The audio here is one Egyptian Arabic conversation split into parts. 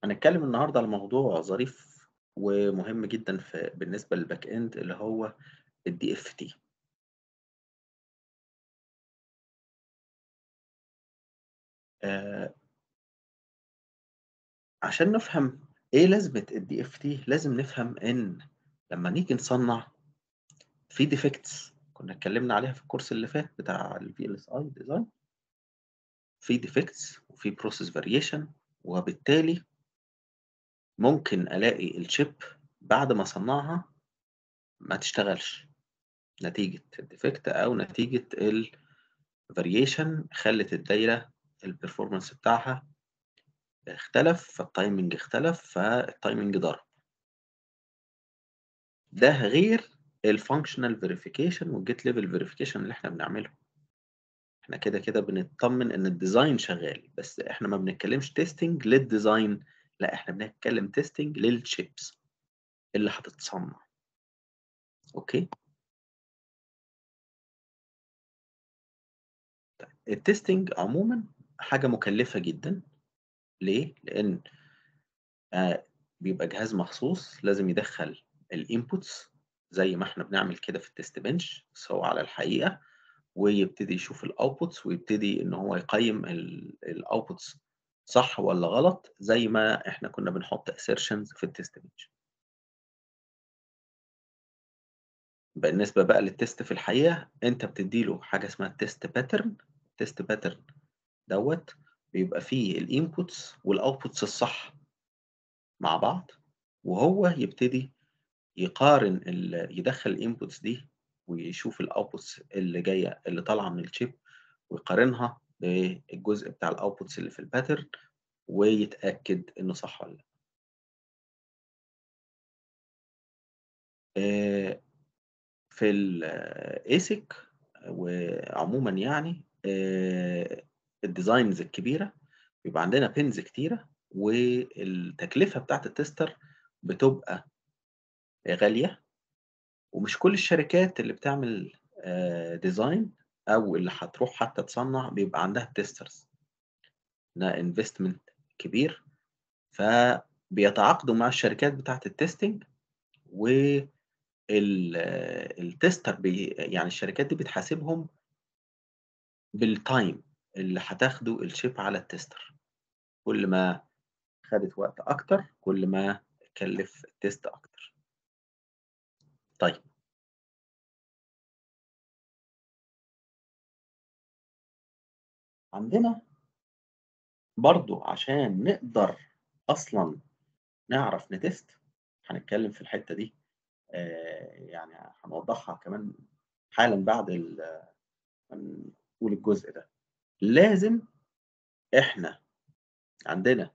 هنتكلم النهارده على موضوع ظريف ومهم جدًا في بالنسبة للback end اللي هو الDFT. آآ عشان نفهم إيه لازمة الDFT لازم نفهم إن لمّا نيجي نصنّع في defects كنا اتكلمنا عليها في الcourse اللي فات بتاع الVLSI design. في defects وفي process variation وبالتالي ممكن ألاقي الchip بعد ما أصنّعها ما تشتغلش، نتيجة الdefect أو نتيجة الvariation خلِّت الدايرة الperformance بتاعها اختلف، فالtiming اختلف، فالtiming ضرب. ده غير الfunctional verification والgate level verification اللي إحنا بنعمله. إحنا كده، كده بنتطمن إن الdesign شغال، بس إحنا ما بنتكلمش testing للdesign لأ، إحنا بنتكلم testing للchips اللي هتتصنّع. أوكي؟ طيب الtesting عمومًا حاجة مكلفة جدًا، ليه؟ لإن آآ بيبقى جهاز مخصوص لازم يدخّل الinputs زي ما إحنا بنعمل كده في الtest bench بس هو على الحقيقة، ويبتدي يشوف الoutputs ويبتدي إن هو يقيّم ال الoutputs صح والّا غلط، زي ما إحنا كنا بنحط assertions في الtest bench. بالنسبة بقى للtest في الحقيقة، أنت بتدّي له حاجة اسمها test pattern، الtest pattern دوّة بيبقى فيه الinputs والoutputs الصح مع بعض، وهو يبتدي يقارن ال يدخّل الinputs دي ويشوف الoutputs اللي جاية اللي طالعة من الchip ويقارنها بالجزء بتاع الoutputs اللي في الpattern ويتأكد إنه صح والّا لأ. آآ في الASIC وعمومًا يعني آآ الdesigns الكبيرة بيبقى عندنا pins كتيرة، والتكلفة بتاعة الtester بتبقى غالية، ومش كل الشركات اللي بتعمل آآ design أو اللي هتروح حتى تصنّع بيبقى عندها testers. ده investment كبير، فبيتعاقدوا مع الشركات بتاعة الtesting وال الtester بي يعني الشركات دي بتحاسبهم بالtime اللي هتاخده الchip على الtester. كل ما خدت وقت أكتر، كل ما كلِّف الtest أكتر. طيب. عندنا برضه عشان نقدر أصلًا نعرف نtest هنتكلم في الحتة دي آآ يعني هنوضّحها كمان حالًا بعد ال ما نقول الجزء ده. لازم إحنا عندنا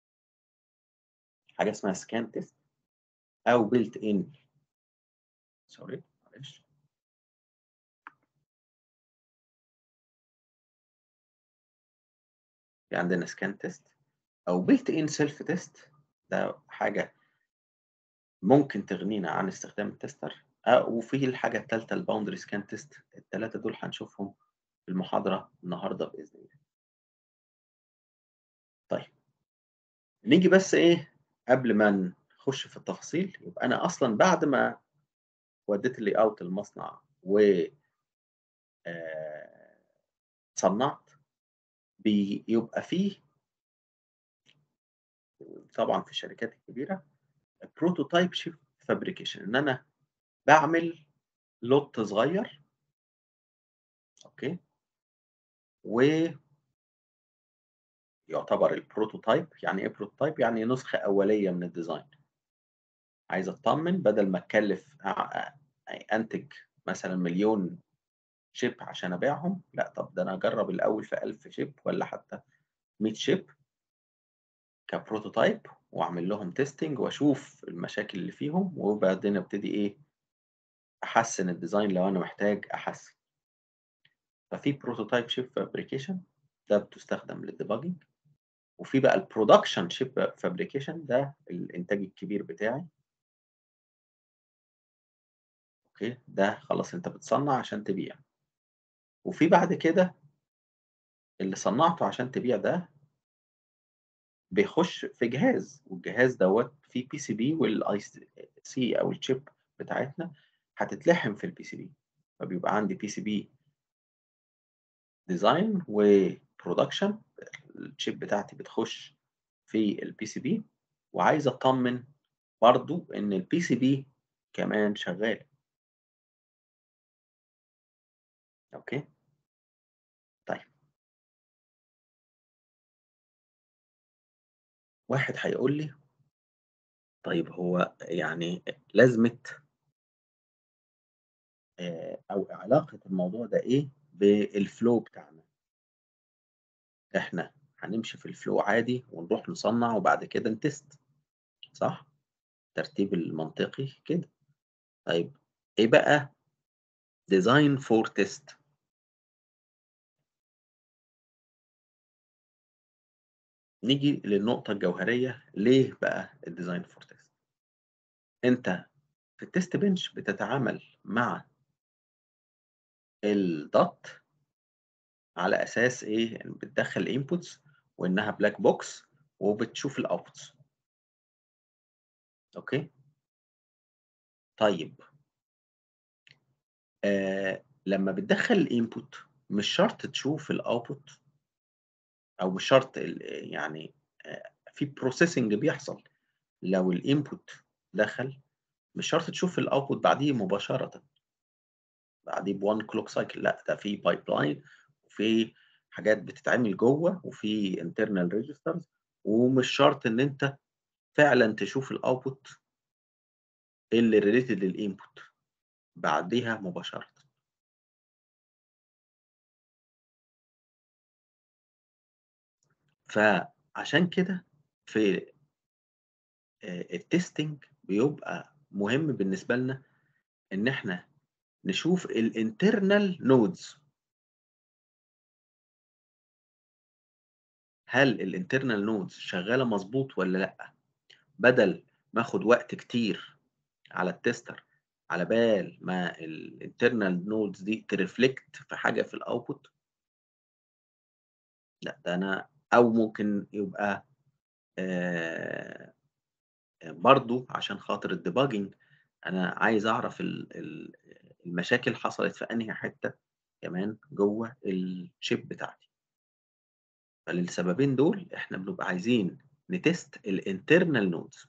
حاجة اسمها scan test أو built in sorry معلش. في عندنا scan test أو built in self test ده حاجة ممكن تغنينا عن استخدام الtester آآ وفي الحاجة التالتة الboundary scan test ال3 دول هنشوفهم في المحاضرة النهارده بإذن الله. طيب. نيجي بس إيه، قبل ما نخش في التفاصيل، يبقى أنا أصلًا بعد ما ودّيت الlayout المصنع و آآ صنّعت، بيبقى في طبعًا في الشركات الكبيرة prototype chip fabrication إن أنا باعمل lot صغير أوكي؟ و يعتبر الprototype يعني إيه prototype؟ يعني نسخة أولية من الdesign. عايز أتطمن بدل ما أتكلّف أع أ أنتج مثلًا مليون chip عشان أبيعهم، لأ طب ده أنا أجرّب الأول في 1000 chip والّا حتى 100 chip كprototype وأعمل لهم testing وأشوف المشاكل اللي فيهم، وبعدين أبتدي إيه، أحسّن الdesign لو أنا محتاج أحسّن. ففي prototype chip fabrication ده بتستخدم للdebugging وفي بقى الproduction chip fabrication ده الإنتاج الكبير بتاعي. أوكي، ده خلاص أنت بتصنّع عشان تبيع. وفي بعد كده اللي صنّعته عشان تبيع ده بيخش في جهاز والجهاز دوت فيه بي سي بي والاي سي او الشيب بتاعتنا هتتلحم في البي سي بي فبيبقى عندي بي سي بي ديزاين وبرودكشن الشيب بتاعتي بتخش في البي سي بي وعايز اطمن برضو ان البي سي بي كمان شغال اوكي طيب واحد هيقول لي طيب هو يعني لازمة آه، أو علاقة الموضوع ده إيه بالفلو بتاعنا إحنا هنمشي في الفلو عادي ونروح نصنع وبعد كده نتست صح؟ الترتيب المنطقي كده طيب إيه بقى ديزاين فور تيست نيجي للنقطة الجوهرية ليه بقى الديزاين فور تيست أنت في التست بنش بتتعامل مع الدوت على أساس إيه إن بتدخل انبوتس وإنها بلاك بوكس وبتشوف الاوتبوتس أوكي طيب آه لما بتدخل الانبوت مش شرط تشوف الاوتبوت او مش شرط ال- يعني آه في بروسيسنج بيحصل لو الانبوت دخل مش شرط تشوف الاوتبوت بعديه مباشره بعديه بوان كلوك سايكل لا ده في بايب لاين وفي حاجات بتتعمل جوه وفي انترنال ريجسترز ومش شرط ان انت فعلا تشوف الاوتبوت اللي ريليتد للانبوت بعديها مباشره فعشان كده في التستنج بيبقى مهم بالنسبه لنا ان احنا نشوف الانترنال نودز هل الانترنال نودز شغاله مظبوط ولا لا بدل ما اخد وقت كتير على التستر على بال ما الانترنال نودز دي ترفلكت في حاجه في الاوتبوت لا ده انا او ممكن يبقى آه برضو عشان خاطر الديباجنج انا عايز اعرف ال- ال- المشاكل حصلت في انهي حته كمان جوه الشيب بتاعتي فللسببين دول احنا بنبقى عايزين نتست الانترنال نودز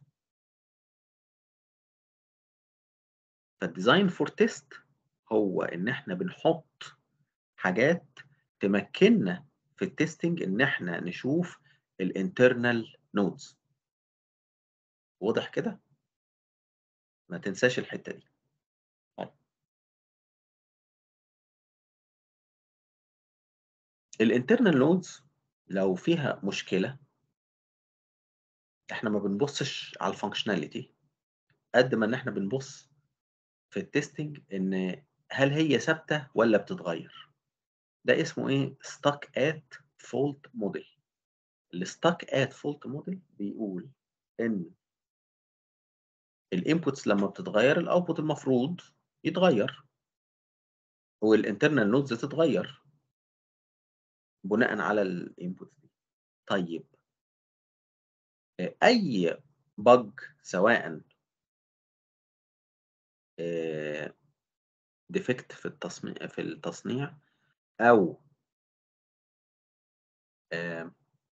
فالديزاين فور تيست هو ان احنا بنحط حاجات تمكننا في التستنج ان احنا نشوف الانترنال نودز واضح كده ما تنساش الحته دي طيب. الانترنال نودز لو فيها مشكله احنا ما بنبصش على الفانكشناليتي قد ما ان احنا بنبص في التستنج ان هل هي ثابته ولا بتتغير ده اسمه ايه ستاك ات فولت موديل الستاك ات فولت موديل بيقول ان الانبوتس لما بتتغير الاوتبوت المفروض يتغير والانترنال نودز تتغير بناء على الانبوتس دي طيب اي بج سواء ديفكت في التصنيع في التصنيع او آه،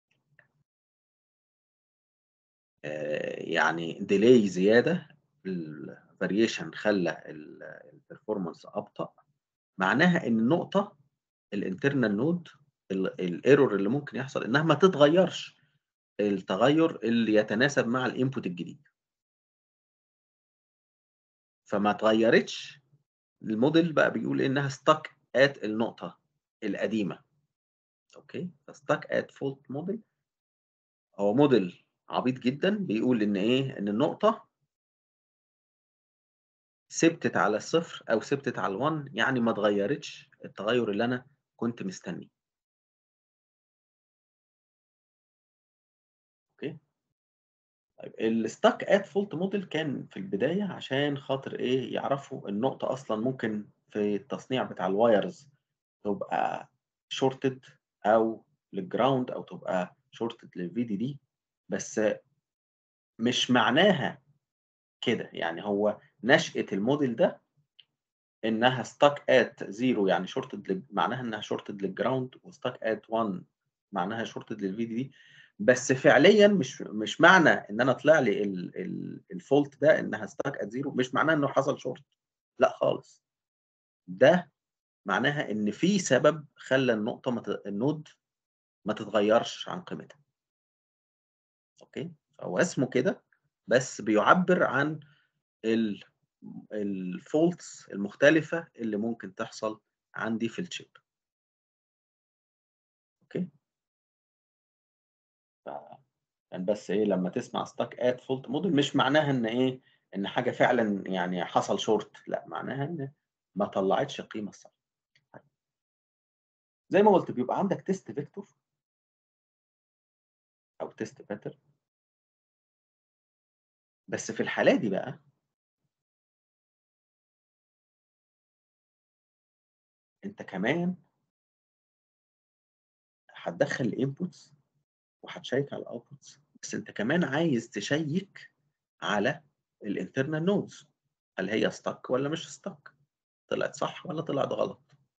آه، يعني ديلي زياده الفاريشن خلى البرفورمانس ابطا معناها ان النقطه الانترنال نود الايرور اللي ممكن يحصل انها ما تتغيرش التغير اللي يتناسب مع الانبوت الجديد فما اتغيرتش الموديل بقى بيقول انها ستاك ات النقطه القديمه اوكي فستاك ات فولت موديل هو موديل عبيط جدا بيقول ان ايه ان النقطه ثبتت على الصفر او ثبتت على ال1 يعني ما اتغيرتش التغير اللي انا كنت مستنيه اوكي طيب الستاك ات فولت موديل كان في البدايه عشان خاطر ايه يعرفوا النقطه اصلا ممكن في التصنيع بتاع الوايرز تبقى شورتد او للجراوند او تبقى شورتد للفي دي دي بس مش معناها كده، يعني هو نشأة الموديل ده إنها stuck at 0 يعني shorted لل معناها إنها shorted للground وstuck at 1 معناها shorted للVDD بس فعليًا مش مش معنى إن أنا طلع لي ال ال الfault ده إنها stuck at 0 مش معناه إنه حصل short لأ خالص. ده معناها إن في سبب خلّى النقطة ما ت النود ما تتغيّرش عن قيمتها. أوكي، هو اسمه كده بس بيعبّر عن ال الfaults المختلفة اللي ممكن تحصل عندي في الchip. أوكي. ف يعني بس إيه لمّا تسمع stuck at fault model مش معناها إن إيه، إن حاجة فعلًا يعني حصل short لأ، معناها إن ما طلّعتش القيمة الصح. طيب. زي ما قُلت بيبقى عندك test vector أو test pattern. بس في الحالة دي بقى أنت كمان هتدخّل الinputs وهتشيّك على الoutputs بس أنت كمان عايز تشيّك على الinternal nodes هل هي stuck والّا مش stuck طلعت صح والّا طلعت غلط؟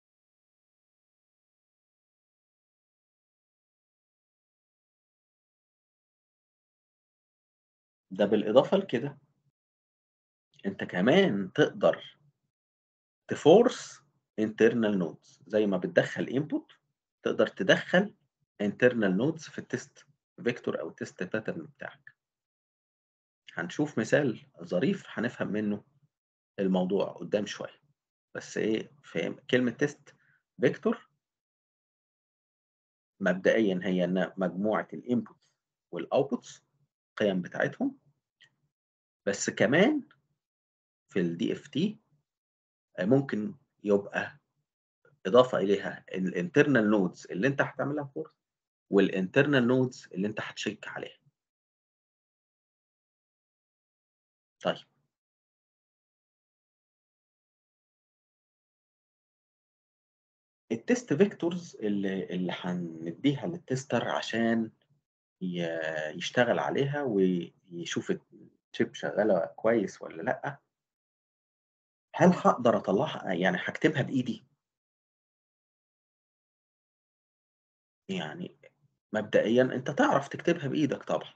ده بالإضافة لكده أنت كمان تقدر تforce internal nodes زي ما بتدخّل input تقدر تدخّل internal nodes في الtest vector أو الtest pattern بتاعك. هنشوف مثال ظريف هنفهم منه الموضوع قدّام شوية، بس إيه فهم كلمة test vector مبدئيًا هي إن مجموعة الinputs والoutputs القيم بتاعتهم بس كمان في الDFT آآ ممكن يبقى إضافة إليها الinternal nodes اللي أنت هتعمل لها force والinternal nodes اللي أنت هتشيّك عليها. طيب. الtest vectors اللي اللي هندّيها للtester عشان ي يشتغل عليها ويشوف الchip شغّالة كويس والّا لأ هل هاقدر أطلّعها يعني هاكتبها بإيدي؟ يعني مبدئيًا أنت تعرف تكتبها بإيدك طبعًا.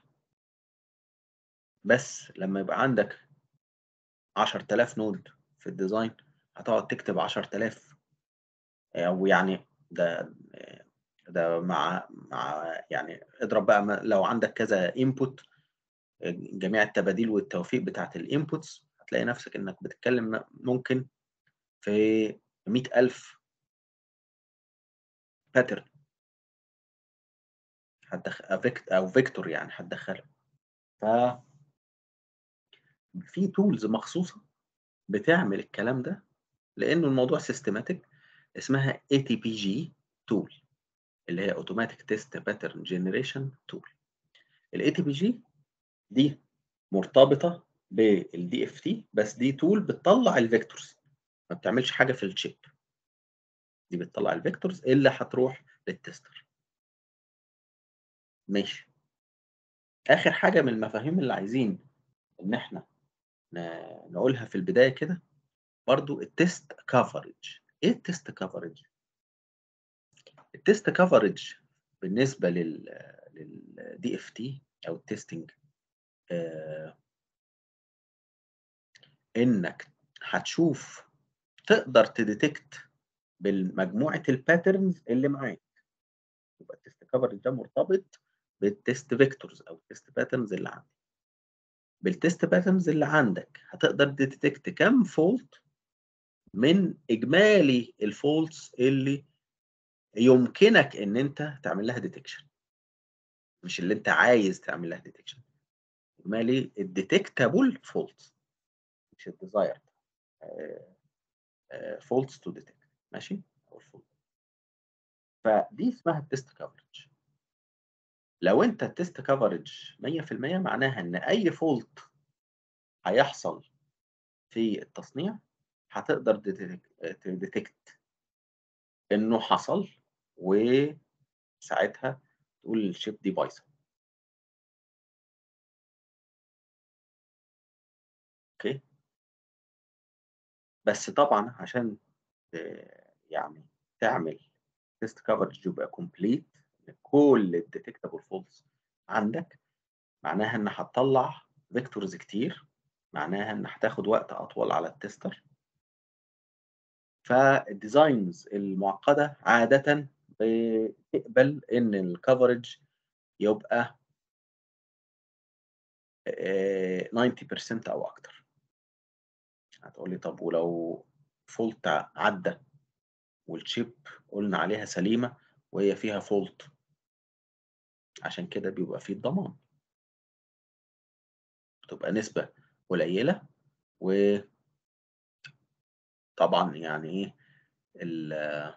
بس لمّا يبقى عندك 10000 node في الdesign هتقعد تكتب 10000 أو يعني ده ده مع مع يعني اضرب بقى م لو عندك كذا input آآ جميع التباديل والتوافيق بتاعة الinputs هتلاقي نفسك إنك بتتكلم م ممكن في 100000 pattern. هتدخ أ vec أو vector يعني هتدخّلها. ف في tools مخصوصة بتعمل الكلام ده، لإنه الموضوع systematic اسمها ATPG tool اللي هي automatic test pattern generation tool. الATPG دي مرتبطة بالDFT بس دي tool بتطلّع الvectors ما بتعملش حاجة في الchip. دي بتطلّع الvectors اللي هتروح للtester. ماشي. آخر حاجة من المفاهيم اللي عايزين إن إحنا ن نقولها في البداية كده برضه الtest coverage. إيه الtest coverage؟ الtest coverage بالنسبة لل للDFT أو الtesting آآ إنك هتشوف تقدر تdetect بالمجموعة الpatterns اللي معاك. يبقى الtest coverage ده مرتبط بالtest vectors أو الtest patterns اللي عندك. بالtest patterns اللي عندك هتقدر تdetect كام fault من إجمالي الfaults اللي يمكنك إن أنت تعمل لها detection. مش اللي أنت عايز تعمل لها detection. إجمالي الdetectable faults مش الdesired آآ آآ faults to detect ماشي؟ أو الfault. فدي اسمها الtest coverage. لو أنت الtest coverage 100% معناها إن أي fault هيحصل في التصنيع هتقدر تديتك تdetect إنه حصل وساعتها تقول الchip دي بايظة. أوكي؟ بس طبعًا عشان آآ يعني تعمل test coverage يبقى complete لكل الdetectable faults عندك، معناها إن هتطلّع vectors كتير، معناها إن هتاخد وقت أطول على الtester. فالdesigns المعقدة عادةً بتقبل إن الcoverage يبقى آآ 90% أو أكتر. هتقول لي طب ولو fault عدّى والchip قُلنا عليها سليمة وهي فيها fault. عشان كده بيبقى في الضمان. بتبقى نسبة قليلة و طبعًا يعني إيه ال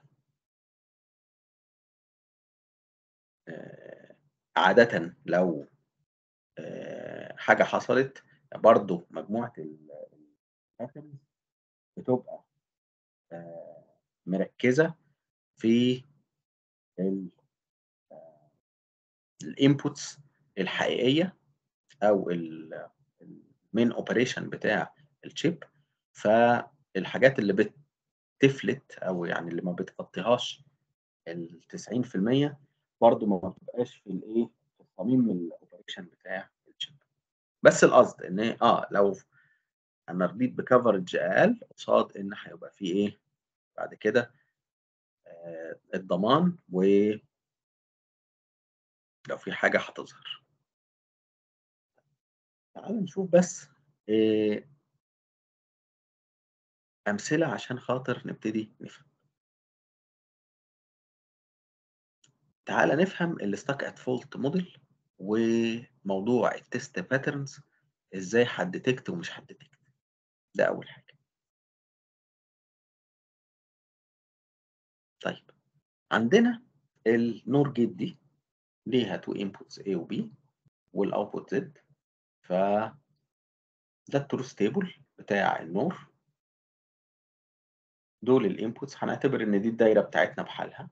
آآ عادةً لو آآ حاجة حصلت برضه مجموعة ال الatoms بتبقى آآ مركّزة في ال آآ الinputs الحقيقية أو ال الmain operation بتاع الchip فالحاجات اللي بتفلت أو يعني اللي ما بتغطيهاش ال90% برضه ما بتبقاش في الإيه، في صميم الoperation بتاع الchip. بس القصد إن هي آه لو أنا رضيت بcoverage أقل قصاد إن هيبقى في إيه، بعد كده آآ الضمان و لو في حاجة هتظهر. تعالَ نشوف بس آآ أمثلة عشان خاطر نبتدي نفهم. تعالَ نفهم الstuck at fault model وموضوع الtest patterns إزاي هتdetect ومش هتdetect ده أول حاجة. طيب عندنا الNOR gate دي ليها 2 inputs A وB والoutput Z ف ده الtruth table بتاع الNOR. دول الinputs هنعتبر إن دي الدايرة بتاعتنا بحالها.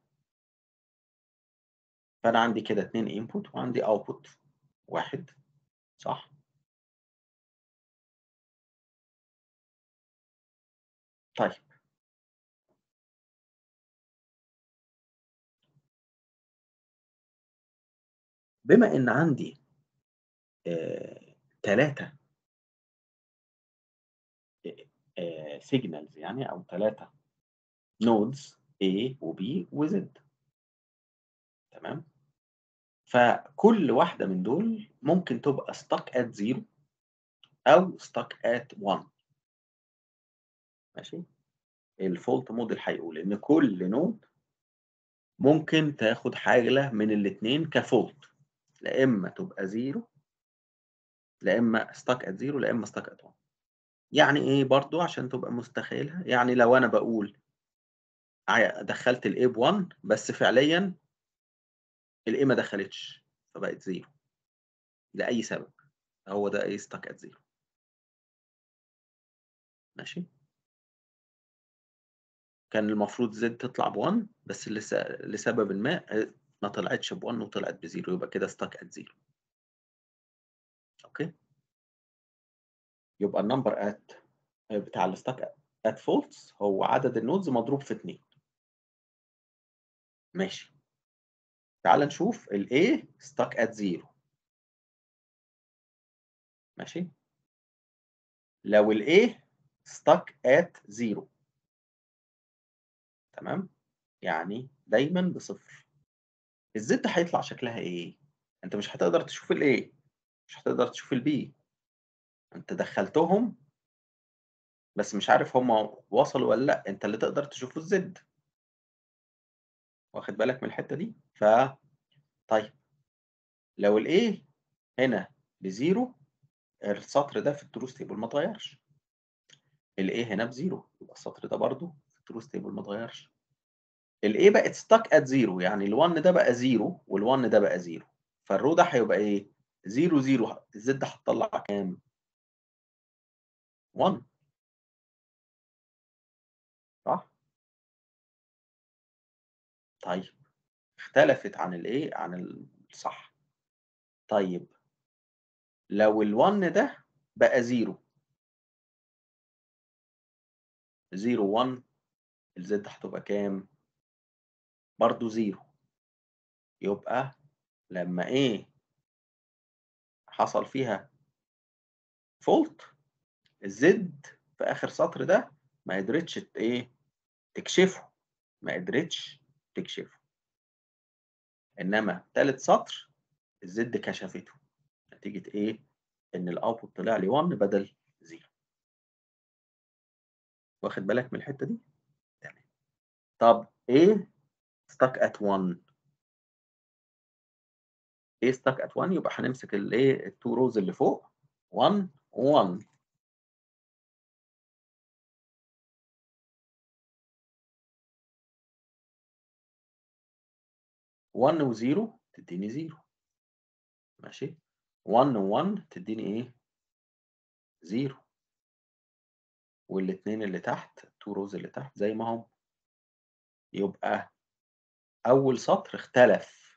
فأنا عندي كده 2 input وعندي output واحد صح؟ طيب. بما إن عندي آآ 3 آآ آآ signals يعني أو 3 nodes A وB وZ. تمام؟ فكل واحدة من دول ممكن تبقى stuck at 0 أو stuck at 1. ماشي؟ الfault model هيقول إن كل node ممكن تاخد حالة من الاتنين كfault لا إما تبقى 0 لا إما stuck at 0 لا إما stuck at 1. يعني إيه برضه عشان تبقى متخيلها، يعني لو أنا باقول ع دخّلت الA ب1 بس فعليًا الA ما دخلتش فبقت 0 لأي سبب، هو ده إيه stuck at 0. ماشي؟ كان المفروض Z تطلع ب1 بس لس لسببٍ ما آآ ما طلعتش ب1 وطلعت ب0 يبقى كده stuck at 0. أوكي؟ يبقى الnumber at بتاع الstuck at faults هو عدد الnodes مضروب في 2. ماشي. تعالَ نشوف الA stuck at 0. ماشي؟ لو الA stuck at 0 تمام؟ يعني دايمًا بصفر. الZ هيطلع شكلها إيه؟ أنت مش هتقدر تشوف الA مش هتقدر تشوف الB. أنت دخّلتهم بس مش عارف هم وصلوا والّا لأ، أنت اللي تقدر تشوفه الZ. واخد بالك من الحتة دي؟ ف طيب لو الA هنا ب0 السطر ده في الtruth table ما اتغيّرش. الA هنا ب0 يبقى السطر ده برضه في الtruth table ما اتغيّرش. الA بقت stuck at 0 يعني ال1 ده بقى 0 وال1 ده بقى 0 فالrow ده هيبقى إيه؟ 0 0 الZ هتطلّع كام؟ 1. صح؟ طيب اختلفت عن الإيه، عن الصح. طيب لو ال1 ده بقى 0 0 1 الزد هتبقى كام؟ برضه 0 يبقى لما ايه حصل فيها فولت الزد في اخر سطر ده ما قدرتش ايه تكشفه ما قدرتش تكشفه انما ثالث سطر الزد كشفته نتيجه ايه ان الاوتبوت طلع لي 1 بدل 0 واخد بالك من الحته دي تمام طب ايه stuck at 1 ايه stuck at 1 يبقى هنمسك الايه التو روز اللي فوق 1 1 1 و0 تديني 0 ماشي 1 و1 تديني ايه 0 والاثنين اللي تحت التو روز اللي تحت زي ما هم يبقى اول سطر اختلف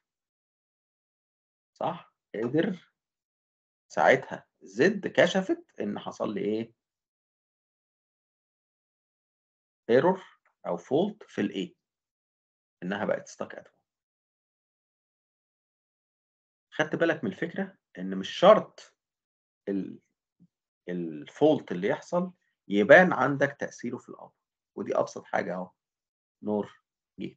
صح قدر ساعتها زد كشفت ان حصل لي ايه ايرور او فولت في الايه انها بقت ستاك ات خدت بالك من الفكره ان مش شرط الفولت اللي يحصل يبان عندك تاثيره في الامر ودي ابسط حاجه اهو نور جيت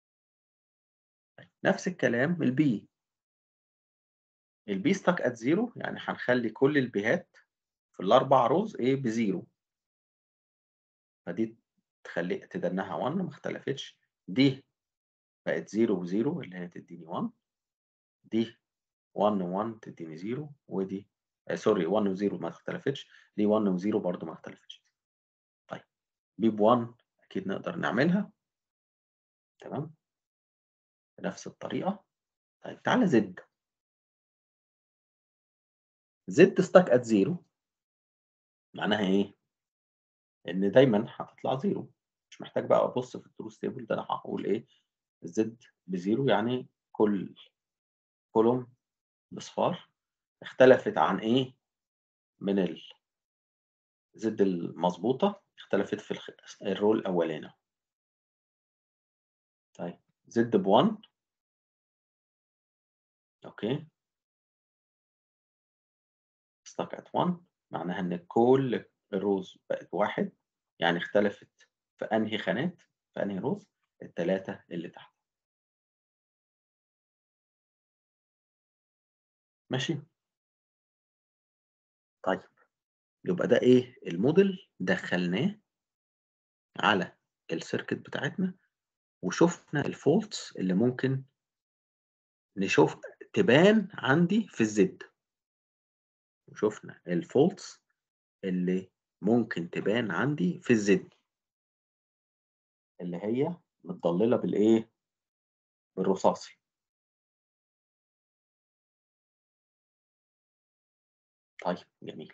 نفس الكلام البي البي ستاك ات زيرو يعني هنخلي كل البيهات في الاربع روز ايه بزيرو فدي تخلي تدنها 1 ما اختلفتش دي بقت 0 و0 اللي هي تديني 1 دي 1 و1 تديني 0 ودي آه سوري 1 و0 ما اختلفتش دي 1 و0 برضو ما اختلفتش طيب بي ب 1 اكيد نقدر نعملها تمام بنفس الطريقه طيب تعالى زد زد ستاك ات 0 معناها ايه؟ ان دايما هتطلع 0 مش محتاج بقى ابص في التروث تيبل ده انا هقول ايه الزد بزيرو يعني كل كولوم بصفار اختلفت عن ايه من الزد المظبوطه اختلفت في الرول الاولاني طيب زد ب 1 اوكي ستاك ات 1 معناها ان كل الروز بقت واحد يعني اختلفت في انهي خانات في انهي روز الثلاثه اللي تحت ماشي طيب يبقى ده ايه الموديل دخلناه على السيركت بتاعتنا وشفنا الفولتس اللي ممكن نشوف تبان عندي في الزد وشفنا الفولتس اللي ممكن تبان عندي في الزد اللي هي متضلله بالايه بالرصاصي طيب جميل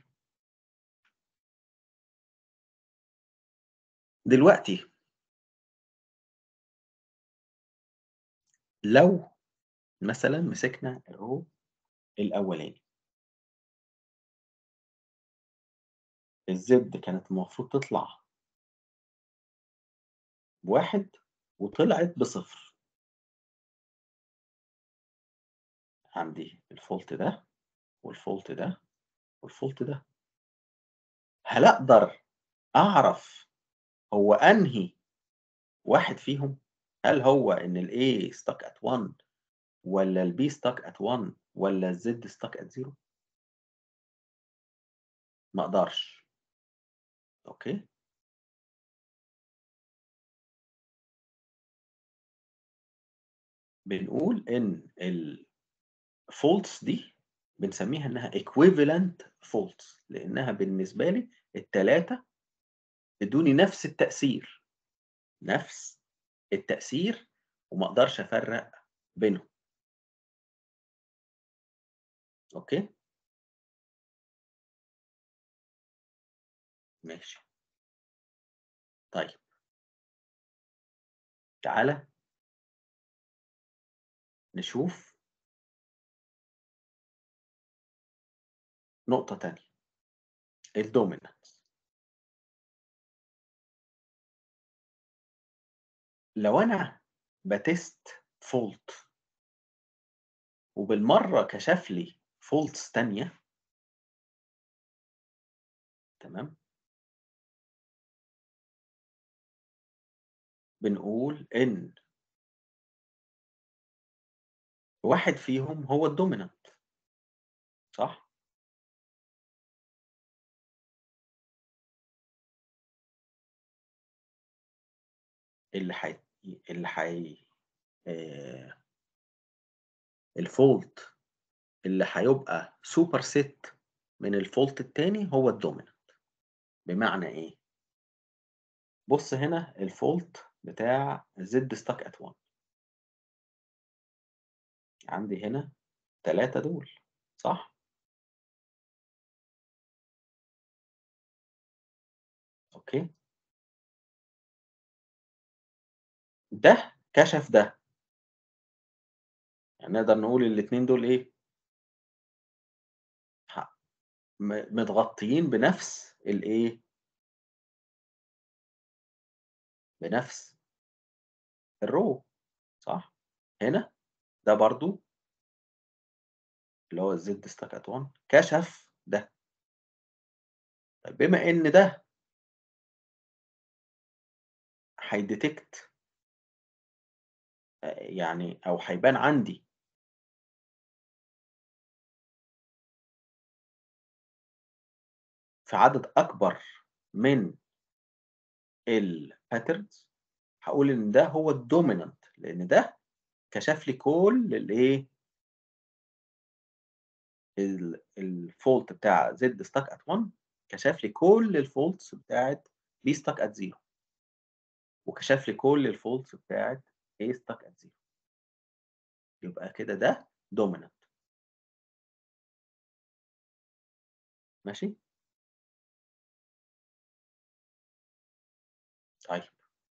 دلوقتي لو مثلا مسكنا الرو الاولاني الزد كانت المفروض تطلع بواحد وطلعت بصفر عندي الفولت ده والفولت ده والفولت ده هل اقدر اعرف هو انهي واحد فيهم هل هو ان الاي ستاك ات 1 ولا البي ستاك ات 1 ولا الزد ستاك ات 0 ما اقدرش اوكي بنقول ان الفولتس دي بنسميها انها equivalent faults لانها بالنسبه لي الثلاثه ادوني نفس التاثير نفس التاثير وما اقدرش افرق بينهم اوكي ماشي طيب تعالى نشوف نقطة تانية الدومينانس لو أنا باتست fault وبالمرّة كشف لي faults تانية تمام؟ بنقول إن واحد فيهم هو الdominant صح؟ اللي حي اللي حي آآ الfault اللي هيبقى superset من الfault التاني هو الdominant بمعنى إيه؟ بُص هنا الfault بتاع Z stuck at 1 عندي هنا 3 دول صح؟ أوكي. ده كشف ده. يعني نقدر نقول الاتنين دول إيه؟ ح م متغطيين بنفس الإيه؟ بنفس الrow صح؟ هنا ده برضه اللي هو الZ stuck at 1 كشف ده. طيب بما إن ده هيdetect آآ يعني أو هيبان عندي في عدد أكبر من الpatterns هاقول إن ده هو الdominant لإن ده كشف لي كل الإيه ال الfault بتاع Z stuck at 1 كشف لي كل الfaults بتاعة B stuck at 0 وكشف لي كل الfaults بتاعة A stuck at 0 يبقى كده ده dominant. ماشي؟ طيب.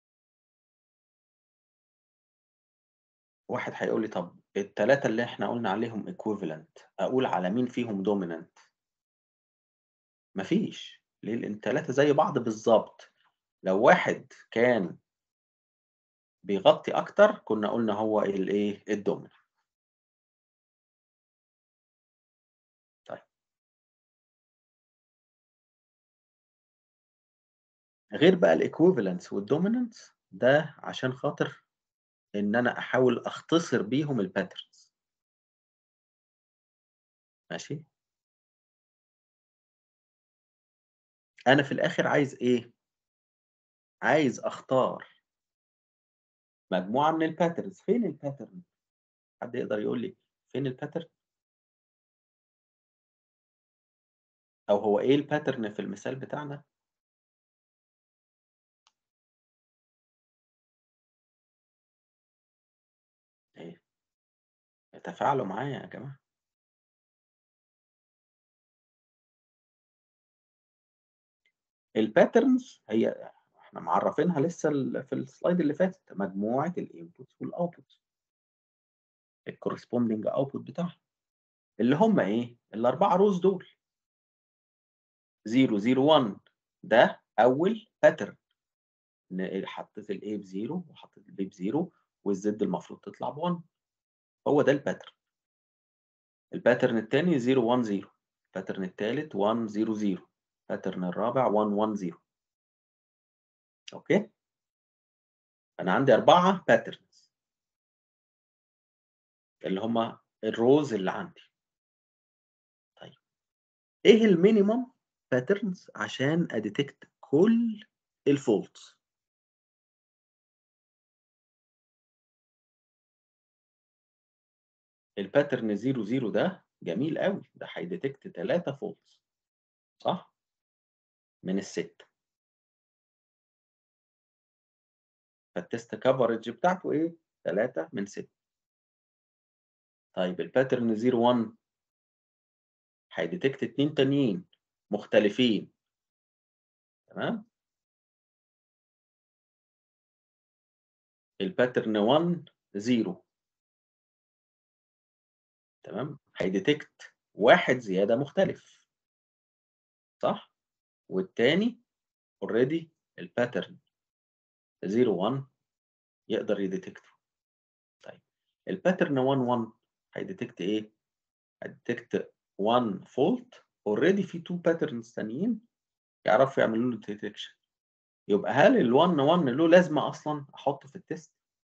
واحد هيقول لي طب ال3 اللي إحنا قُلنا عليهم equivalent أقول على مين فيهم dominant؟ ما فيش، ليه؟ لإن ال3 زي بعض بالضبط، لو واحد كان بيغطي أكتر كنا قُلنا هو الإيه، الdominant. طيب. غير بقى الequivalence والdominance ده عشان خاطر إن أنا أحاول أختصر بيهم الpatterns. ماشي؟ أنا في الآخر عايز إيه؟ عايز أختار مجموعة من الpatterns فين الpattern؟ حد يقدر يقول لي فين الpattern؟ أو هو إيه الpattern في المثال بتاعنا؟ إيه؟ تفاعلوا معايا يا جماعة. الpatterns هي إحنا معرّفينها لسه ال في الslide اللي فاتت، مجموعة الinputs والoutputs. الcorresponding output بتاعها. اللي هم إيه؟ ال4 rows دول. 0 0 1 ده أول pattern ن حطيت الA ب0 وحطيت الB ب0 والZ المفروض تطلع ب1 هو ده الpattern. الpattern التاني 0 1 0 الpattern التالت 1 0 0 الpattern الرابع 1 1 0. أوكي؟ أنا عندي 4 patterns. اللي هم الrows اللي عندي. طيب. إيه الminimum patterns عشان أdetect كل الfaults؟ الpattern 0 0 ده جميل أوي، ده هيdetect 3 faults صح؟ من ال6. فالtest coverage بتاعته إيه؟ 3 من 6. طيب الpattern 0 1 هيdetect 2 تانيين مختلفين. تمام؟ الpattern 1 0 تمام؟ هيdetect واحد زيادة مختلف. صح؟ والتاني already الpattern 0 1 يقدر يديتكته طيب الباترن 1 1 هيديتكت ايه؟ هيديتكت 1 فولت اوريدي في 2 باترنز ثانيين يعرفوا يعملوا له ديتكشن يبقى هل ال 1 1 له لازمه اصلا احطه في التيست؟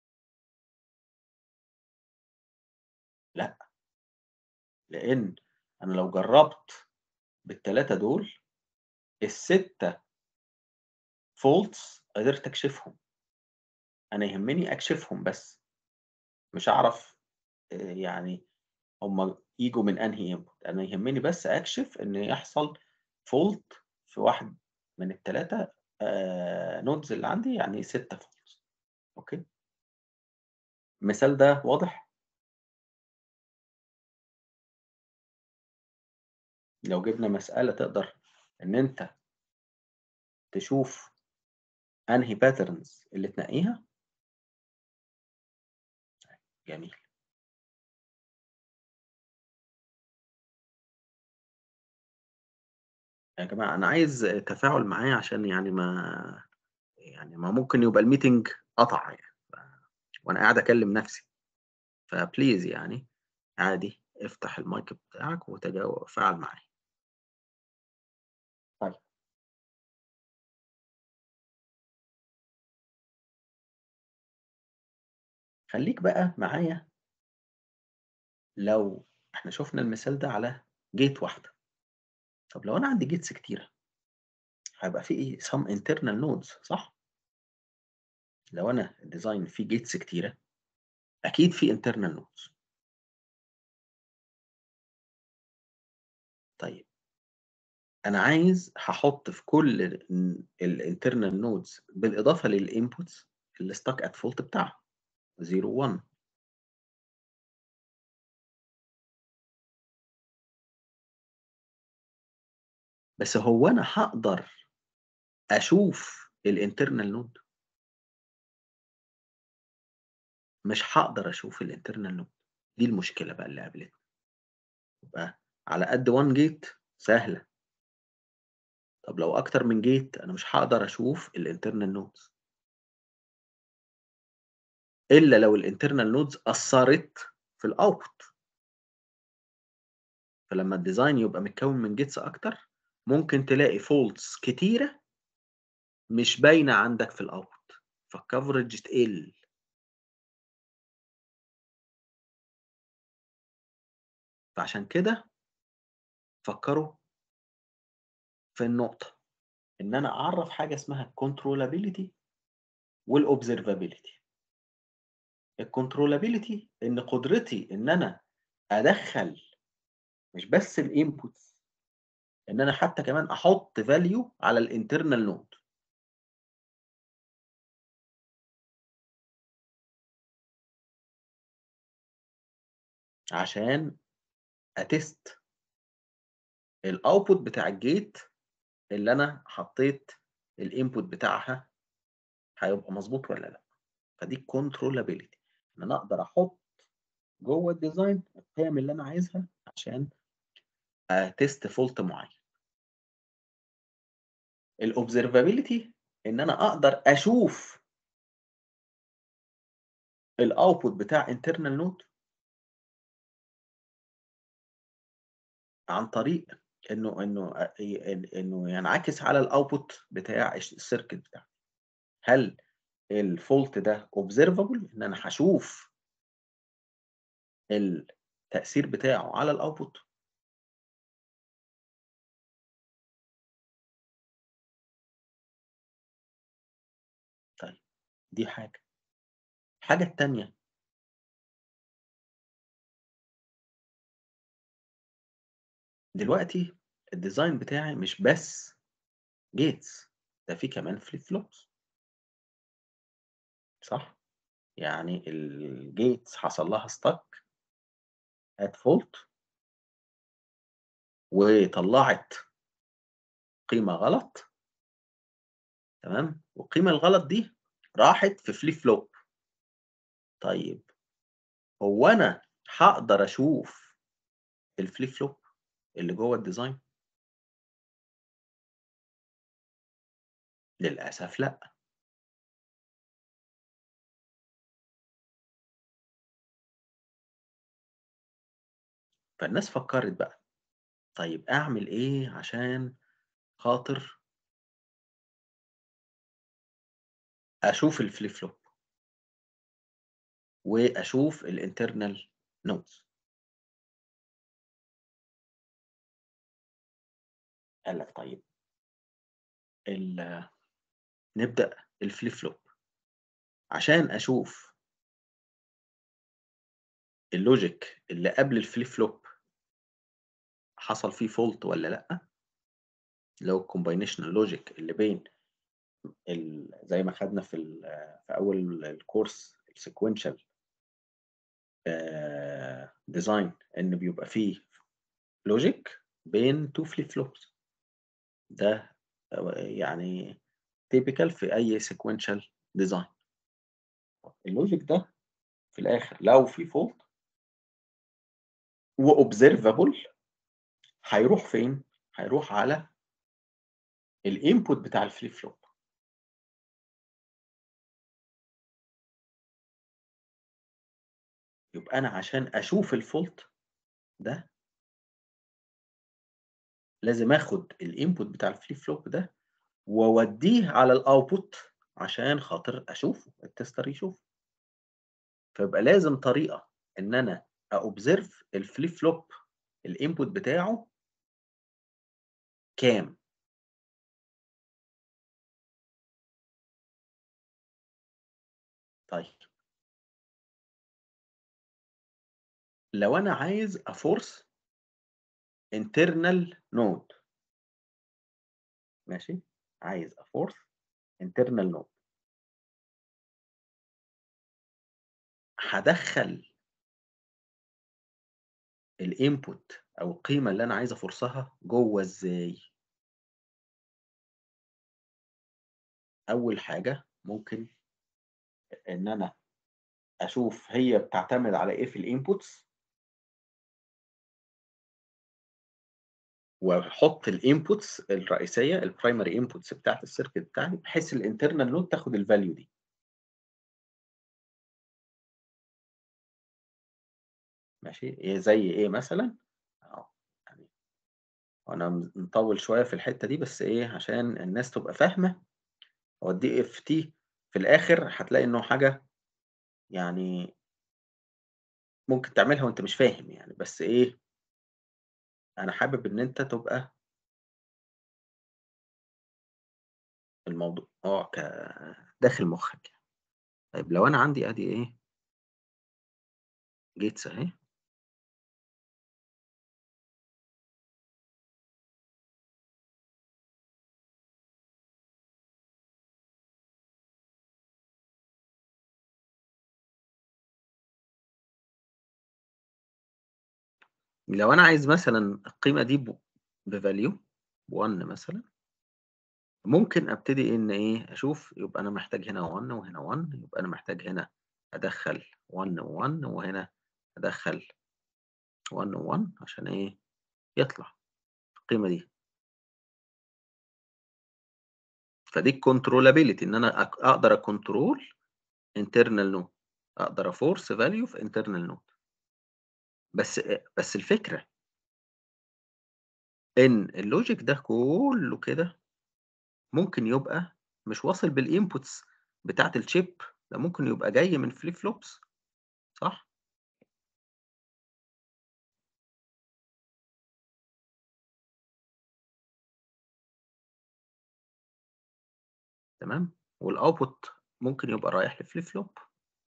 لا لان انا لو جربت بالثلاثه دول السته فولتس قدرت اكشفهم انا يهمني اكشفهم بس مش اعرف يعني هم يجوا من انهي انبوت انا يهمني بس اكشف ان يحصل فولت في واحد من الثلاثه نودز اللي عندي يعني 6 فولت اوكي المثال ده واضح لو جبنا مسألة تقدر إن أنت تشوف أنهي باترنز اللي تنقيها جميل يا جماعة أنا عايز تفاعل معايا عشان يعني ما يعني ما ممكن يبقى الميتنج قطع يعني ف... وأنا قاعد أكلم نفسي فبليز يعني عادي افتح المايك بتاعك وتفاعل معايا طيب خليك بقى معايا لو احنا شفنا المثال ده على جيت واحدة طب لو أنا عندي جيتس كتيرة هيبقى في إيه some internal nodes صح؟ لو أنا الديزاين فيه جيتس كتيرة أكيد في internal nodes طيب أنا عايز هحط في كل الانترنال نودز بالإضافة للإنبوتس اللي ستاك ات فولت بتاعها 0 1 بس هو أنا هقدر أشوف الانترنال نود مش هقدر أشوف الانترنال نود دي المشكلة بقى اللي قابلتنا يبقى على قد 1 جيت سهلة طب لو أكتر من جيت أنا مش هقدر أشوف الانترنال نودز إلا لو الانترنال نودز أثرت في الأوتبوت فلما الديزاين يبقى متكون من جيتس أكتر ممكن تلاقي فولتس كتيرة مش باينة عندك في الأوتبوت فالكفرج تقل فعشان كده فكروا في النقطة إن أنا أعرف حاجة اسمها controllability والobservability الكنترولابيلتي إن قدرتي إن أنا أدخل مش بس الانبوتس إن أنا حتى كمان أحط فاليو على الانترنال نود عشان أتست الاوتبوت بتاع الجيت اللي انا حطيت الانبوت بتاعها هيبقى مظبوط ولا لا فدي كنترولابيلتي ان انا اقدر احط جوه الديزاين القيم اللي انا عايزها عشان تيست فولت معين الاوبزرفابيلتي ان انا اقدر اشوف الاوتبوت بتاع انترنال نود عن طريق انه انه انه ينعكس على الاوتبوت بتاع السيركت بتاعي هل الفولت ده اوبزرفبل ان انا هشوف التاثير بتاعه على الاوتبوت طيب دي حاجه الحاجه الثانيه دلوقتي الديزاين بتاعي مش بس جيتس ده في كمان فليب فلوبس صح يعني الجيتس حصل لها ستك ات فولت وطلعت قيمة غلط تمام والقيمة الغلط دي راحت في فليب فلوب طيب هو أنا هقدر أشوف الفليب فلوب اللي جوه الديزاين للأسف لأ فالناس فكّرت بقى، طيب أعمل إيه عشان خاطر أشوف الflip flop وأشوف الinternal nodes. قال لك طيب ال نبدأ الflip flop عشان أشوف الlogic اللي قبل الflip flop حصل فيه fault والّا لأ، اللي هو الcombinational logic اللي بين ال زي ما خدنا في ال في أول الcourse الsequential آآ design إن بيبقى في logic بين 2 flip flops ده آآ يعني typical في أي sequential design. الlogic ده في الآخر لو في fault وobservable هيروح فين؟ هيروح على الinput بتاع الflip flop. يبقى أنا عشان أشوف الfault ده لازم آخد الinput بتاع الflip flop ده وأودّيه على الoutput عشان خاطر أشوفه، الtester يشوفه. فيبقى لازم طريقة إن أنا أobserve الflip flop الinput بتاعه كام؟ طيب. لو أنا عايز أforce internal node. ماشي، عايز أforce internal node. هادخّل الinput أو القيمة اللي أنا عايز أفورسها جوّه إزاي؟ أول حاجة ممكن إن أنا أشوف هي بتعتمد على إيه في الinputs وأحط الinputs الرئيسية الprimary inputs بتاعة الcircuit بتاعي بحيث الinternal node تاخد الvalue دي. ماشي، إيه زي إيه مثلًا؟ آه، يعني هو أنا م مطوّل شوية في الحتّة دي بس إيه، عشان الناس تبقى فاهمة هو الDFT في الآخر هتلاقي إنه حاجة يعني ممكن تعملها وأنت مش فاهم يعني، بس إيه أنا حابب إن أنت تبقى الموضوع آه، ك داخل مُخّك يعني. طيب لو أنا عندي أدي إيه gates أهي. لو أنا عايز مثلًا القيمة دي ب بvalue ب1 مثلًا ممكن أبتدي إن إيه، أشوف يبقى أنا محتاج هنا 1 وهنا 1 يبقى أنا محتاج هنا أدخّل 1 و1 وهنا أدخّل 1 و1 عشان إيه، يطلع القيمة دي. فدي الcontrollability إن أنا أق أقدر أcontrol internal node أقدر أforce value في internal node. بس أ بس الفكرة إن الlogic ده كُلّه كده ممكن يبقى مش واصل بالinputs بتاعة الchip ده ممكن يبقى جاي من flip flops صح؟ تمام، والoutput ممكن يبقى رايح لflip flop.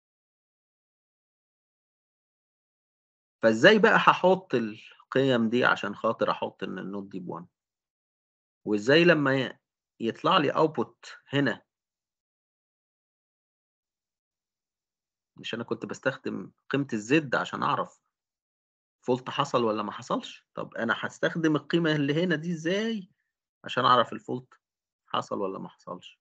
فإزاي بقى هاحط القيم دي عشان خاطر أحط إن الnode دي ب1؟ وإزاي لمّا ي يطلع لي output هنا مش أنا كنت باستخدم قيمة الZ عشان أعرف fault حصل والّا ما حصلش؟ طب أنا هاستخدم القيمة اللي هنا دي إزاي عشان أعرف الfault حصل والّا ما حصلش؟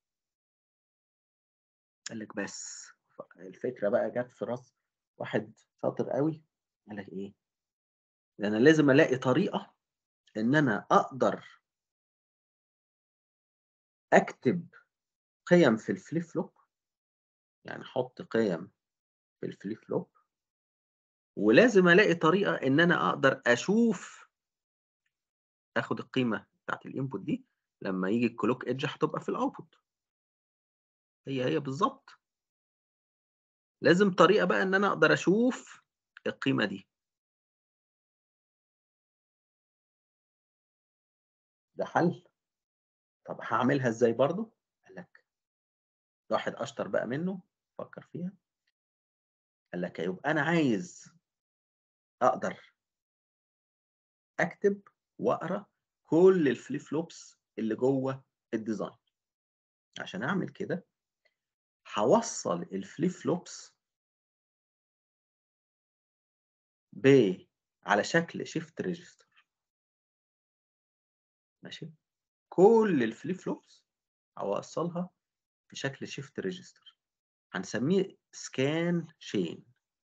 قال لك بس ف الفكرة بقى جات في راس واحد شاطر أوي، قال لك إيه، ده أنا لازم ألاقي طريقة إن أنا أقدر أكتب قيم في الflip flop يعني أحط قيم في الflip flop ولازم ألاقي طريقة إن أنا أقدر أشوف آخد القيمة بتاعة الinput دي لمّا ييجي الclock edge هتبقى في الoutput. هي، هي بالضبط. لازم طريقة بقى إن أنا أقدر أشوف القيمة دي. ده حل. طب هاعملها إزاي برضه؟ قال لك واحد أشطر بقى منه فكّر فيها. قال لك يبقى أنا عايز أقدر أكتب وأقرا كل الflip flops اللي جوّه الdesign. عشان أعمل كده هاوصّل الflip flops ب على شكل shift register. ماشي؟ كل الflip flops هاوصّلها في شكل shift register. هنسميه scan chain.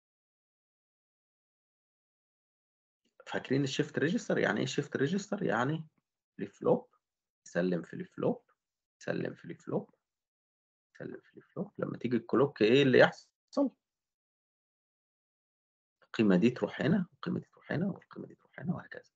فاكرين الshift register يعني إيه shift register؟ يعني flip flop يسلّم flip flop، يسلّم flip flop، يسلّم flip flop، لمّا تيجي الclock إيه اللي يحصل؟ القيمة دي تروح هنا، والقيمة دي تروح هنا، والقيمة دي تروح هنا وهكذا.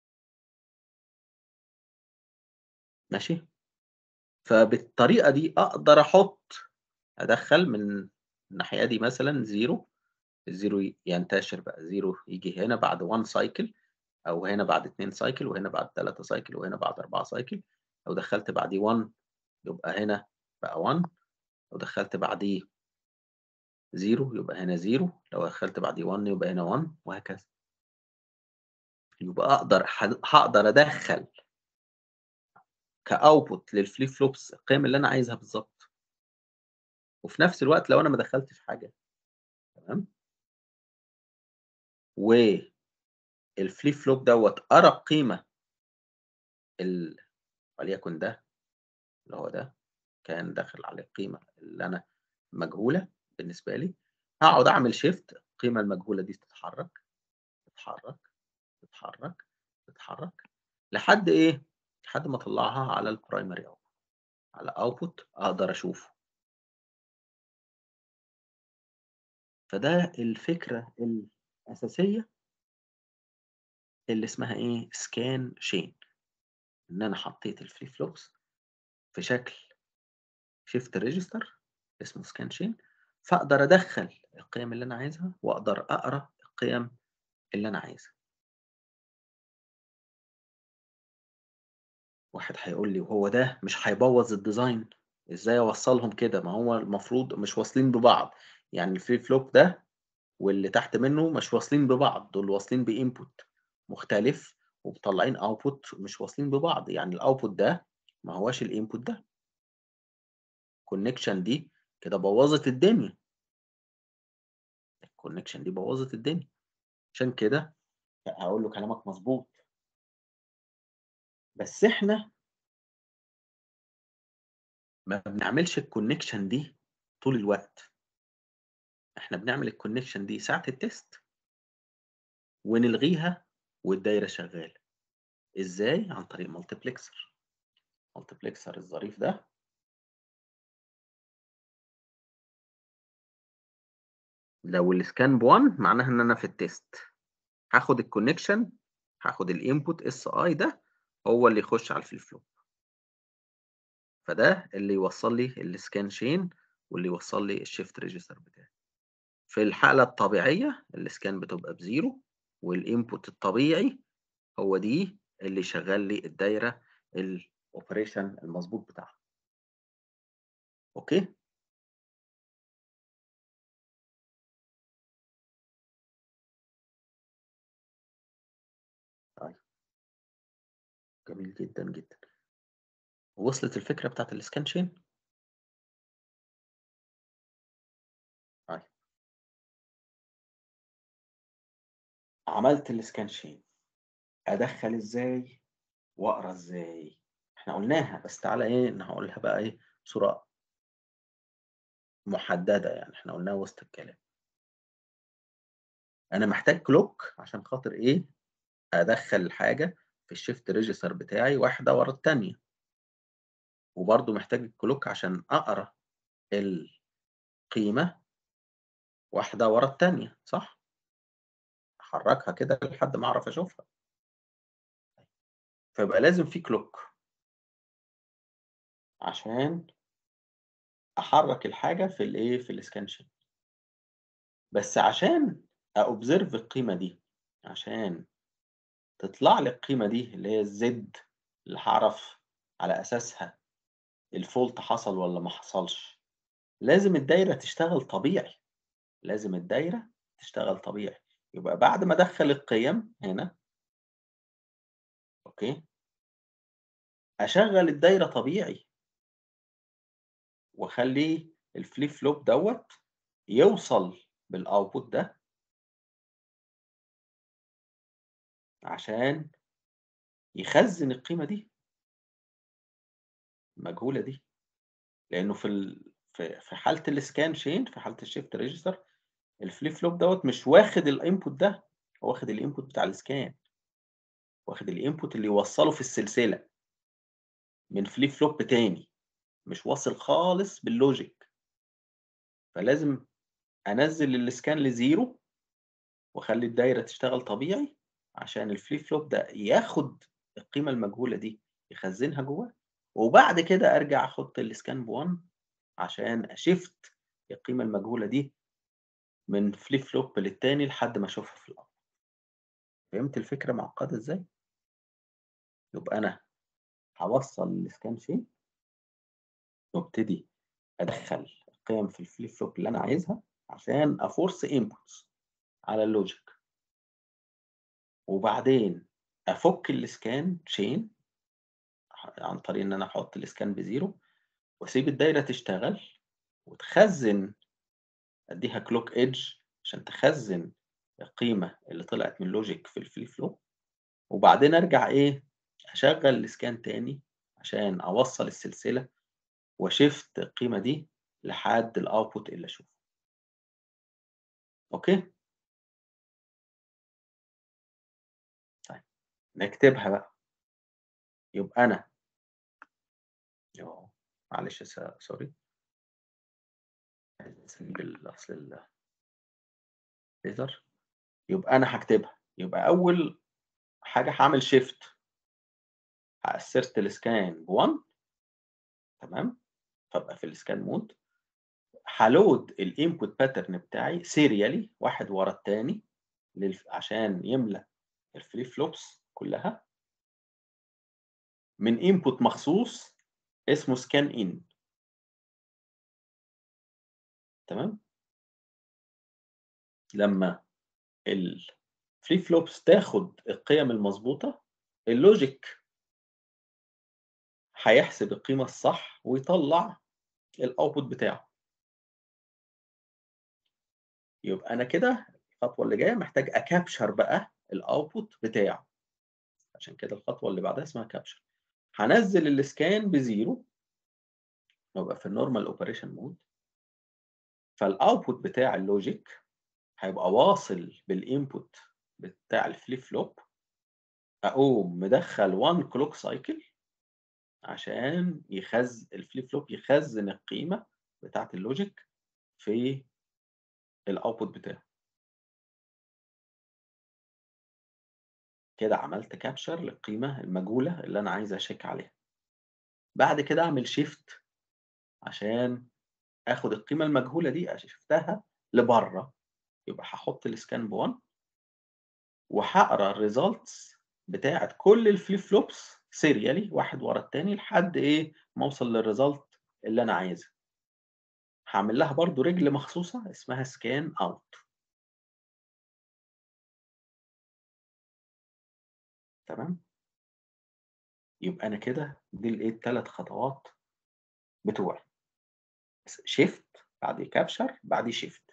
ماشي؟ فبالطريقة دي أقدر أحُط أدخّل من الناحية دي مثلًا 0 ال0 ينتشر بقى 0 ييجي هنا بعد 1 cycle أو هنا بعد 2 cycle وهنا بعد 3 cycle وهنا بعد 4 cycle لو دخّلت بعديه 1 يبقى هنا بقى 1 لو دخّلت بعديه 0 يبقى هنا 0 لو دخّلت بعديه 1 يبقى هنا 1 وهكذا. يبقى أقدر ح هاقدر أدخّل كoutput للflip flops القيم اللي أنا عايزها بالضبط. وفي نفس الوقت لو أنا ما دخّلتش حاجة تمام؟ والflip flop دوّة قرا القيمة ال وليكن ده اللي هو ده كان داخل عليه القيمة اللي أنا مجهولة بالنسبة لي، هاقعد أعمل shift القيمة المجهولة دي تتحرك، تتحرك، تتحرك، تتحرك، لحد إيه؟ لحد ما أطلّعها على الprimary output على output أقدر أشوفه. فده الفكرة الأساسية اللي اسمها إيه scan chain إن أنا حطيت الflip flops في شكل shift register اسمه scan chain فأقدر أدخّل القيم اللي أنا عايزها وأقدر أقرا القيم اللي أنا عايزها. واحد هيقول لي وهو ده مش هيبوّظ الdesign إزاي أوصّلهم كده؟ ما هو المفروض مش واصلين ببعض، يعني الflip flop ده واللي تحت منه مش واصلين ببعض، دول واصلين بinput مختلف ومطلّعين output مش واصلين ببعض، يعني الoutput ده ما هواش الinput ده. الconnection دي كده بوّظت الدنيا. الconnection دي بوّظت الدنيا. عشان كده هاقول له كلامك مضبوط. بس إحنا ما بنعملش الconnection دي طول الوقت. إحنا بنعمل الconnection دي ساعة الtest ونلغيها والدايرة شغالة. إزاي؟ عن طريق multiplexer. multiplexer الظريف ده لو الscan ب1 معناها إن أنا في الtest هاخد الconnection هاخد الinput SI ده هو اللي يخش على الflip flop. فده اللي يوصّل لي الscan chain واللي يوصّل لي الshift register بتاعي. في الحالة الطبيعية الscan بتبقى ب0 والinput الطبيعي هو دي اللي يشغّل لي الدايرة الoperation المضبوط بتاعها. أوكي؟ طيب. جميل جدًا، جدًا. وصلت الفكرة بتاعة الscan chain؟ طيب. عملت الscan chain أدخّل إزاي وأقرا إزاي؟ إحنا قُلناها بس تعالَ إيه نقولها بقى إيه بصورة محددة يعني، إحنا قُلناها وسط الكلام. أنا محتاج clock عشان خاطر إيه، أدخّل الحاجة في الshift register بتاعي واحدة ورا التانية. وبرضه محتاج الclock عشان أقرا القيمة واحدة ورا التانية، صح؟ احركها كده لحد ما اعرف اشوفها فيبقى لازم في كلوك عشان احرك الحاجه في الايه في السكان شيت بس عشان أوبزرف القيمه دي عشان تطلع لي القيمه دي اللي هي الزد اللي هعرف على اساسها الفولت حصل ولا ما حصلش لازم الدايره تشتغل طبيعي لازم الدايره تشتغل طبيعي يبقى بعد ما ادخل القيم هنا اوكي اشغل الدايره طبيعي واخلي الفليب فلوب دوت يوصل بالاوتبوت ده عشان يخزن القيمه دي المجهوله دي لانه في ال... في في حاله السكان شين في حاله الشيفت ريجستر الفليب فلوب دوت مش واخد الانبوت ده هو واخد الانبوت بتاع السكان واخد الانبوت اللي يوصله في السلسله من فليب فلوب تاني مش واصل خالص باللوجيك فلازم انزل السكان لزيرو واخلي الدايره تشتغل طبيعي عشان الفليب فلوب ده ياخد القيمه المجهوله دي يخزنها جواه وبعد كده ارجع احط السكان ب1 عشان اشفت القيمه المجهوله دي من فليب فلوب للتاني لحد ما اشوفها في الارض فهمت الفكره معقده ازاي يبقى انا هوصل السكان شين وابتدي ادخل القيم في الفليب فلوب اللي انا عايزها عشان افورس انبوتس على اللوجيك وبعدين افك السكان شين عن طريق ان انا احط السكان بزيرو واسيب الدايره تشتغل وتخزن اديها كلوك ايدج عشان تخزن القيمه اللي طلعت من لوجيك في الفليب فلوب وبعدين ارجع ايه اشغل السكان تاني عشان اوصل السلسله وشفت القيمه دي لحد الاوتبوت اللي اشوفه اوكي طيب نكتبها بقى يبقى انا يو معلش سوري نجيب الاصل الليزر يبقى انا هكتبها يبقى اول حاجه هعمل شيفت هأسرت السكان ب1 تمام فابقى في السكان مود هلود الانبوت باترن بتاعي سيريالي واحد ورا الثاني عشان يملى الفليب فلوبس كلها من انبوت مخصوص اسمه سكان ان تمام لما الفليب فلوبس تاخد القيم المظبوطه اللوجيك هيحسب القيمه الصح ويطلع الاوتبوت بتاعه يبقى انا كده الخطوه اللي جايه محتاج اكابشر بقى الاوتبوت بتاعه عشان كده الخطوه اللي بعدها اسمها كابشر هنزل السكان بزيرو وابقى في النورمال اوبريشن مود فالاوتبوت بتاع اللوجيك هيبقى واصل بالانبوت بتاع الفليب فلوب اقوم مدخل 1 كلوك سايكل عشان يخزن الفليب فلوب يخزن القيمه بتاعه اللوجيك في الاوتبوت بتاعه كده عملت كابشر للقيمه المجهوله اللي انا عايز اشيك عليها بعد كده اعمل شيفت عشان اخد القيمه المجهوله دي اشفتها لبره يبقى هحط السكان ب1 وهقرا الريزلتس بتاعت كل الفليب فلوبس سيريالي واحد ورا التاني لحد ايه ما اوصل للريزلت اللي انا عايزها هعمل لها برضو رجل مخصوصه اسمها سكان اوت تمام يبقى انا كده دي الايه الثلاث خطوات بتوعي شيفت بعد كابشر بعد شيفت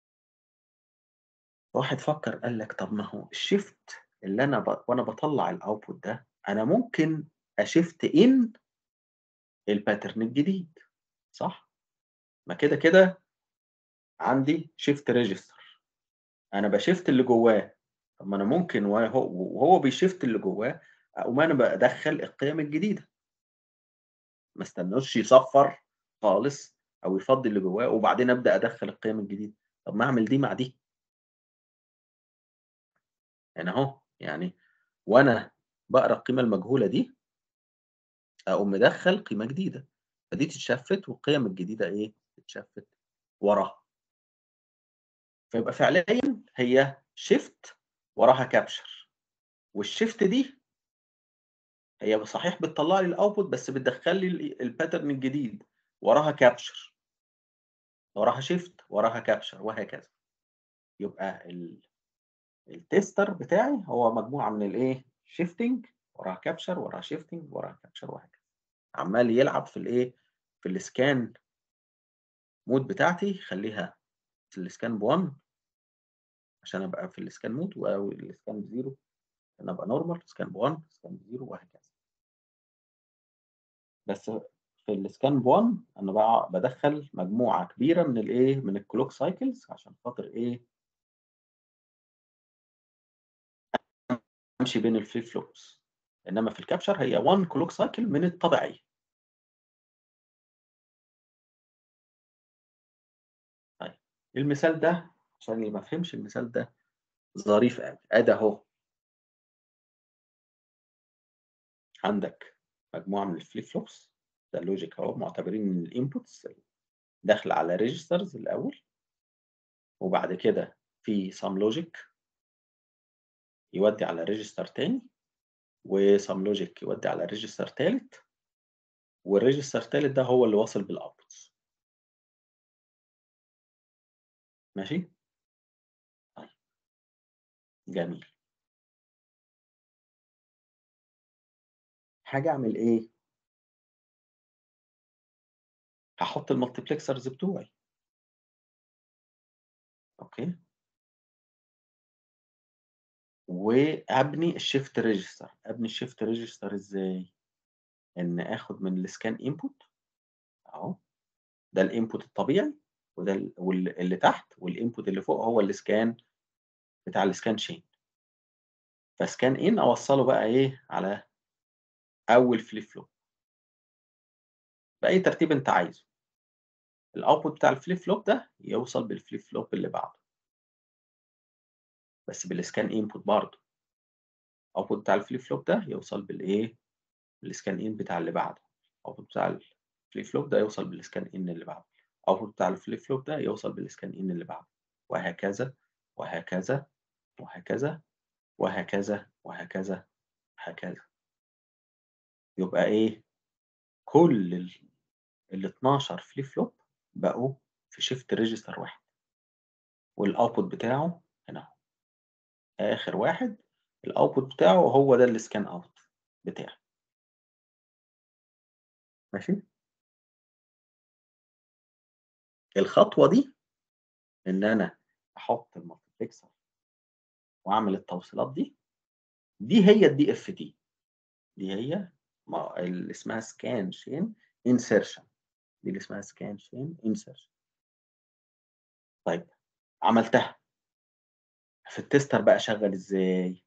واحد فكر قال لك طب ما هو الشيفت اللي انا ب... وانا بطلع الاوتبوت ده انا ممكن اشيفت ان الباترن الجديد صح ما كده كده عندي شيفت ريجستر انا بشيفت اللي جواه طب ما انا ممكن وهو, وهو بيشيفت اللي جواه اقوم انا بدخل القيم الجديده ما استنوش يصفر خالص او يفضي اللي جواه وبعدين ابدا ادخل القيم الجديده طب ما اعمل دي مع دي يعني أهو يعني وأنا باقرا القيمة المجهولة دي أقوم مدخّل قيمة جديدة، فدي تتشفّت والقيم الجديدة إيه، تتشفّت وراها. فيبقى فعليًا هي shift وراها capture والshift دي هي صحيح بتطلّع لي الoutput بس بتدخّل لي ال الpattern الجديد وراها capture وراها shift وراها capture وهكذا. يبقى ال الtester بتاعي هو مجموعة من الإيه، shifting وراها capture وراها shifting وراها capture وهكذا. عمّال يلعب في الإيه، في الscan mode بتاعتي يخلّيها في الscan ب1 عشان أبقى في الscan mode و الscan ب0 عشان أبقى normal scan ب1 scan ب0 وهكذا. بس في الscan ب1 أنا بقى بادخّل مجموعة كبيرة من الإيه، من الclock cycles عشان خاطر إيه أمشي بين الflip flops إنما في الcapture هي one clock cycle من الطبيعية. طيب المثال ده عشان اللي ما فهمش المثال ده ظريف أوي، آدي أهو. عندك مجموعة من الflip flops ده الlogic أهو معتبرين إن الinputs داخلة على registers الأول. وبعد كده في some logic يودّي على register تاني وsome logic يودّي على register تالت والregister التالت ده هو اللي واصل بالoutputs. ماشي؟ طيب. جميل. هاجي أعمل إيه؟ هاحط الmultiplexers بتوعي. أوكي. وأبني الshift register، أبني الshift register إزاي؟ إن آخد من الscan input أهو، ده الinput الطبيعي وده ال وال اللي تحت والinput اللي فوق هو الscan بتاع الscan chain. فscan in أوصّله بقى إيه، على أول flip flop. بأي ترتيب أنت عايزه. الoutput بتاع الflip flop ده يوصل بالflip flop اللي بعده. بس بالscan input برضه. الoutput بتاع الflip flop ده يوصل بالإيه، بالscan in بتاع اللي بعده. الoutput بتاع الflip flop ده يوصل بالscan in اللي بعده. الoutput بتاع الflip flop ده يوصل بالscan in اللي بعده. وهكذا، وهكذا، وهكذا، وهكذا، وهكذا، وهكذا. يبقى إيه، كل ال ال12 flip flop بقوا في shift register واحد. والoutput بتاعه هنا أهو. آخر واحد الoutput بتاعه هو ده الscan out بتاعي. ماشي؟ الخطوة دي إن أنا أحط الmultiplexer وأعمل التوصيلات دي، دي هي الDFT. دي هي ما اللي اسمها scan chain insertion. دي اللي اسمها scan chain insertion. طيب عملتها. في الtester بقى أشغّل إزاي؟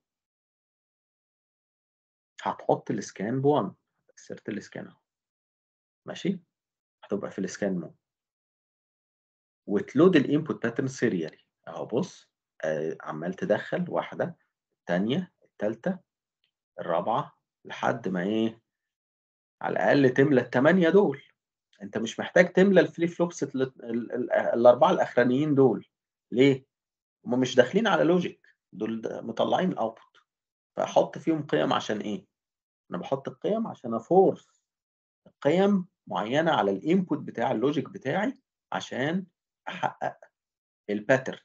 هتحط الscan ب1 أسرت الscan أهو. ماشي؟ هتبقى في الscan mode. وتload الinput pattern serially أهو بُص آآ عمّال تدخّل واحدة، التانية، التالتة، الرابعة، لحد ما إيه، على الأقل تملى ال8 دول. أنت مش محتاج تملى الflip flops ال ال ال ال4 الأخرانيين دول. ليه؟ هم مش داخلين على logic دول د مطلّعين output. فأحط فيهم قيم عشان إيه؟ أنا باحط القيم عشان أforce قيم معيّنة على الinput بتاع الlogic بتاعي عشان أحقق الpattern.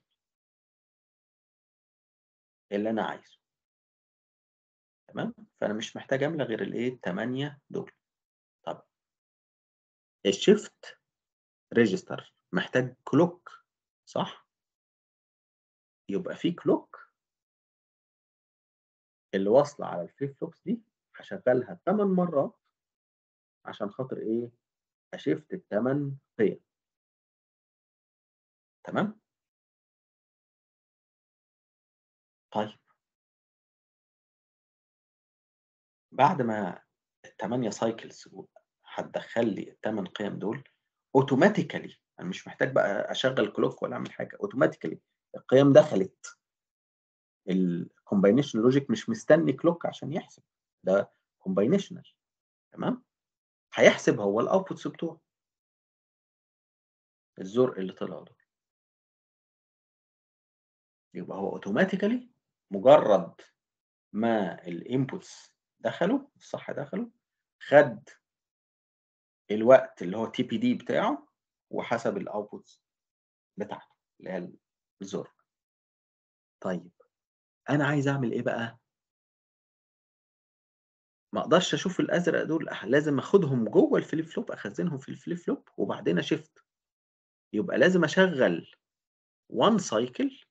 اللي أنا عايزه. تمام؟ فأنا مش محتاج أملى غير الإيه، ال8 دول. طب الshift register محتاج clock صح؟ يبقى في clock اللي واصلة على الflip flops دي هاشغّلها 8 مرات عشان خاطر إيه، أshift ال8 قيم. تمام؟ طيب. بعد ما ال8 cycles و هتدخّل لي ال8 قيم دول automatically أنا مش محتاج بقى أشغّل clock ولا أعمل حاجة automatically القيم دخلت. كومباينيشن لوجيك مش مستني كلوك عشان يحسب ده كومباينيشنال تمام هيحسب هو الاوتبوتس بتوعه الزرق اللي طلع دول يبقى هو اوتوماتيكالي مجرد ما الانبوتس دخلوا الصح دخلوا خد الوقت اللي هو تي بي دي بتاعه وحسب الاوتبوتس بتاعته اللي هي الزر طيب انا عايز اعمل ايه بقى ما اقدرش اشوف الازرق دول لازم اخدهم جوه الفليب فلوب اخزنهم في الفليب فلوب وبعدين اشيفت يبقى لازم اشغل وان سايكل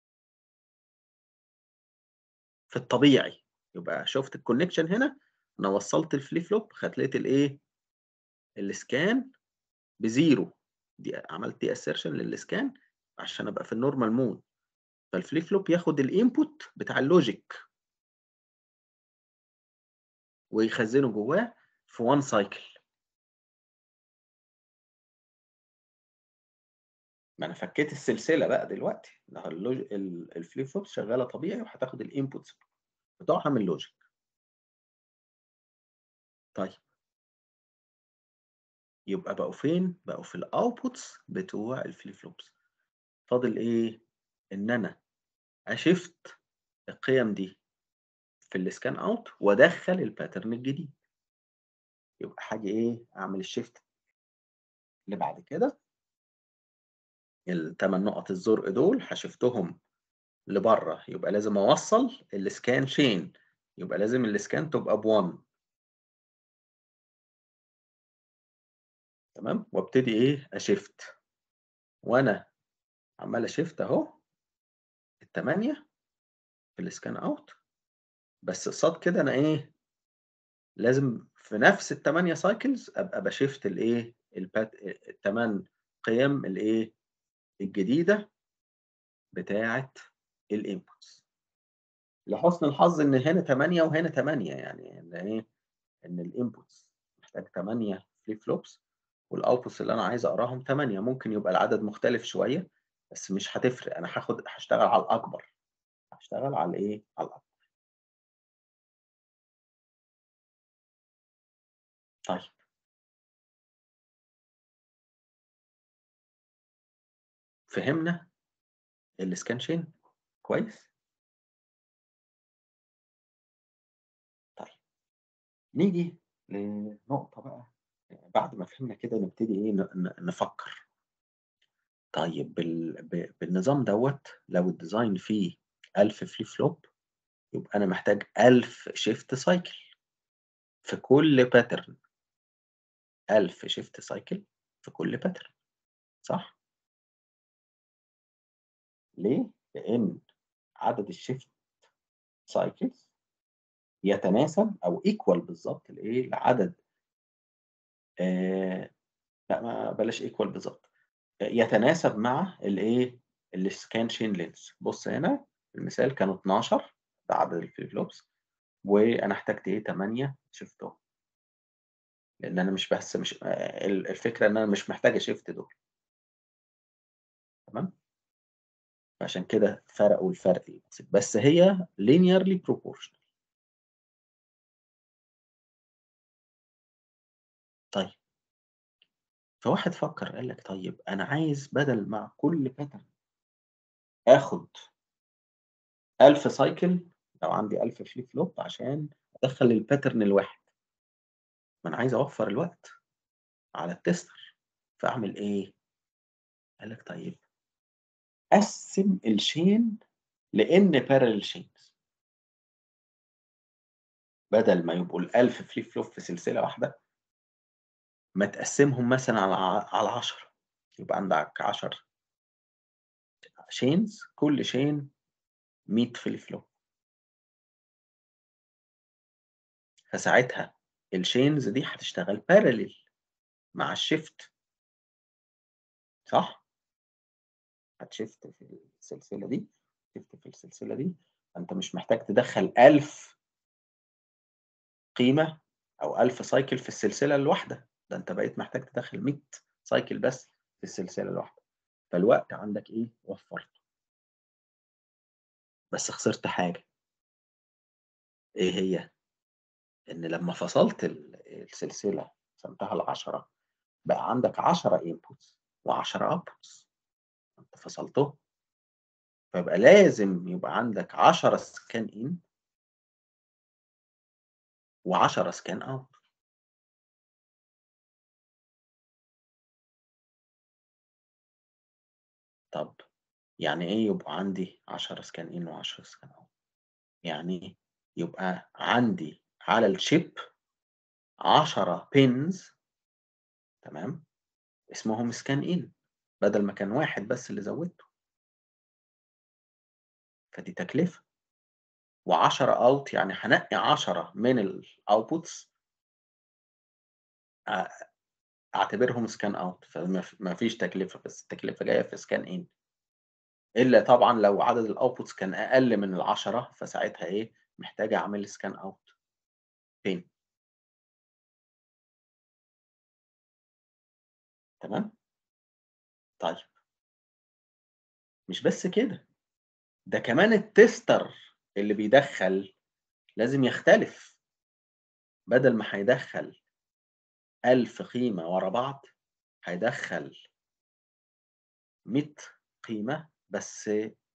في الطبيعي يبقى شفت الكونكشن هنا انا وصلت الفليب فلوب خليت الايه السكان بزيرو دي عملت دي اسيرشن للسكان عشان ابقى في النورمال مود فالفليب فلوب ياخد الانبوت بتاع اللوجيك ويخزنه جواه في وان سايكل ما انا فكيت السلسله بقى دلوقتي الفليب فلوب شغاله طبيعي وهتاخد الانبوتس بتوعها من اللوجيك طيب يبقى بقوا فين؟ بقوا في الاوتبوتس بتوع الفليب فلوبس فاضل ايه؟ ان انا اشفت القيم دي في السكان اوت وادخل الباترن الجديد يبقى حاجه ايه؟ اعمل الشيفت اللي بعد كده الثمان نقط الزرق دول هشفتهم لبره يبقى لازم اوصل السكان شين يبقى لازم السكان تبقى ب1 تمام وابتدي ايه اشفت وانا عمال اشفت اهو الثمانيه في السكان اوت بس قصاد كده انا ايه لازم في نفس الثمانيه سايكلز ابقى بشفت الايه البات الثمان قيم الايه الجديده بتاعه الانبوتس لحسن الحظ ان هنا 8 وهنا 8 يعني ان ايه ان الانبوتس محتاج 8 فليب فلوبس والاوتبوتس اللي انا عايز اقراهم 8 ممكن يبقى العدد مختلف شويه بس مش هتفرق انا هاخد هشتغل على الاكبر هشتغل على الايه على الاكبر طيب فهمنا السكان شين كويس طيب نيجي لنقطة بقى بعد ما فهمنا كده نبتدي ايه نفكر طيب بال... بالنظام دوت لو الديزاين فيه 1000 فليب فلوب يبقى انا محتاج 1000 شيفت سايكل في كل باترن 1000 شيفت سايكل في كل باترن صح ليه لان عدد الشيفت سايكلز يتناسب او ايكوال بالظبط لايه لعدد آه لا ما بلاش ايكوال بالظبط يتناسب مع الايه السكان شين لينس بص هنا المثال كانوا 12 ده عدد الفليب فلوبس وانا احتجت ايه 8 شفتهم لان انا مش بس مش الفكره ان انا مش محتاج اشيفت دول تمام عشان كده فرقوا الفرق البسيط بس هي linearly proportional طيب فواحد فكر قال لك طيب انا عايز بدل مع كل باترن اخد 1000 سايكل لو عندي 1000 فليب فلوب عشان ادخل الباترن الواحد ما انا عايز اوفر الوقت على التستر فاعمل ايه قال لك طيب قسم الشين لان بارل شينز بدل ما يبقوا ال1000 فليب فلوب في سلسله واحده ما تقسمهم مثلا على على 10 يبقى عندك 10 شينز كل شين 100 فليب فلوب فساعتها الشينز دي هتشتغل بارلل مع الشيفت صح هتشيفت في السلسله دي شيفت في السلسله دي فانت مش محتاج تدخل 1000 قيمه او 1000 سايكل في السلسله الواحده ده انت بقيت محتاج تدخل 100 سايكل بس في السلسله الواحده فالوقت عندك ايه وفرته بس خسرت حاجه إيه هي؟ إن لمّا فصلت ال السلسلة قسمتها ل10 بقى عندك 10 inputs و10 outputs أنت فصلتهم. فيبقى لازم يبقى عندك 10 scan in و10 scan out. طب يعني إيه يبقى عندي 10 scan in و10 scan out؟ يعني يبقى عندي على الchip 10 pins تمام، اسمهم scan in بدل ما كان 1 بس اللي زوّدته. فدي تكلفة. و10 out يعني هانقّي 10 من الoutputs أ أعتبرهم scan out فما ف ما فيش تكلفة، بس التكلفة جاية في scan in. إلا طبعًا لو عدد الoutputs كان أقل من ال10 فساعتها إيه، محتاج أعمل scan out تاني. تمام؟ طيب. مش بس كده، ده كمان التيستر اللي بيدخّل لازم يختلف. بدل ما هيدخّل 1000 قيمة ورا بعض، هيدخّل 100 قيمة بس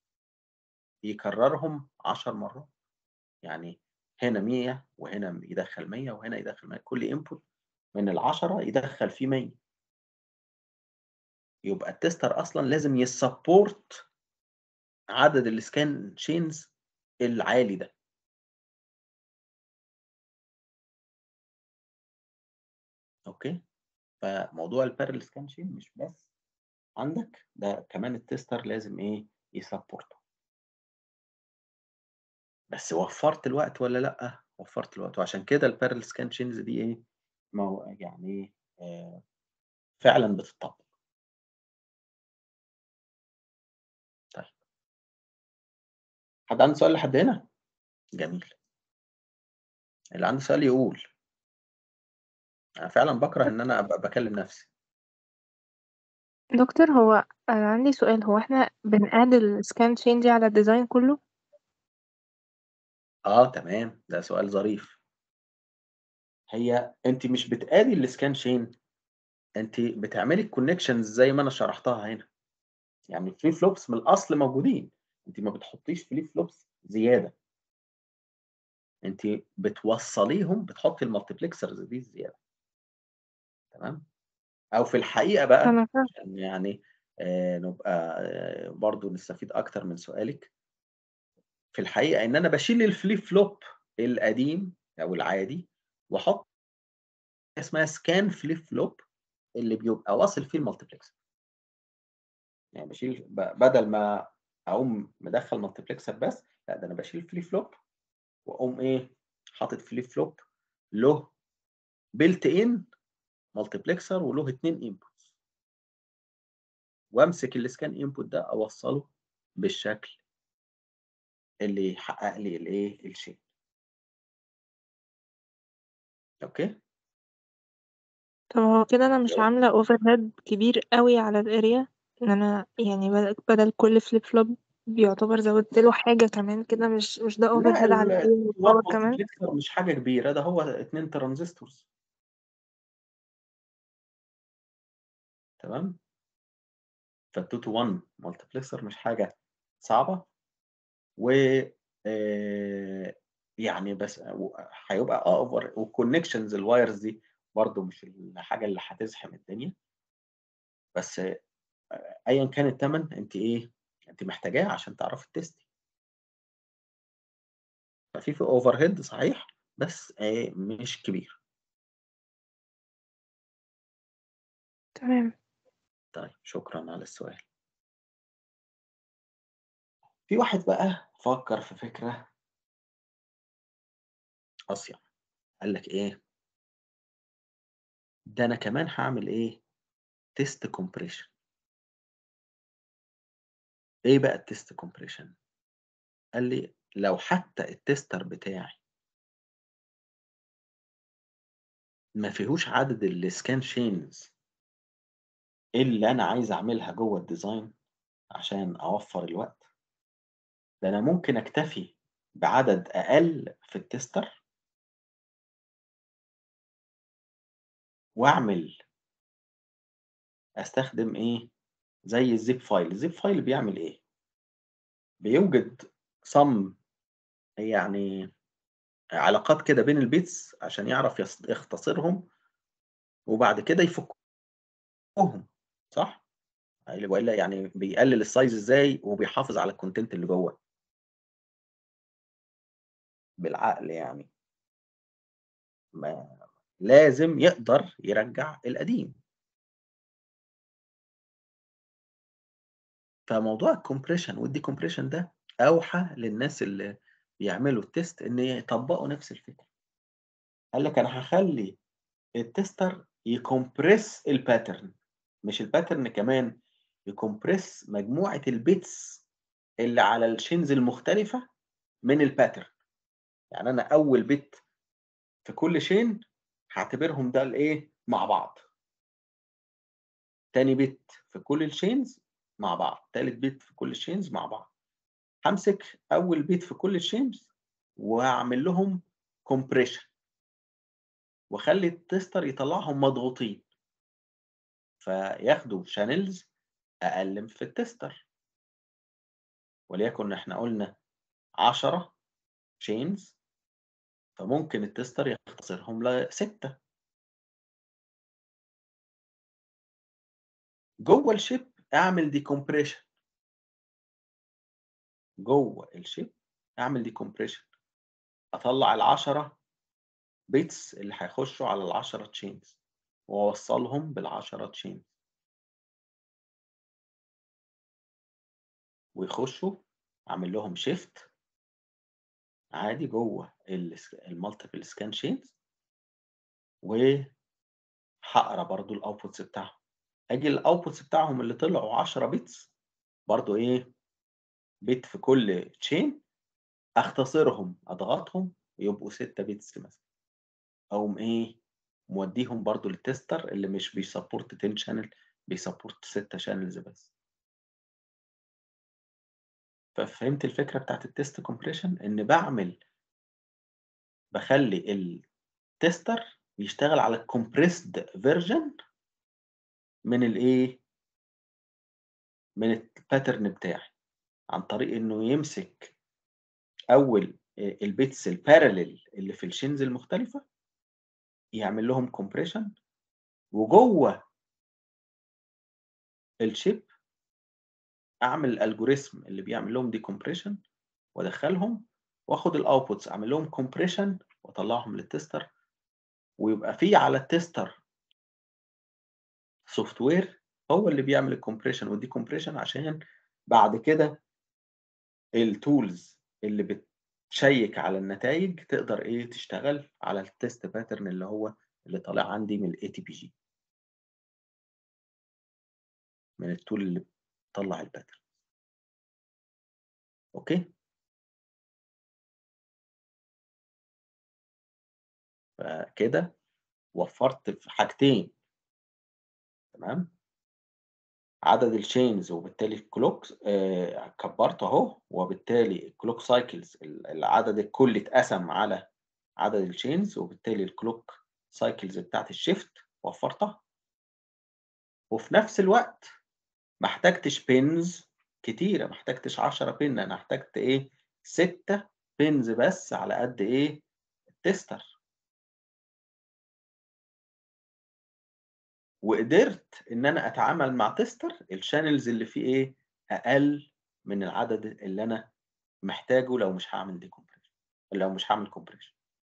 يكررهم 10 مرات. يعني هنا 100 وهنا يدخّل 100 وهنا يدخّل 100 كل input من ال10 يدخّل فيه 100. يبقى التيستر أصلًا لازم يsupport عدد الscan chains العالي ده. أوكي؟ فموضوع الparallel scan chain مش بس عندك، ده كمان التيستر لازم إيه، يسبورته. بس وفّرت الوقت والّا لأ؟ وفّرت الوقت، وعشان كده الparallel scan chains دي إيه، ما هو يعني إيه، آآ فعلًا بتطبّق. طيب. حد عنده سؤال لحد هنا؟ جميل. اللي عنده سؤال يقول. أنا فعلًا باكره إن أنا أبقى باكلّم نفسي. دكتور هو أنا عندي سؤال، هو إحنا بنadd الscan chain دي على الdesign كلّه؟ آه تمام، ده سؤال ظريف. هي أنتِ مش بتadd الscan chain، أنتِ بتعملي الconnections زي ما أنا شرحتها هنا. يعني الflip flops من الأصل موجودين، أنتِ ما بتحطّيش flip flops زيادة. أنتِ بتوصّليهم بتحطّي الmultiplexers دي الزيادة. تمام؟ أو في الحقيقة بقى أنا فاهمة. عشان يعني آآ نبقى برضه نستفيد أكتر من سؤالِك. في الحقيقة إن أنا باشيل الflip flop القديم أو العادي وأحط اسمها scan flip flop اللي بيبقى واصل فيه الmultiplexer. يعني باشيل ب بدل ما أقوم مدخّل multiplexer بس، لأ ده أنا باشيل flip flop وأقوم إيه، حاطط flip flop له built in multiplexer وله 2 inputs. وأمسك الscan input ده أوصّله بالشكل اللي يحقق لي الإيه، الchain. أوكي؟ طب هو كده أنا مش عاملة overhead كبير أوي على الarea؟ إن أنا يعني بدل بدل كل flip flop بيعتبر زوّدت له حاجة كمان كده مش مش ده لأ overhead على ال الarea one والpower كمان؟ multiplexer مش حاجة كبيرة، ده هو 2 transistors. تمام؟ فال2 to 1 multiplexer مش حاجة صعبة. و آآ يعني بس و هيبقى آه over والconnections الwires دي برضه مش الحاجة اللي هتزحم الدنيا. بس أ أيًا كان التمن أنتِ إيه، أنتِ محتاجاه عشان تعرفي تتستي. ففي في overhead صحيح، بس آآ مش كبير. تمام. طيب شكرًا على السؤال. في واحد بقى فكّر في فكرة أصيع، قال لك إيه ده أنا كمان هاعمل إيه، test compression. إيه بقى الtest compression؟ قال لي لو حتى التستر بتاعي ما فيهوش عدد الscan chains اللي أنا عايز أعملها جوّه الdesign عشان أوفّر الوقت. ده أنا ممكن أكتفي بعدد أقل في التستر وأعمل أستخدم إيه زي الزيب فايل الزيب فايل بيعمل إيه بيوجد صم يعني علاقات كده بين البيتس عشان يعرف يس- يختصرهم وبعد كده يفكهم صح والا يعني بيقلل السايز ازاي وبيحافظ على الكونتنت اللي جوه بالعقل يعني ما لازم يقدر يرجع القديم فموضوع الكومبريشن والديكومبريشن ده اوحى للناس اللي بيعملوا التيست ان يطبقوا نفس الفكره قال لك انا هخلي التستر يكمبريس الباترن مش الباترن كمان يكمبريس مجموعه البيتس اللي على الشينز المختلفه من الباترن يعني انا اول بيت في كل شين هعتبرهم ده الايه مع بعض تاني بيت في كل الشينز مع بعض تالت بيت في كل الشينز مع بعض همسك اول بيت في كل الشينز واعمل لهم كومبريشن واخلي التستر يطلعهم مضغوطين فياخدوا شانلز اقل في التستر وليكن احنا قلنا 10 شينز فممكن التستر يختصرهم لستة جوه الشيب اعمل ديكومبريشن جوه الشيب اعمل ديكومبريشن اطلع العشرة بيتس اللي هيخشوا على العشرة تشينز واوصلهم بالعشرة تشينز ويخشوا اعمل لهم شيفت عادي جوه المالتيبل سكان شينز وهقرا برضو الاوتبوتس بتاعهم اجي الاوتبوتس بتاعهم اللي طلعوا 10 بيتس برضو ايه بيت في كل تشين اختصرهم اضغطهم ويبقوا 6 بيتس مثلا اقوم ايه موديهم برضو للتستر اللي مش بيسبورت 10 شانل بيسبورت 6 شانلز بس ففهمت الفكره بتاعت التست كومبريشن ان بعمل بخلي التستر بيشتغل على الكومبريسد فيرجن من الايه من الباترن بتاعي عن طريق انه يمسك اول البيتس الباراليل اللي في الشينز المختلفه يعمل لهم كومبريشن وجوه الشيب اعمل الالجوريثم اللي بيعمل لهم ديكومبريشن وادخلهم واخد الاوتبوتس اعمل لهم كومبريشن واطلعهم للتستر ويبقى في على التستر سوفت وير هو اللي بيعمل الكومبريشن والديكومبريشن عشان بعد كده التولز اللي بتشيك على النتائج تقدر ايه تشتغل على التست باترن اللي هو اللي طالع عندي من الاي تي بي جي من التول اللي بتطلع الباترن اوكي فكده وفرت في حاجتين تمام عدد الشينز وبالتالي الكلوك آه كبرته اهو وبالتالي الكلوك سايكلز العدد الكلي اتقسم على عدد الشينز وبالتالي الكلوك سايكلز بتاعت الشيفت وفرتها وفي نفس الوقت ما احتجتش بينز كتيره ما احتجتش 10 بين انا احتجت ايه 6 بينز بس على قد ايه التستر وقدرت ان انا اتعامل مع تستر الشانلز اللي فيه ايه اقل من العدد اللي انا محتاجه لو مش هعمل ديكومبريشن لو مش هعمل كومبريشن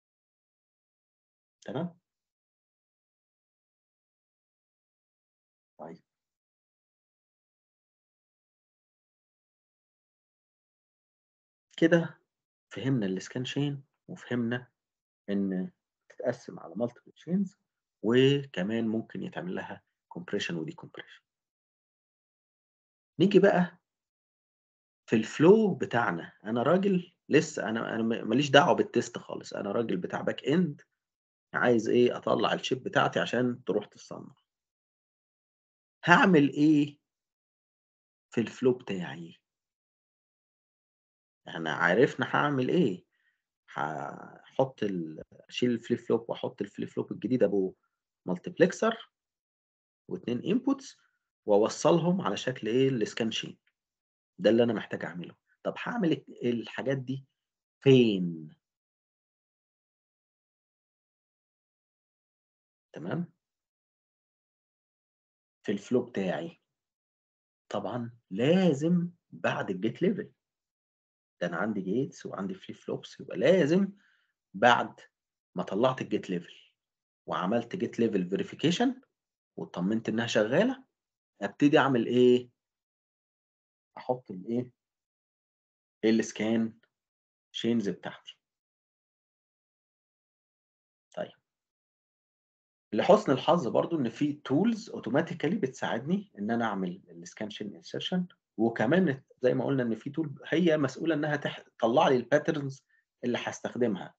تمام طيب كده فهمنا السكان شين وفهمنا ان تتقسم على مالتيبل تشينز وكمان ممكن يتعمل لها كومبريشن وديكومبريشن نيجي بقى في الفلو بتاعنا انا راجل لسه انا انا ماليش دعوه بالتست خالص انا راجل بتاع باك اند عايز ايه اطلع الشيب بتاعتي عشان تروح تصنع هعمل ايه في الفلو بتاعي احنا عرفنا هاعمل إيه، هاحط ال أشيل الفليب فلوب وأحط الفليب فلوب الجديد أبو multiplexer و2 inputs وأوصّلهم على شكل إيه الscan chain ده اللي أنا محتاج أعمله. طب هاعمل الك الحاجات دي فين؟ تمام؟ في الفلو بتاعي. طبعًا لازم بعد الgate level. ده أنا عندي gates وعندي flip flops يبقى لازم بعد ما طلّعت الgate level وعملت gate level verification واتطمنت إنها شغالة، أبتدي أعمل إيه؟ أحط الإيه الscan chains بتاعتي. طيب. لحُسن الحظ برضه إن في tools automatically بتساعدني إن أنا أعمل الscan chain insertion وكمان زي ما قُلنا إن في tool هي مسؤولة إنها تح تطلّع لي الpatterns اللي هاستخدمها.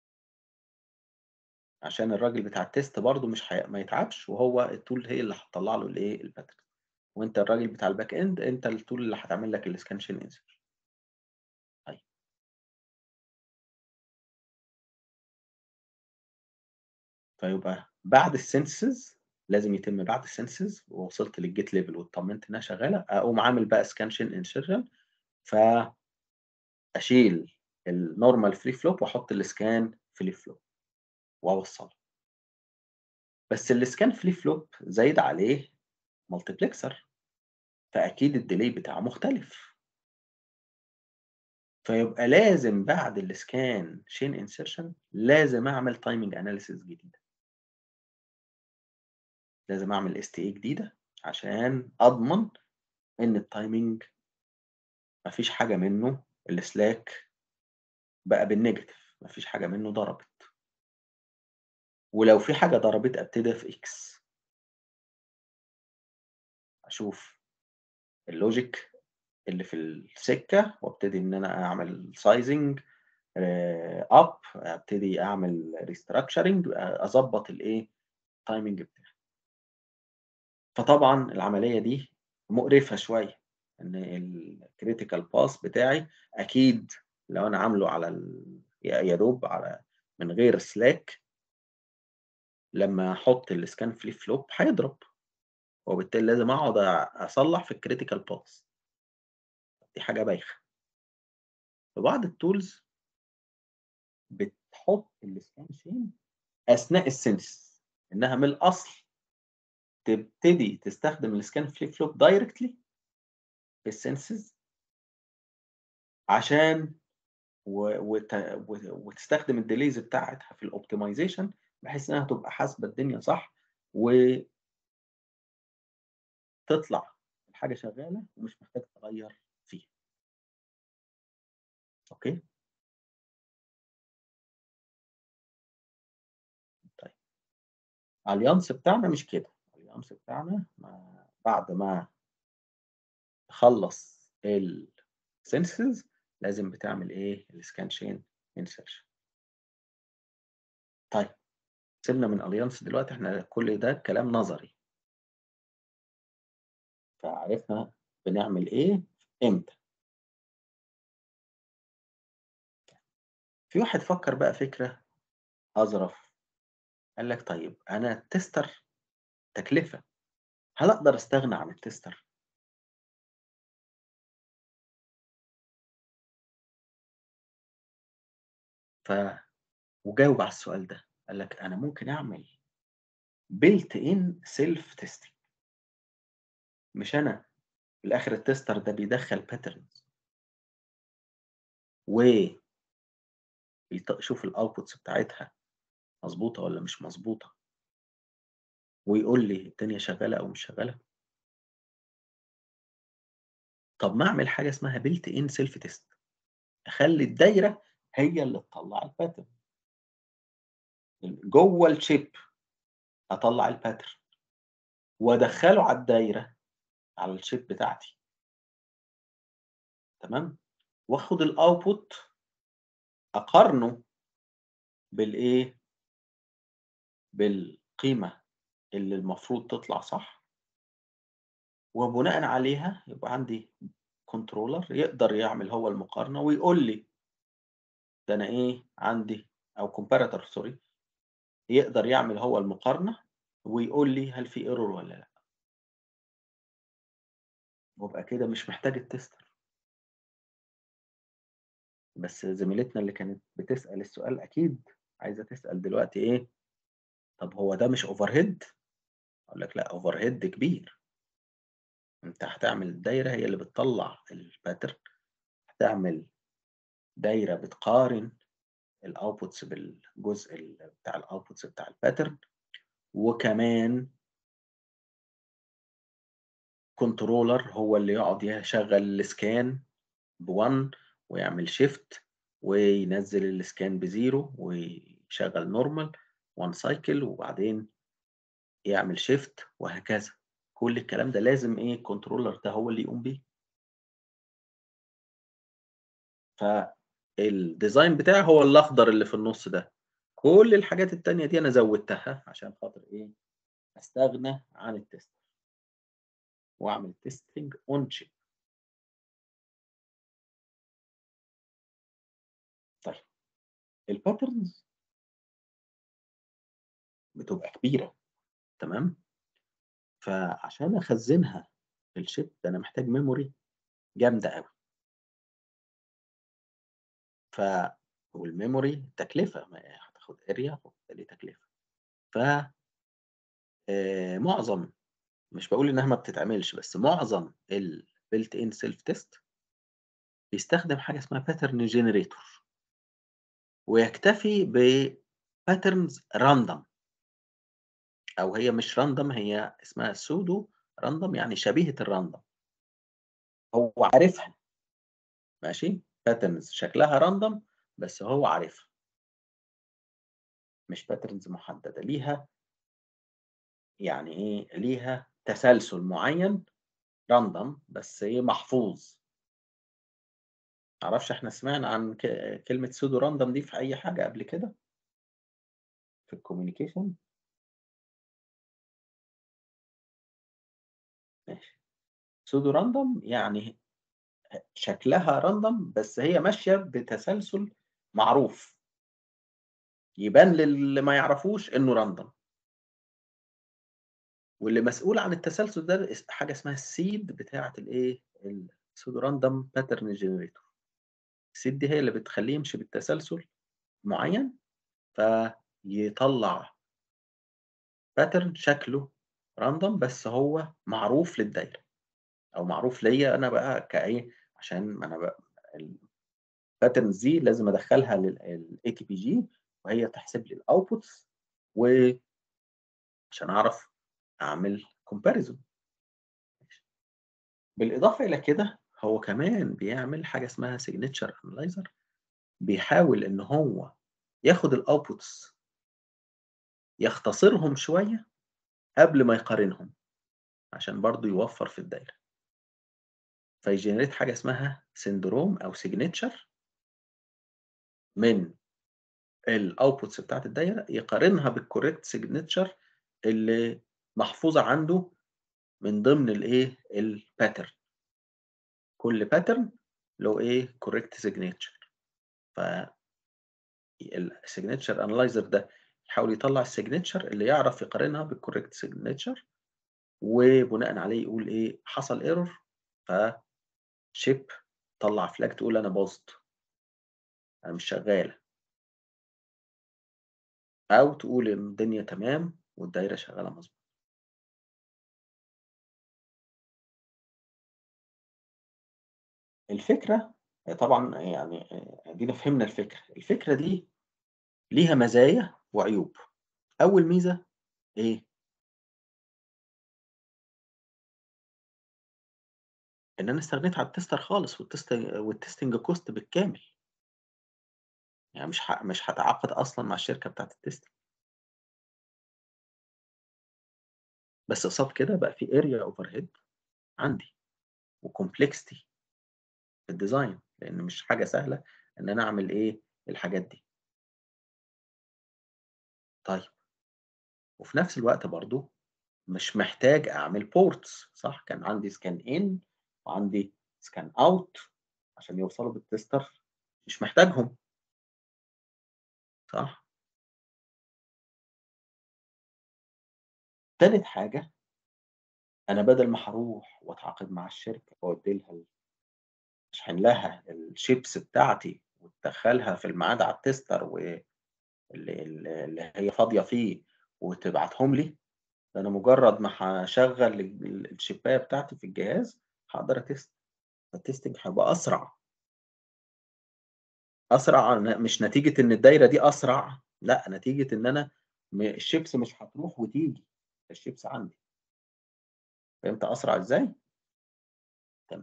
عشان الراجل بتاع الtest برضه مش هي ما يتعبش وهو الtool هي اللي هتطلّع له الإيه الpattern وأنت الراجل بتاع الback end أنت الtool اللي هتعمل لك الscan chain insertion. طيب. فيبقى بعد الsynthesis لازم يتم بعد الsynthesis ووصلت للgate level واتطمنت إنها شغالة، أقوم عامل بقى scan chain insertion ف أشيل الnormal flip flop وأحط الscan flip flop وأوصّله. بس الscan flip flop زايد عليه multiplexer فأكيد الdelay بتاعه مختلف. فيبقى لازم بعد الscan chain insertion لازم أعمل timing analysis جديدة. لازم أعمل STA جديدة عشان أضمن إن الtiming ما فيش حاجة منه الslack بقى بالنيجاتيف، ما فيش حاجة منه ضربت. ولو في حاجة ضربت أبتدي في X. أشوف الlogic اللي في السكة وأبتدي إن أنا أعمل sizing آآ up أبتدي أعمل restructuring أ أضبّط الإيه timing بتاعي. فطبعًا العملية دي مقرفة شوية، إن الcritical path بتاعي أكيد لو أنا عامله على ال يا يا دوب على من غير slack لمّا أحط الscan flip flop هيضرب، وبالتالي لازم أقعد أ أصلّح في الcritical path. دي حاجة بايخة. فبعض الtools بتحط الscan chain أثناء الsynthesis إنها من الأصل تبتدي تستخدم الscan flip flop directly في الsynthesis عشان و وت و وتستخدم الdelays بتاعتها في الoptimization بحيث إنها تبقى حاسبة الدنيا صح و تطلع الحاجة شغالة ومش محتاج تغيّر فيها. أوكي؟ طيب. alliance بتاعنا مش كده، الalliance بتاعنا ما بعد ما تخلّص الsynthesis لازم بتعمل إيه الscan chain insertion. طيب، سيبنا من alliance دلوقتي إحنا كل ده كلام نظري. فعرفنا بنعمل إيه إمتى. في واحد فكّر بقى فكرة أظرف، قال لك طيب أنا الtester تكلفة، هل أقدر أستغنى عن الtester؟ ف وجاوب على السؤال ده، قال لك أنا ممكن أعمل built in self testing. مش أنا في الآخر الtester ده بيدخّل patterns. و يط يشوف الoutputs بتاعتها مضبوطة والّا مش مضبوطة. ويقول لي الدنيا شغالة أو مش شغالة. طب ما أعمل حاجة اسمها built in self test أخلّي الدايرة هي اللي تطلّع الpattern. ال جوّه الchip أطلّع الpattern وأدخّله على الدايرة على الchip بتاعتي. تمام؟ وآخد الoutput أقارنه بالإيه بالقيمة اللي المفروض تطلع صح. وبناءً عليها يبقى عندي كنترولر يقدر يعمل هو المقارنة ويقول لي ده أنا إيه عندي أو كومباراتور سوري يقدر يعمل هو المقارنة ويقول لي هل في ايرور ولا لأ. وابقى كده مش محتاج التستر. بس زميلتنا اللي كانت بتسأل السؤال أكيد عايزة تسأل دلوقتي إيه، طب هو ده مش overhead؟ أقول لك لأ overhead كبير. أنت هتعمل دايرة هي اللي بتطلّع الpattern هتعمل دايرة بتقارن الoutputs بالجزء ال بتاع الoutputs بتاع الpattern وكمان كنترولر هو اللي يقعد يشغّل الscan ب1 ويعمل shift وينزّل الscan ب0 ويشغّل normal one cycle وبعدين يعمل shift وهكذا. كل الكلام ده لازم إيه الكنترولر ده هو اللي يقوم بيه. فالdesign بتاعي هو الأخضر اللي في النُص ده. كل الحاجات التانية دي أنا زوّدتها عشان خاطر إيه، أستغنى عن التستر. وأعمل testing on chip. طيب الpatterns بتبقى كبيرة تمام؟ فعشان أخزّنها في الchip ده أنا محتاج memory جامدة أوي. ف والmemory تكلفة، ما هي هتاخد area وبالتالي تكلفة. ف آآ معظم مش باقول إنها ما بتتعملش، بس معظم الbuilt in self test بيستخدم حاجة اسمها pattern generator. ويكتفي بpatterns random. أو هي مش random هي اسمها pseudo random يعني شبيهة الrandom. هو عارفها. ماشي؟ patterns شكلها random بس هو عارفها. مش patterns محددة، ليها يعني إيه، ليها تسلسل معيّن random بس إيه محفوظ. ما أعرفش إحنا سمعنا عن ك كلمة pseudo random دي في أي حاجة قبل كده؟ في الcommunication؟ ماشي. pseudo random يعني أ شكلها random بس هي ماشية بتسلسل معروف. يبان للي ما يعرفوش إنه random. واللي مسؤول عن التسلسل ده اس حاجة اسمها الseed بتاعة الإيه، الpseudo random pattern generator. الseed دي هي اللي بتخلّيه يمشي بالتسلسل معيّن، فيطلّع pattern شكله random بس هو معروف للدايرة. أو معروف ليّا أنا بقى كإيه، عشان ما أنا ب الpatterns دي لازم أدخّلها لل الATPG وهي تحسب لي الoutputs و عشان أعرف أعمل comparison. ماشي. بالإضافة إلى كده هو كمان بيعمل حاجة اسمها signature analyzer بيحاول إن هو ياخد الoutputs يختصرهم شوية قبل ما يقارنهم، عشان برضه يوفّر في الدايرة. فيgenerate حاجة اسمها syndrome أو signature من الoutputs بتاعة الدايرة يقارنها بالcorrect signature اللي محفوظة عنده من ضمن الإيه، الpattern. كل pattern له إيه، correct signature. ف الsignature analyzer ده يحاول يطلّع الsignature اللي يعرف يقارنها بالcorrect signature وبناءً عليه يقول إيه، حصل error فchip طلّع flag تقول أنا باظت. أنا مش شغّالة. أو تقول إن الدنيا تمام والدايرة شغّالة مضبوط. الفكرة هي طبعًا يعني آآ أدينا فهمنا الفكرة. الفكرة دي ليها مزايا وعيوب. أول ميزة إيه؟ إن أنا استغنيت عن التستر خالص والتست والtesting cost بالكامل. يعني مش ه مش هاتعاقد أصلًا مع الشركة بتاعة الtesting. بس قصاد كده بقى في area overhead عندي وcomplexity في الdesign لإن مش حاجة سهلة إن أنا أعمل إيه، الحاجات دي. طيب. وفي نفس الوقت برضه مش محتاج أعمل ports صح؟ كان عندي scan in وعندي سكان اوت عشان يوصلوا بالتستر مش محتاجهم صح تالت حاجة أنا بدل ما هروح وأتعاقد مع الشركة وأودي لها أشحن لها الشيبس بتاعتي وتدخلها في الميعاد على التستر واللي اللي هي فاضية فيه وتبعتهم لي ده أنا مجرد ما هشغل الشيباية بتاعتي في الجهاز هقدر أتست التستنج هيبقى أسرع أسرع مش نتيجة إن الدايرة دي أسرع لأ نتيجة إن أنا الشيبس مش هتروح وتيجي الشيبس عندي فهمت اسرع ازاي تمام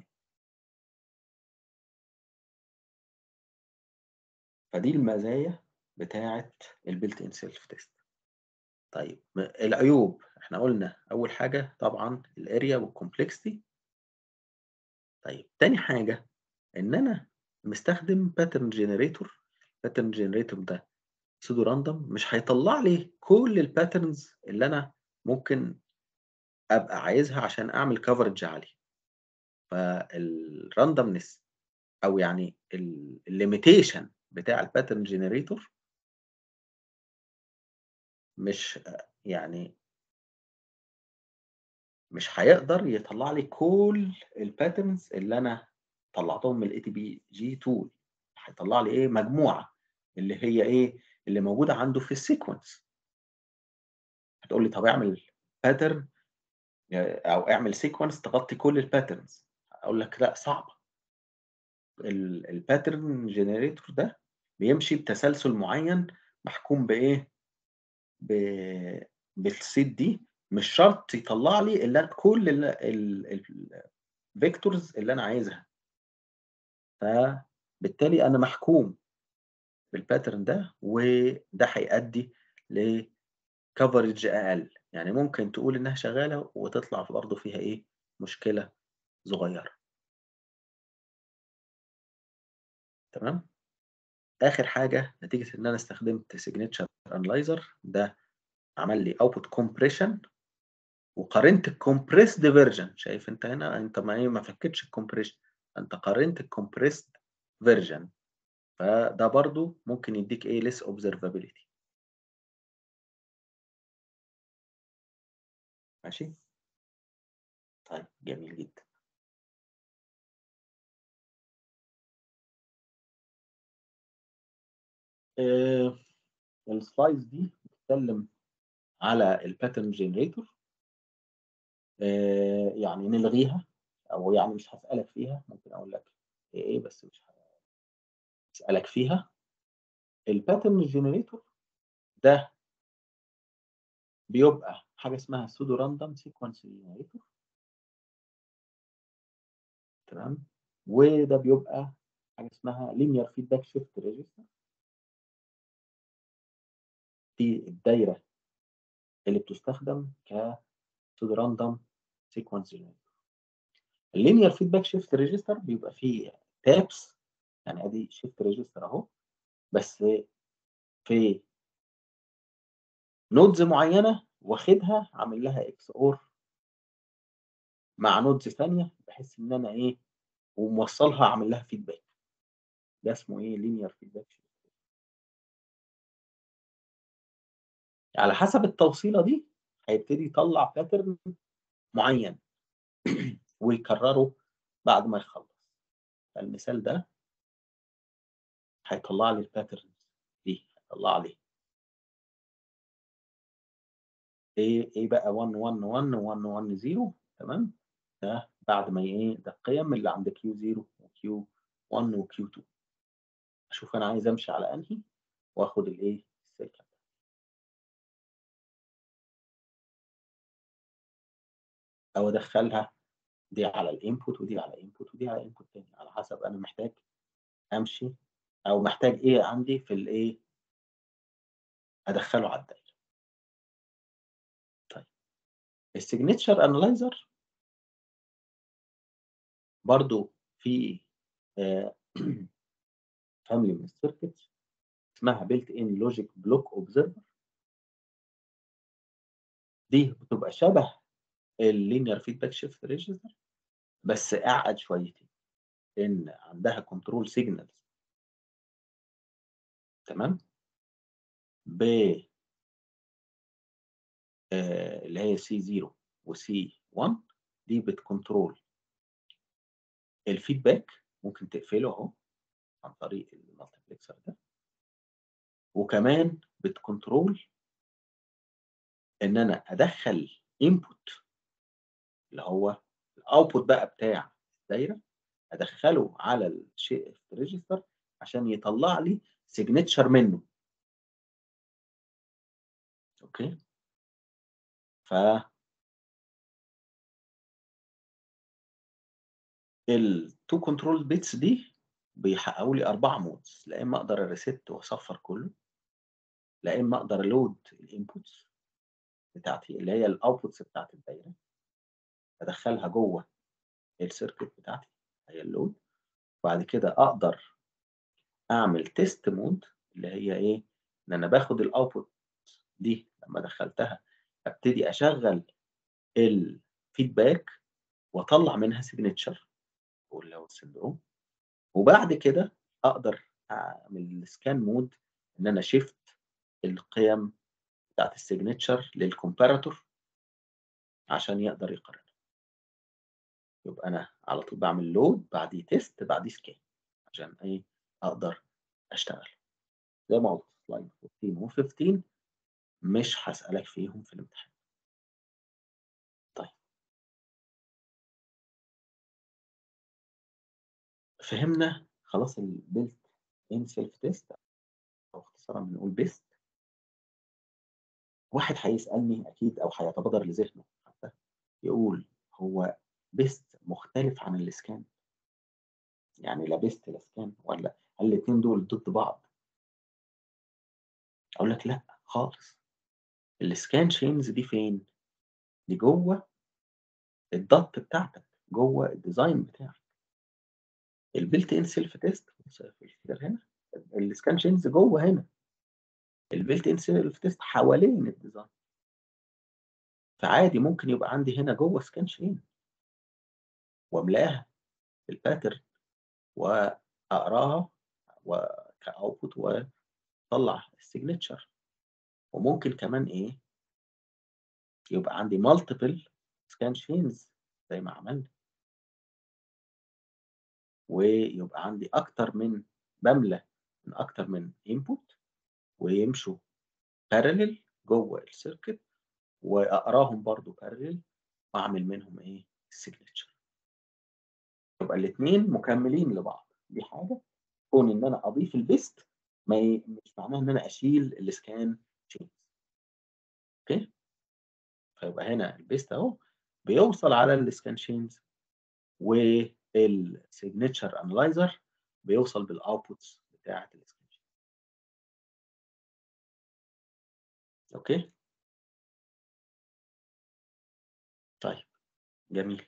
فدي المزايا بتاعه البيلت ان سيلف تيست طيب العيوب احنا قلنا اول حاجه طبعا الاريا والكومبلكسيتي طيب تاني حاجه ان انا مستخدم باترن جنريتور باترن جنريتور ده سودو راندوم مش هيطلع لي كل الباترنز اللي انا ممكن ابقى عايزها عشان اعمل كفرج عالي فالراندومنس او يعني الليميتيشن بتاع الباترن جنريتور مش يعني مش هيقدر يطلع لي كل الباترنز اللي انا طلعتهم من الاي تي بي جي تول هيطلع لي ايه مجموعه اللي هي ايه اللي موجوده عنده في السيكونس هتقول لي طب اعمل باترن او اعمل سيكونس تغطي كل الباترنز اقول لك لا صعبه الباترن جنريتور ده بيمشي بتسلسل معين محكوم بايه ب... بالسيت دي مش شرط يطلع لي الا كل الفيكتورز اللي انا عايزها فبالتالي انا محكوم بالباترن ده وده هيؤدي لكفرج اقل يعني ممكن تقول انها شغاله وتطلع برضه فيها ايه مشكله صغيره تمام اخر حاجه نتيجه ان انا استخدمت سيجنتشر انلايزر ده عمل لي اوتبوت كومبريشن وقارنت الكومبريسد فيرجن شايف انت هنا انت ما ايه ما فكتش الكومبريشن انت قارنت الكومبريسد فيرجن فده برضو ممكن يديك ايه less observability ماشي طيب جميل جدا آه السلايدز دي بتتكلم على الباترن جنريتور آه يعني نلغيها او يعني مش هسألك فيها ممكن اقول لك ايه ايه بس مش هسألك فيها الباترن جنريتور ده بيبقى حاجه اسمها سودو راندوم سيكونس جنريتور تمام وده بيبقى حاجه اسمها لينير فيدباك شيفت ريجستر دي الدايره اللي بتستخدم ك سودو راندوم سيكونس جنريتور اللينير فيدباك شيفت ريجستر بيبقى فيه تابس يعني ادي شيفت ريجستر اهو بس في نودز معينه واخدها عامل لها اكس اور مع نودز ثانيه بحيث ان انا ايه وموصلها عامل لها فيدباك ده اسمه ايه لينير فيدباك على حسب التوصيله دي هيبتدي يطلع باترن معين ويكرره بعد ما يخلص فالمثال ده هيطلع لي الباترن دي هيطلع لي ايه ايه بقى 1 1 1 1 1 0 تمام ده بعد ما ايه ده القيم اللي عند كيو 0 وكيو 1 وكيو 2 اشوف انا عايز امشي على انهي واخد الايه السلكه او ادخلها دي على الانبوت ودي على انبوت ودي على انبوت تاني على حسب انا محتاج امشي او محتاج ايه عندي في الايه ادخله على الدايره طيب السيجنتشر انالايزر برضو في فاميلي من السيركتس اسمها بيلت ان لوجيك بلوك اوبزرفر دي بتبقى شبه اللينير فيدباك شيفت ريجستر بس اعقد شويتين ان عندها كنترول سيجنالز تمام ب آه، اللي هي سي 0 وسي 1 دي بتكنترول الفيدباك ممكن تقفله اهو عن طريق المالتيبلكسر ده وكمان بتكنترول ان انا ادخل انبوت اللي هو الاوتبوت بقى بتاع الدايره ادخله على الشيء ريجستر عشان يطلع لي سيجنتشر منه اوكي ف التو كنترول بيتس دي بيحققوا لي اربع مودز لا اما اقدر اريست واصفر كله لا اما اقدر الود الانبوتس بتاعتي اللي هي الاوتبوتس بتاعت الدايره ادخلها جوه السيركت بتاعتي هي اللود وبعد كده اقدر اعمل تيست مود اللي هي ايه ان انا باخد الاوتبوت دي لما دخلتها ابتدي اشغل الفيدباك واطلع منها سيجنتشر اللي هو السندروم وبعد كده اقدر اعمل سكان مود ان انا شيفت القيم بتاعت السيجنتشر للكومباراتور عشان يقدر يقارن يبقى انا على طول بعمل لود بعديه تيست بعديه سكان عشان ايه اقدر اشتغل زي ما قلت سلايد 14 و15 مش هسألك فيهم في الامتحان طيب فهمنا خلاص البيلت ان سيلف تيست او اختصارا بنقول بيست واحد هيسألني اكيد او هيتبادر لذهنه حتى يقول هو بيست مختلف عن الاسكان يعني لا بيست لا سكان ولا هل الاثنين دول ضد بعض اقول لك لا خالص السكان شينز دي فين دي جوه الدات بتاعتك جوه الديزاين بتاعك البيلت ان سيلف تيست في الفيجر هنا السكان شينز جوه هنا البيلت ان سيلف تيست حوالين الديزاين فعادي ممكن يبقى عندي هنا جوه سكان شين واملاها الباترن واقراها كاوتبوت واطلع السيجنتشر وممكن كمان ايه يبقى عندي مالتيبل سكان شينز زي ما عملنا ويبقى عندي اكتر من بملى من اكتر من انبوت ويمشوا بارلل جوه السيركت واقراهم برضو بارلل واعمل منهم ايه السيجنتشر يبقى الاثنين مكملين لبعض دي حاجه كون ان انا اضيف البيست ما ي... مش معناه ان انا اشيل السكان تشينز اوكي فيبقى هنا البيست اهو بيوصل على السكان تشينز والسيجنتشر انلايزر بيوصل بالاوتبوتس بتاعه السكان اوكي طيب جميل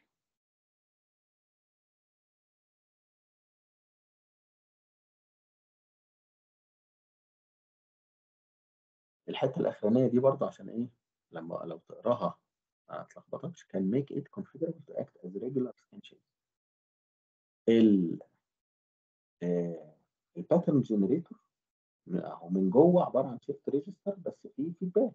الحته الاخرانيه دي برضه عشان ايه لما لو تقراها ما تلخبطكش كان make it configurable to act as regular scan chain ال الباترن جنريتور اهو من جوه عباره عن شيفت ريجستر بس فيه فيدباك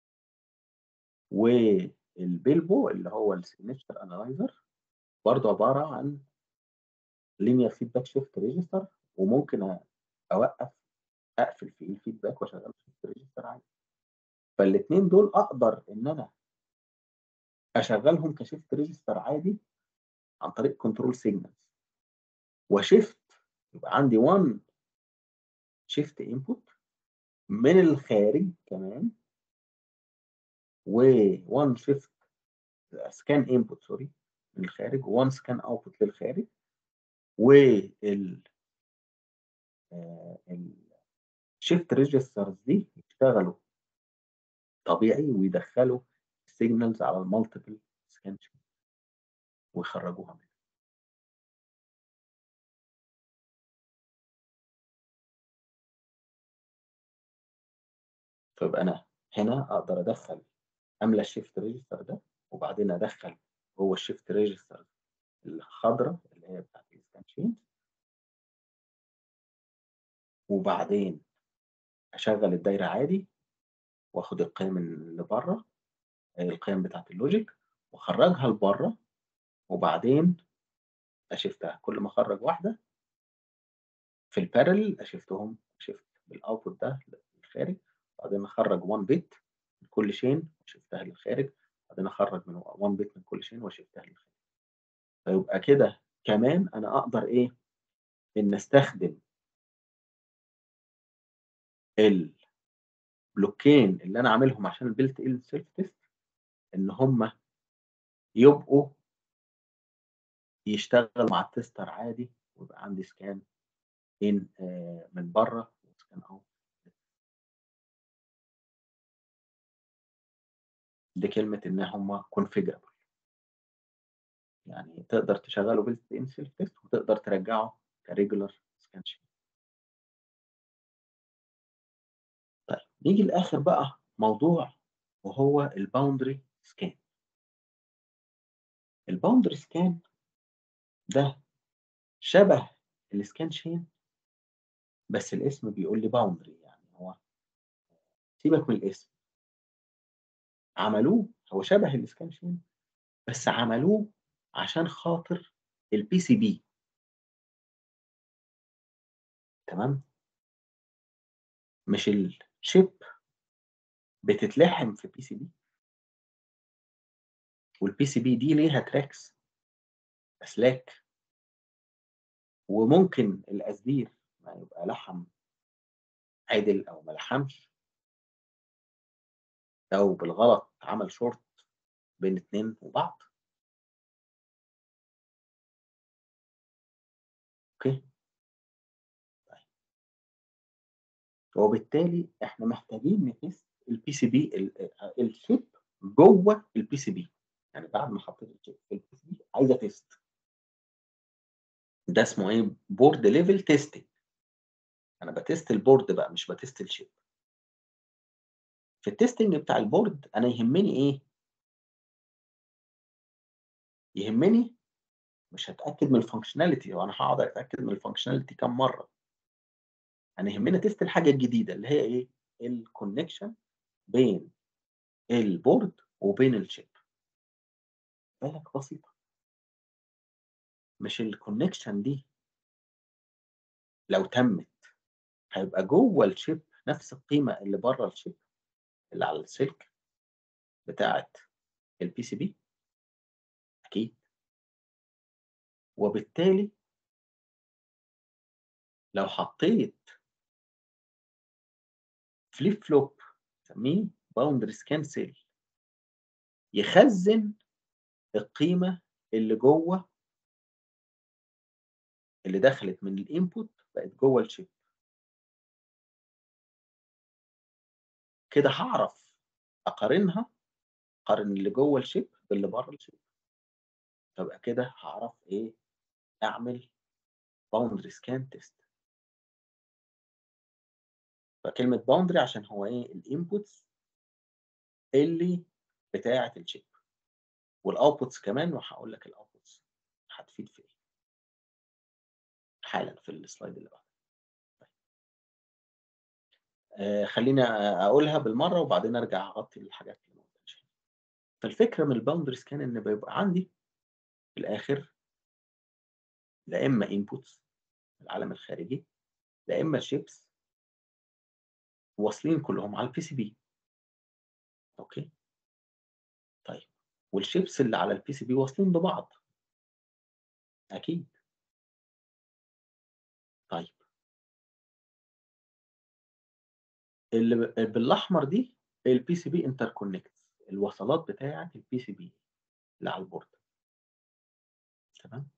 والبيلبو اللي هو السيجنتشر انالايزر برضه عباره عن لينير فيدباك شيفت ريجستر وممكن اوقف اقفل فيه الفيدباك واشغل شيفت ريجستر عادي فالاثنين دول اقدر ان انا اشغلهم كشيفت ريجستر عادي عن طريق كنترول سيجنالز وشيفت يبقى عندي 1 شيفت انبوت من الخارج كمان و1 شيفت سكان انبوت سوري من الخارج و1 سكان اوتبوت للخارج وال الشيفت ريجسترز دي يشتغلوا طبيعي ويدخلوا السيجنالز على المالتيبل سكان ويخرجوها منها فيبقى انا هنا اقدر ادخل املى الشيفت ريجستر ده وبعدين ادخل جوه الشيفت ريجستر الخضراء اللي هي بتاعت السكان سكان شين وبعدين اشغل الدايره عادي واخد القيم اللي بره القيم بتاعه اللوجيك واخرجها لبره وبعدين اشفتها كل ما اخرج واحده في البارل اشفتهم شفت بالاوتبوت ده للخارج بعدين اخرج 1 بت من كل شين وشفتها للخارج بعدين اخرج من 1 بت من كل شين وشفتها للخارج فيبقى كده كمان انا اقدر ايه ان استخدم البلوكين اللي انا عاملهم عشان البيلت ان سيلف تيست ان هم يبقوا يشتغل مع التستر عادي ويبقى عندي سكان ان من بره وسكان اوت دي كلمه ان هم كونفيجربل يعني تقدر تشغله بيلت ان سيلف تيست وتقدر ترجعه كريجولار سكان شيت طيب نيجي لاخر بقى موضوع وهو الباوندري سكان الباوندري سكان ده شبه السكان شين بس الاسم بيقول لي باوندري يعني هو سيبك من الاسم عملوه هو شبه السكان شين بس عملوه عشان خاطر البي سي بي تمام مش الشيب بتتلحم في بي سي بي والبي سي بي دي ليها تراكس اسلاك وممكن الاسدير ما يبقى لحم عدل او ما لحمش او بالغلط عمل شورت بين اتنين وبعض اوكي طيب وبالتالي احنا محتاجين نقيس البي سي بي الشيب جوه البي سي بي يعني بعد ما حطيت الشيب في البي سي بي عايزه تيست ده اسمه ايه بورد ليفل تيستنج انا بتست البورد بقى مش بتست الشيب في التستنج بتاع البورد انا يهمني ايه يهمني مش هتاكد من الفانكشناليتي وانا هقعد اتاكد من الفانكشناليتي كام مره انا يهمني تيست الحاجه الجديده اللي هي ايه الكونكشن بين البورد وبين الشيب بالك بسيطه مش الكونكشن دي لو تمت هيبقى جوه الشيب نفس القيمه اللي بره الشيب اللي على السلك بتاعه البي سي بي اكيد وبالتالي لو حطيت فليب فلوب نسميه باوندري سكان سيل يخزن القيمه اللي جوه اللي دخلت من الانبوت بقت جوه الشيب كده هعرف اقارنها اقارن اللي جوه الشيب باللي بره الشيب فبقى كده هعرف ايه اعمل باوندري سكان تيست فكلمه باوندري عشان هو ايه الانبوتس اللي بتاعه الشيب والاوتبوتس كمان وهقول لك الاوتبوتس هتفيد في ايه حالا في السلايد اللي بعده آه خليني اقولها بالمره وبعدين ارجع اغطي الحاجات اللي ما فالفكره من الباوندري سكان ان بيبقى عندي في الاخر لا اما انبوتس العالم الخارجي لا اما شيبس واصلين كلهم على البي سي بي اوكي طيب والشيبس اللي على البي سي بي واصلين ببعض اكيد طيب اللي بالاحمر دي البي سي بي انتركونكت الوصلات بتاعه البي سي بي اللي على البورد تمام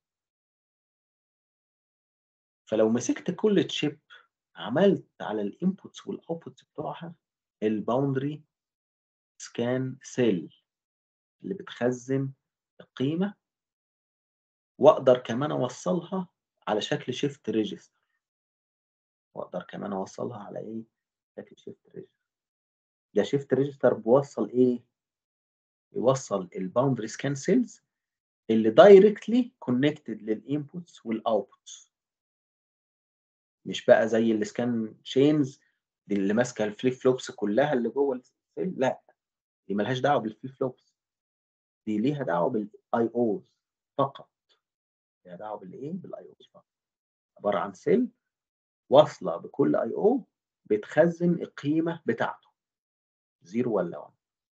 فلو مسكت كل تشيب عملت على الانبوتس والاوتبوتس بتوعها الباوندري سكان سيل اللي بتخزن القيمه واقدر كمان اوصلها على شكل شيفت ريجستر واقدر كمان اوصلها على ايه شكل شيفت ريجستر ده شيفت ريجستر بيوصل ايه يوصل الباوندري سكان سيلز اللي دايركتلي كونكتد للانبوتس والاوتبوتس مش بقى زي السكان شينز دي اللي ماسكه الفليب فلوبس كلها اللي جوه السيل لا دي ملهاش دعوه بالفليب فلوبس دي ليها دعوه بالاي اوز فقط ليها دعوه بالايه بالاي اوز فقط عباره عن سيل واصله بكل اي او بتخزن القيمه بتاعته زيرو ولا 1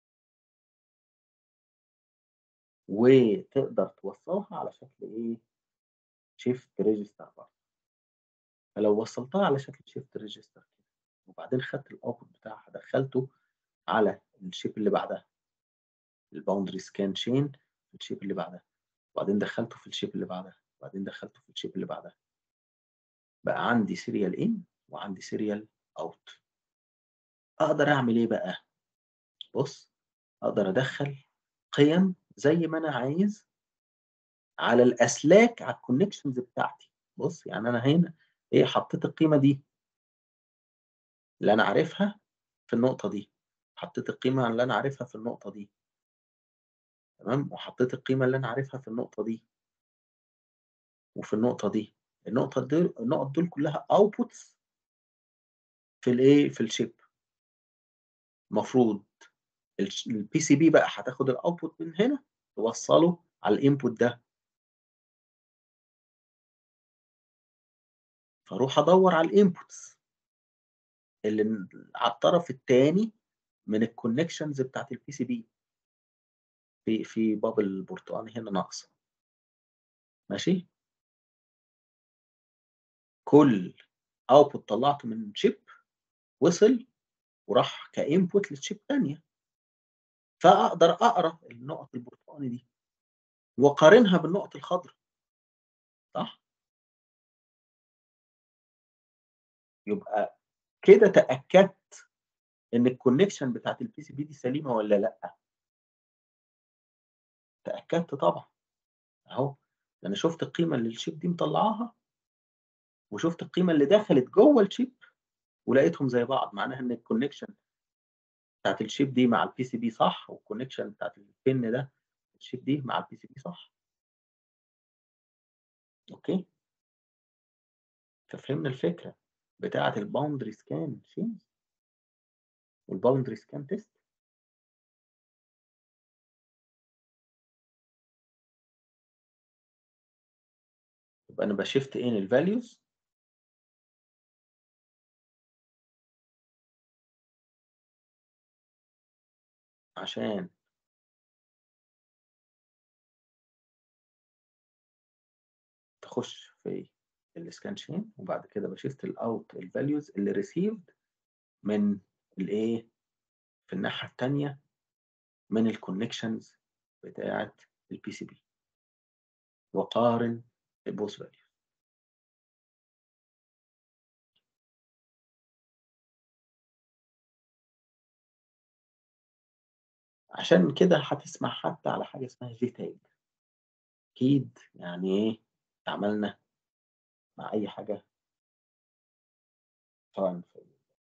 وتقدر توصلها على شكل ايه شيفت ريجستر برضه فلو وصلتها على شكل شيفت ريجستر كده وبعدين خدت الاوتبوت بتاعها دخلته على الشيب اللي بعدها الباوندري سكان شين في الشيب اللي بعدها وبعدين دخلته في الشيب اللي بعدها وبعدين دخلته في الشيب اللي بعدها بقى عندي سيريال ان وعندي سيريال اوت اقدر اعمل ايه بقى بص اقدر ادخل قيم زي ما انا عايز على الاسلاك على الكونكشنز بتاعتي بص يعني انا هنا ايه حطيت القيمه دي اللي انا عارفها في النقطه دي حطيت القيمه اللي انا عارفها في النقطه دي تمام وحطيت القيمه اللي انا عارفها في النقطه دي وفي النقطه دي النقطه دول النقط دول كلها اوتبوتس في الايه في الشيب المفروض البي سي بي بقى هتاخد الاوتبوت من هنا توصله على الانبوت ده فاروح ادور على الانبوتس اللي على الطرف الثاني من الكونكشنز بتاعت البي سي بي في في بابل البرتقاني هنا ناقصه ماشي كل اوتبوت طلعته من شيب وصل وراح كانبوت للشيب ثانيه فاقدر اقرا النقط البرتقاني دي واقارنها بالنقط الخضراء صح يبقى كده تاكدت ان الكونكشن بتاعت البي سي بي دي سليمه ولا لا تاكدت طبعا اهو انا شفت القيمه اللي الشيب دي مطلعاها وشفت القيمه اللي دخلت جوه الشيب ولقيتهم زي بعض معناها ان الكونكشن بتاعت الشيب دي مع البي سي بي صح والكونكشن بتاعت البن ده الشيب دي مع البي سي بي صح اوكي ففهمنا الفكره بتاعه الباوندري سكان شينز والباوندري سكان تيست يبقى انا بشفت ان الفاليوز عشان تخش في السكان شين وبعد كده بشفت الاوت الفاليوز اللي ريسيفد من الايه في الناحيه الثانيه من الكونكشنز بتاعه البي سي بي وقارن البوث فاليوز عشان كده هتسمع حتى على حاجه اسمها جي تاج اكيد يعني ايه عملنا مع اي حاجه سواء في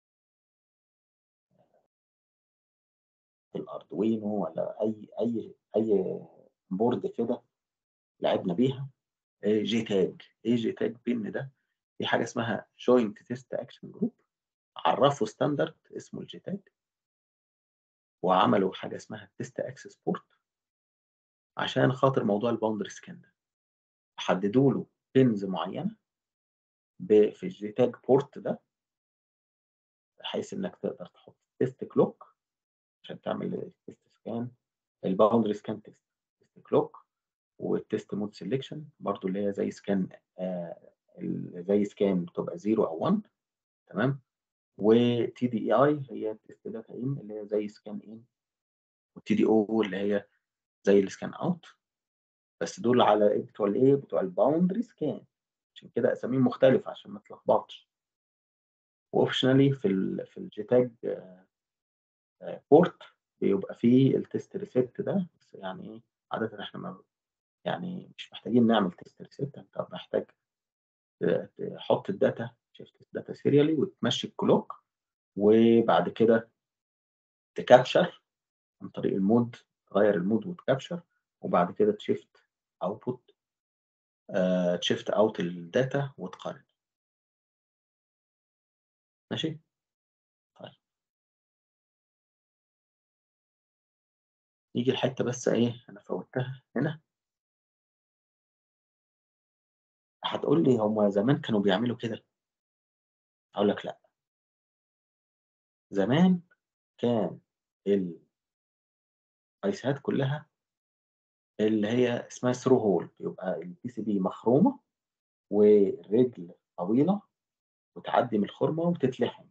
في الاردوينو ولا اي اي اي بورد كده لعبنا بيها جي تاج ايه جي تاج بين ده في حاجه اسمها جوينت تيست اكشن جروب عرفوا ستاندرد اسمه الجي تاج وعملوا حاجه اسمها تيست اكسس بورت عشان خاطر موضوع الباوندري سكان ده حددوا له بينز معينه في الجي تاج بورت ده بحيث انك تقدر تحط تيست كلوك عشان تعمل التيست سكان الباوندري سكان تيست تيست كلوك والتيست مود سيلكشن برضو اللي هي زي سكان آه زي سكان بتبقى 0 او 1 تمام وتي دي اي اي هي تيست داتا ان اللي هي زي سكان ان والتي دي او اللي هي زي السكان اوت بس دول على بتوع الايه بتوع الباوندري سكان عشان كده اساميهم مختلفه عشان ما تلخبطش واوبشنالي في ال في الجيتاج بورت بيبقى فيه التيست ريسيت ده بس يعني ايه عاده احنا ما يعني مش محتاجين نعمل تيست ريسيت انت محتاج تحط الداتا شيفت الداتا سيريالي وتمشي الكلوك وبعد كده تكابشر عن طريق المود تغير المود وتكابشر وبعد كده تشيفت اوتبوت تشيفت اوت الداتا وتقارن ماشي طيب نيجي الحته بس ايه انا فوتها هنا هتقول لي هم زمان كانوا بيعملوا كده اقول لك لا زمان كان الايسات كلها اللي هي اسمها ثرو هول يبقى البي سي بي مخرومه والرجل طويله وتعدي من الخرمه وتتلحم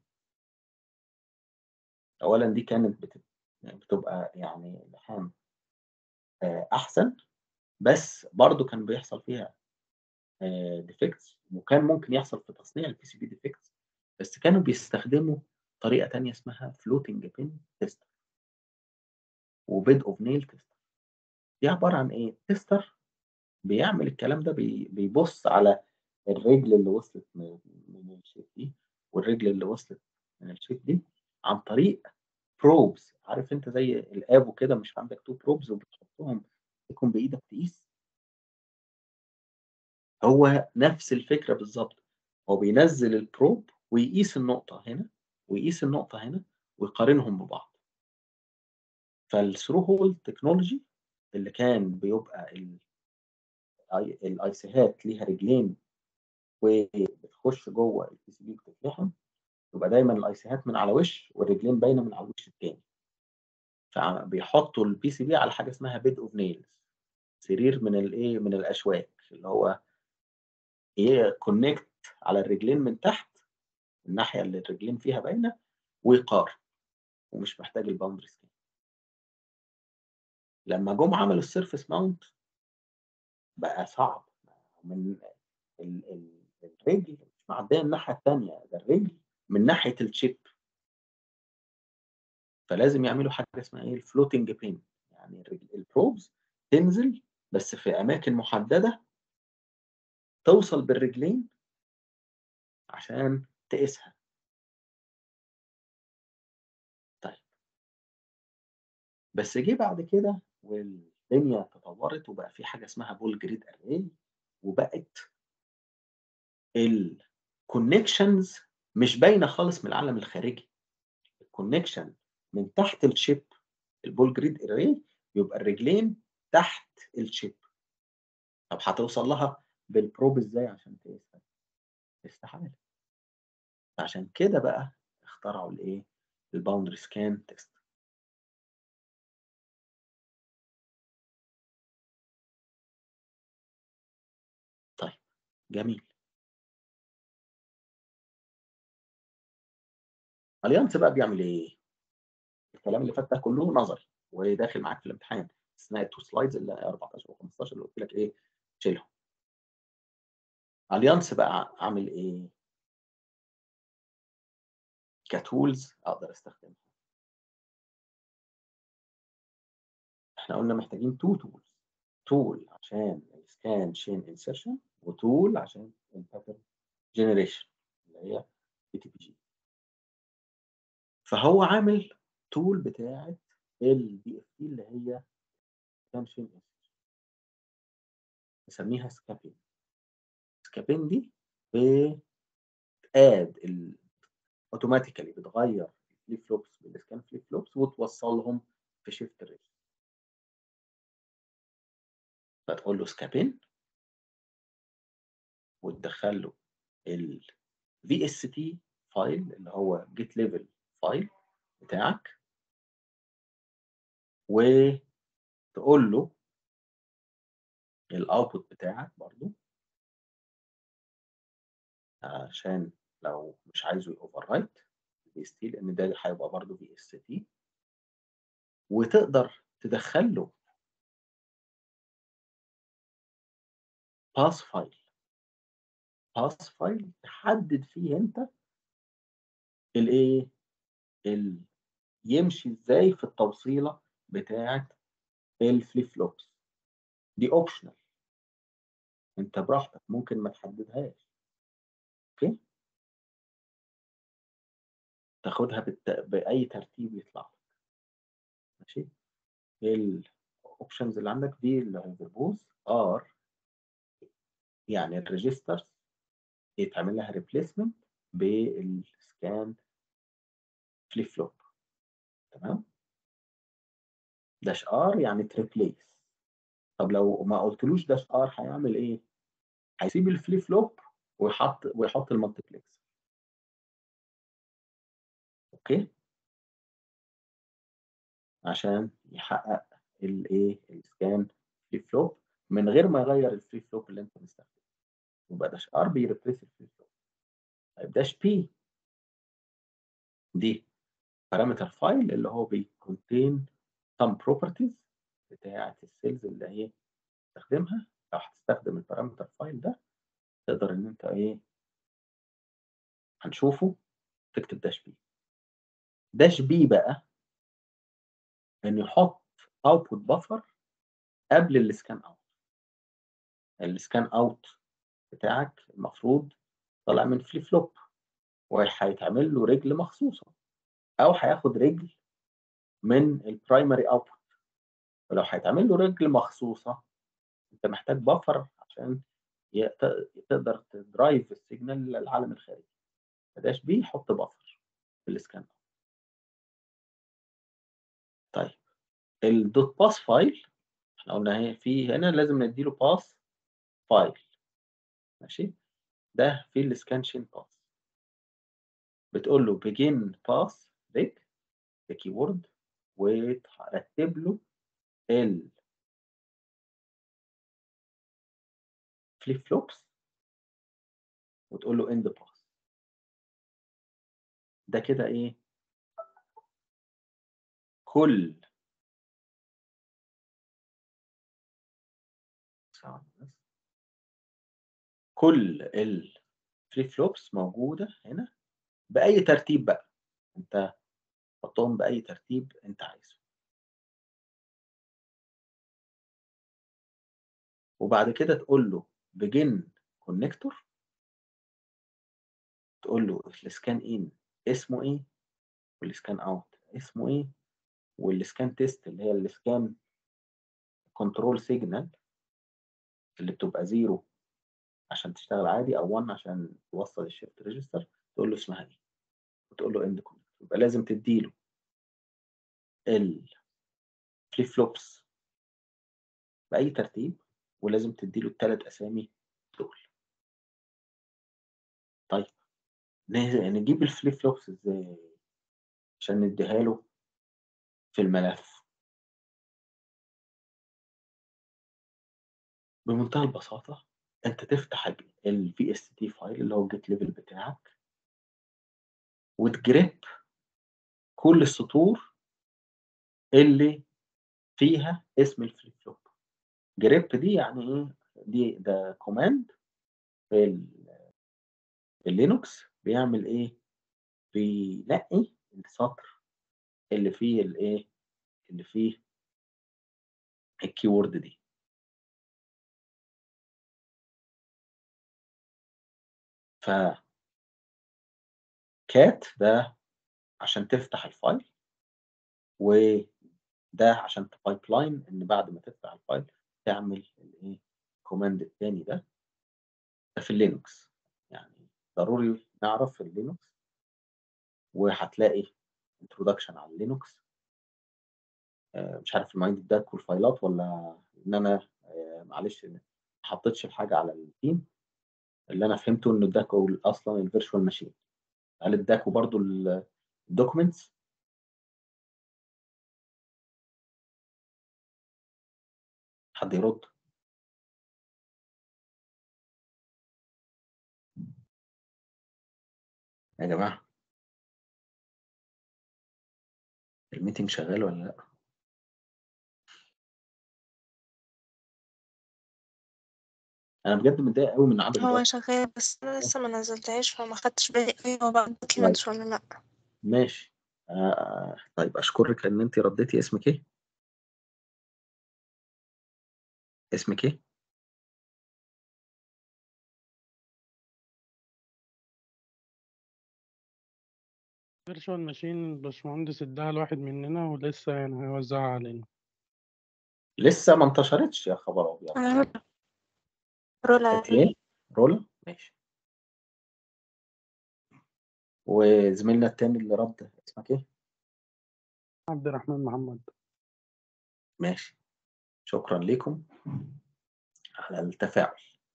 اولا دي كانت بت- بتبقى يعني لحام آه، احسن بس برضو كان بيحصل فيها ديفكتس وكان ممكن يحصل في تصنيع البي سي بي ديفكتس بس كانوا بيستخدموا طريقه تانية اسمها فلوتنج بين تيستر وبيد اوف نيل تيستر دي عباره عن ايه تيستر بيعمل الكلام ده بي- بيبص على الرجل اللي وصلت من من الشيب دي والرجل اللي وصلت من الشيب دي عن طريق بروبز عارف انت زي الافو كده مش عندك تو بروبز وبتحطهم تكون بايدك تقيس هو نفس الفكره بالظبط هو بينزل البروب ويقيس النقطه هنا ويقيس النقطه هنا ويقارنهم ببعض فالثرو هول تكنولوجي اللي كان بيبقى ال- الأي- الايسيهات ليها رجلين وبتخش جوه البي سي بي بتتلحم يبقى دايما الايسيهات من على وش والرجلين باينه من على الوش التاني فبيحطوا البي سي بي على حاجه اسمها بيد اوف نيلز سرير من الايه من الاشواك اللي هو ايه كونكت على الرجلين من تحت الناحيه اللي الرجلين فيها باينه ويقارن ومش محتاج الباوندري سكان لما جم عملوا السيرفس ماونت بقى صعب من ال ال الرجل مش معديه الناحيه الثانيه ده الرجل من ناحيه الشيب فلازم يعملوا حاجه اسمها ايه الفلوتنج بين يعني الرجل البروبز تنزل بس في اماكن محدده توصل بالرجلين عشان تقيسها طيب بس جه بعد كده والدنيا تطورت وبقى في حاجه اسمها بول جريد اري وبقت الكونكشنز مش باينه خالص من العالم الخارجي الكونكشن من تحت الشيب البول جريد اري يبقى الرجلين تحت الشيب طب هتوصل لها بالبروب ازاي عشان تقيسها استحاله عشان كده بقى اخترعوا الايه الباوندري سكان تيست طيب جميل اليانس بقى بيعمل ايه الكلام اللي فات ده كله نظري وداخل معاك في الامتحان استثناء التو سلايدز اللي 14 و15 اللي قلت لك ايه شيلهم اليانس بقى عامل ايه كتولز اقدر استخدمها احنا قلنا محتاجين تو تولز تول عشان السكان شين انسرشن وتول عشان الباترن جنريشن اللي هي بي تي بي جي فهو عامل تول بتاعه البي اف تي اللي هي سكان شين انسرشن نسميها سكابين سكابين دي بتاد اوتوماتيكالي بتغير الفليب فلوبس بالسكان فليب فلوبس وتوصلهم في شيفت ريل فتقول له سكابين وتدخل له ال VST فايل اللي هو جيت ليفل فايل بتاعك وتقول له الاوتبوت بتاعك برضو عشان لو مش عايزه اوفر رايت في اس تي لان ده هيبقى برضو في اس تي وتقدر تدخل له باس فايل باس فايل تحدد فيه انت الايه ال يمشي ازاي في التوصيله بتاعه الفليب فلوبس دي اوبشنال انت براحتك ممكن ما تحددهاش اوكي تاخدها بالت... باي ترتيب يطلع لك ماشي اوبشنز اللي عندك في الفيربوز ار يعني الريجسترز يتعمل لها ريبليسمنت بالسكان فليب فلوب تمام داش ار يعني تريبليس طب لو ما قلتلوش داش ار هيعمل ايه هيسيب الفليب فلوب ويحط ويحط المالتيبلكس اوكي عشان يحقق الايه السكان فليب فلوب من غير ما يغير الفليب فلوب اللي انت مستخدمه يبقى داش ار بيريبليس الفليب فلوب طيب داش بي دي بارامتر فايل اللي هو بيكونتين some properties بتاعة السيلز اللي هي تستخدمها لو هتستخدم البارامتر فايل ده تقدر ان انت ايه هنشوفه تكتب داش بي داش بي بقى ان يحط اوتبوت بفر قبل السكان اوت السكان اوت بتاعك المفروض طالع من فليب فلوب وهيتعمل له رجل مخصوصه او هياخد رجل من البرايمري اوتبوت ولو هيتعمل له رجل مخصوصه انت محتاج بفر عشان تقدر تدرايف السيجنال للعالم الخارجي فداش بي يحط بفر في السكان طيب الدوت باس فايل احنا قلنا اهي في هنا لازم نديله باس فايل ماشي ده في السكان شين باس بتقول له begin pass reg كيورد وترتب له ال فليب فلوبس وتقول له end pass ده كده ايه كل كل الفليب فلوبس موجوده هنا باي ترتيب بقى انت حطهم باي ترتيب انت عايزه وبعد كده تقول له begin كونكتور تقول له السكان ان اسمه ايه والسكان اوت اسمه ايه والسكان تيست اللي هي السكان كنترول سيجنال اللي بتبقى زيرو عشان تشتغل عادي او 1 عشان توصل الشيفت ريجستر تقول له اسمها ايه وتقول له اند كونكتور يبقى لازم تديله الفليب فلوبس باي ترتيب ولازم تديله الثلاث اسامي دول طيب نجيب الفليب فلوبس ازاي عشان نديها له في الملف بمنتهى البساطة انت تفتح ال VST فايل اللي هو الجيت ليفل بتاعك وتجريب كل السطور اللي فيها اسم الفليب فلوب جريب دي يعني ايه دي ده كوماند في اللينكس بيعمل ايه بينقي السطر اللي فيه الايه اللي فيه الكيورد دي ف كات ده عشان تفتح الفايل وده عشان تبايب لاين ان بعد ما تفتح الفايل تعمل الايه الكوماند الثاني ده ده في اللينكس يعني ضروري نعرف في اللينكس وهتلاقي انترودكشن على اللينكس مش عارف المايند اداك والفايلات ولا ان انا معلش ما حطيتش الحاجه على التيم اللي انا فهمته انه اداكوا اصلا الفيرتشوال ماشين هل اداكوا برضو الدوكيومنتس حد يرد يا جماعه الميتنج شغال ولا لا انا بجد متضايق قوي من عدد هو الوقت شغال بس انا لسه ما نزلتهاش فما خدتش بالي قوي هو بقى دوكيومنتس ولا لا ماشي آه طيب اشكرك ان انت رديتي اسمك ايه اسمك ايه فيرتشوال ماشين الباشمهندس اداها لواحد مننا ولسه يعني هيوزعها علينا لسه ما انتشرتش يا خبر ابيض أنا رولا قالت ايه رولا ماشي وزميلنا التاني اللي رد اسمك ايه عبد الرحمن محمد ماشي شكرا لكم على التفاعل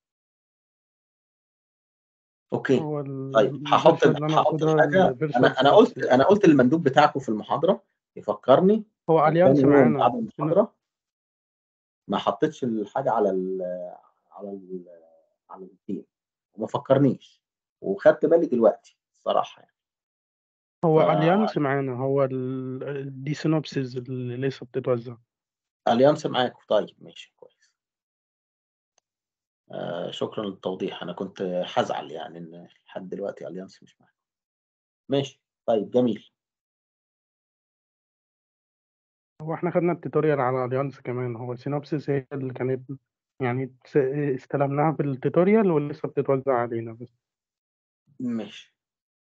اوكي هو ال- طيب هحط الفيرجن اللي انا هحط هاخدها الحاجه الفيرجن انا انا قلت 6. انا قلت للمندوب بتاعكم في المحاضره يفكرني هو تاني اليانس يوم معانا بعد المحاضره ما حطيتش الحاجه على ال على ال على التيم وما فكرنيش وخدت بالي دلوقتي الصراحه يعني هو ف- اليانس معانا هو ال... دي سينوبسيس اللي لسه بتتوزع اليانس معاكم طيب ماشي كويس آه شكرا للتوضيح انا كنت هزعل يعني ان لحد دلوقتي اليانس مش معاكم ماشي طيب جميل هو احنا خدنا التوتوريال على اليانس كمان هو سينوبسيس هي اللي كانت يعني س- استلمناها في التوتوريال ولسه بتتوزع علينا بس ماشي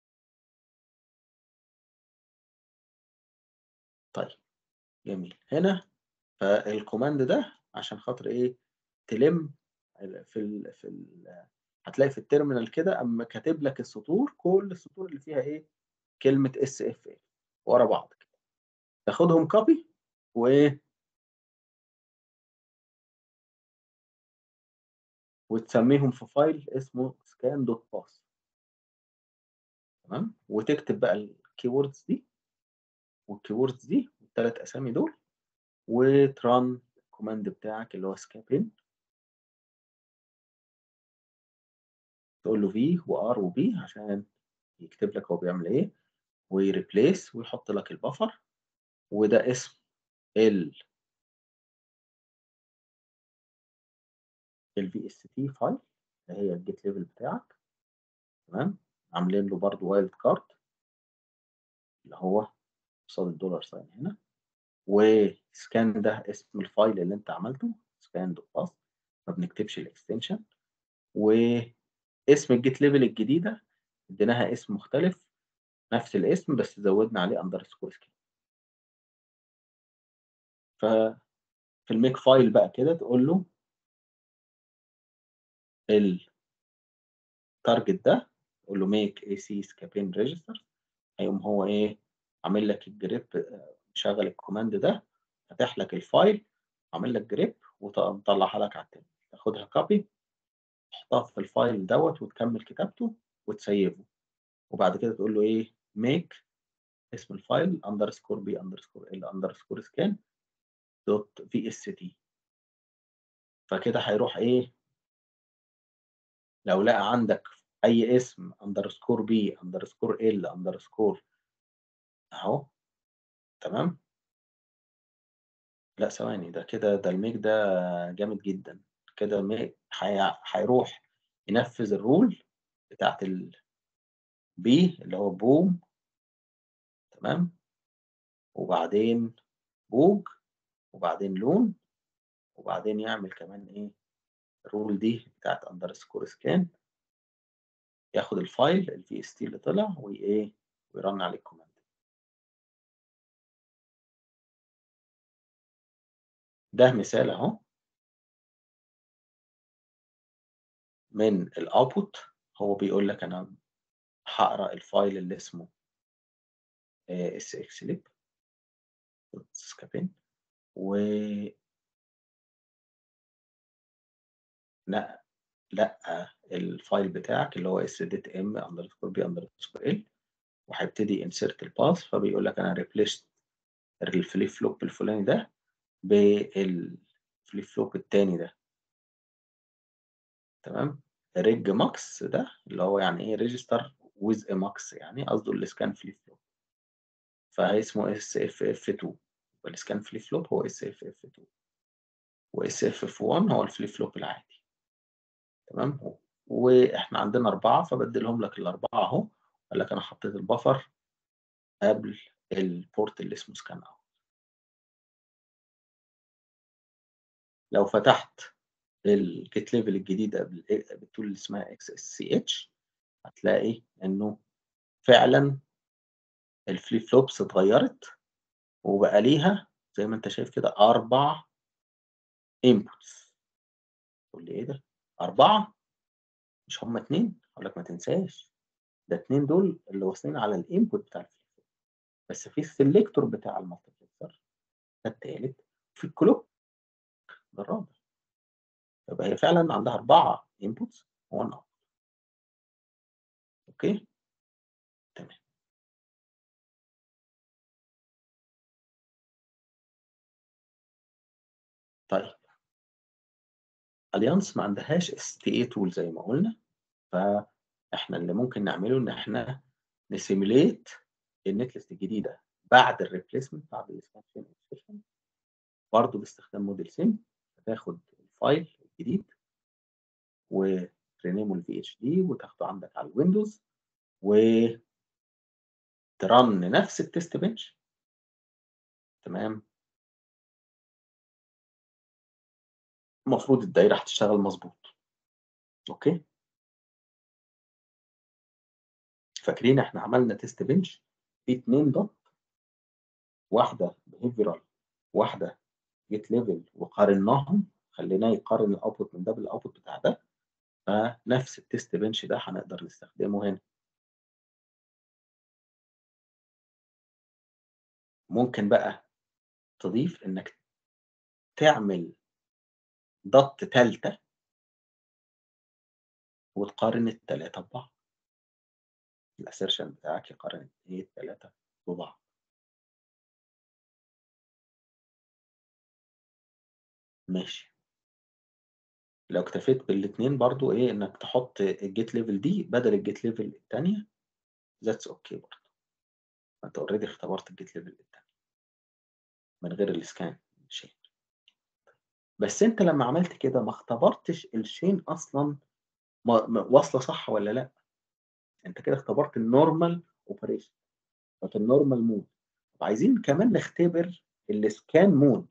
طيب جميل هنا فالكوماند ده عشان خاطر ايه تلم في ال في ال هتلاقي في التيرمينال كده اما كاتب لك السطور كل السطور اللي فيها ايه كلمه اس اف اي ورا بعض كده تاخدهم كوبي وايه وتسميهم في فايل اسمه سكان دوت باس تمام وتكتب بقى الكيوردز دي والكيوردز دي الثلاث اسامي دول وتران الكوماند بتاعك اللي هو سكابين تقول له في وار وبي عشان يكتب لك هو بيعمل ايه ويريبليس ويحط لك البفر وده اسم ال الفي اس تي فايل اللي هي الجيت ليفل بتاعك تمام عاملين له برضو وايلد كارد اللي هو قصاد الدولار ساين هنا وسكان ده اسم الفايل اللي انت عملته سكان دوت باس ما بنكتبش الاكستنشن واسم الجيت ليفل الجديده اديناها اسم مختلف نفس الاسم بس زودنا عليه اندرسكور سكان ففي الميك فايل بقى كده تقول له التارجت ده تقول له ميك اي سي سكابين ريجستر هيقوم هو ايه عامل لك الجريب مشغل الكوماند ده فاتح لك الفايل عامل لك جريب ومطلعها لك على التاني تاخدها كوبي تحطها في الفايل دوت وتكمل كتابته وتسيبه وبعد كده تقول له ايه ميك اسم الفايل اندرسكور بي اندرسكور ال اندرسكور سكان دوت في اس تي فكده هيروح ايه لو لقى عندك اي اسم اندرسكور بي اندرسكور ال اندرسكور اهو تمام لا ثواني ده كده ده الميك ده جامد جدا كده الميك هي- هيروح ينفذ الرول بتاعت البي اللي هو بوم تمام وبعدين بوج وبعدين لون وبعدين يعمل كمان ايه الرول دي بتاعت اندرسكور سكان ياخد الفايل الفي اس تي اللي طلع وايه ويرن عليه الكوماند ده مثال اهو من الاوتبوت هو بيقول لك انا هقرا الفايل اللي اسمه اس اكس ليب سكابين و لا لا الفايل بتاعك اللي هو اس ديت ام اندرسكور بي اندرسكور ال وهيبتدي انسيرت الباس فبيقول لك انا ريبليشت الفليب فلوب الفلاني ده بالفليب فلوب التاني ده تمام ريج ماكس ده اللي هو يعني ايه ريجستر ويز ا ماكس يعني قصده السكان فليب فلوب فاسمه اس اف اف 2 والسكان فليب فلوب هو اس اف اف 2 واس اف اف 1 هو الفليب فلوب العادي تمام واحنا عندنا اربعه فبدلهم لك الاربعه اهو قال لك انا حطيت البفر قبل البورت اللي اسمه سكان اوت لو فتحت الجيت ليفل الجديده بالتول اللي اسمها اكس اس سي اتش هتلاقي انه فعلا الفليب فلوبس اتغيرت وبقى ليها زي ما انت شايف كده اربع inputs تقول لي ايه ده أربعة مش هما اتنين أقول لك ما تنساش ده اتنين دول اللي واصلين على الانبوت بتاع الفليب بس في السلكتور بتاع المالتيبلكسر ده التالت في الكلوك ده الرابع يبقى هي فعلا عندها أربعة inputs وان اوت اوكي تمام طيب اليانس ما عندهاش اس تي اي تول زي ما قلنا فاحنا اللي ممكن نعمله ان احنا نسيميليت النت ليست الجديده بعد الريبليسمنت بعد الاسكانشن اكسبشن برضه باستخدام موديل سيم تاخد الفايل الجديد وترينيمه الفي اتش دي وتاخده عندك على الويندوز و ترن نفس التست بنش تمام المفروض الدايره هتشتغل مظبوط اوكي فاكرين احنا عملنا تيست بنش في اتنين دوت واحده بيهيفيرال واحده جيت ليفل وقارناهم خليناه يقارن الاوتبوت من ده بالاوتبوت بتاع ده فنفس التيست بنش ده هنقدر نستخدمه هنا ممكن بقى تضيف انك تعمل ضغط تالتة وتقارن التلاتة ببعض الاسيرشن بتاعك يقارن ايه التلاتة ببعض ماشي لو اكتفيت بالاتنين برضو ايه انك تحط الجيت ليفل دي بدل الجيت ليفل التانية ذاتس اوكي برضو انت اوريدي اختبرت الجيت ليفل التانية من غير السكان شين بس انت لما عملت كده ما اختبرتش الشين اصلا ما- ما- واصله صح ولا لا انت كده اختبرت النورمال اوبريشن في النورمال مود طب عايزين كمان نختبر السكان مود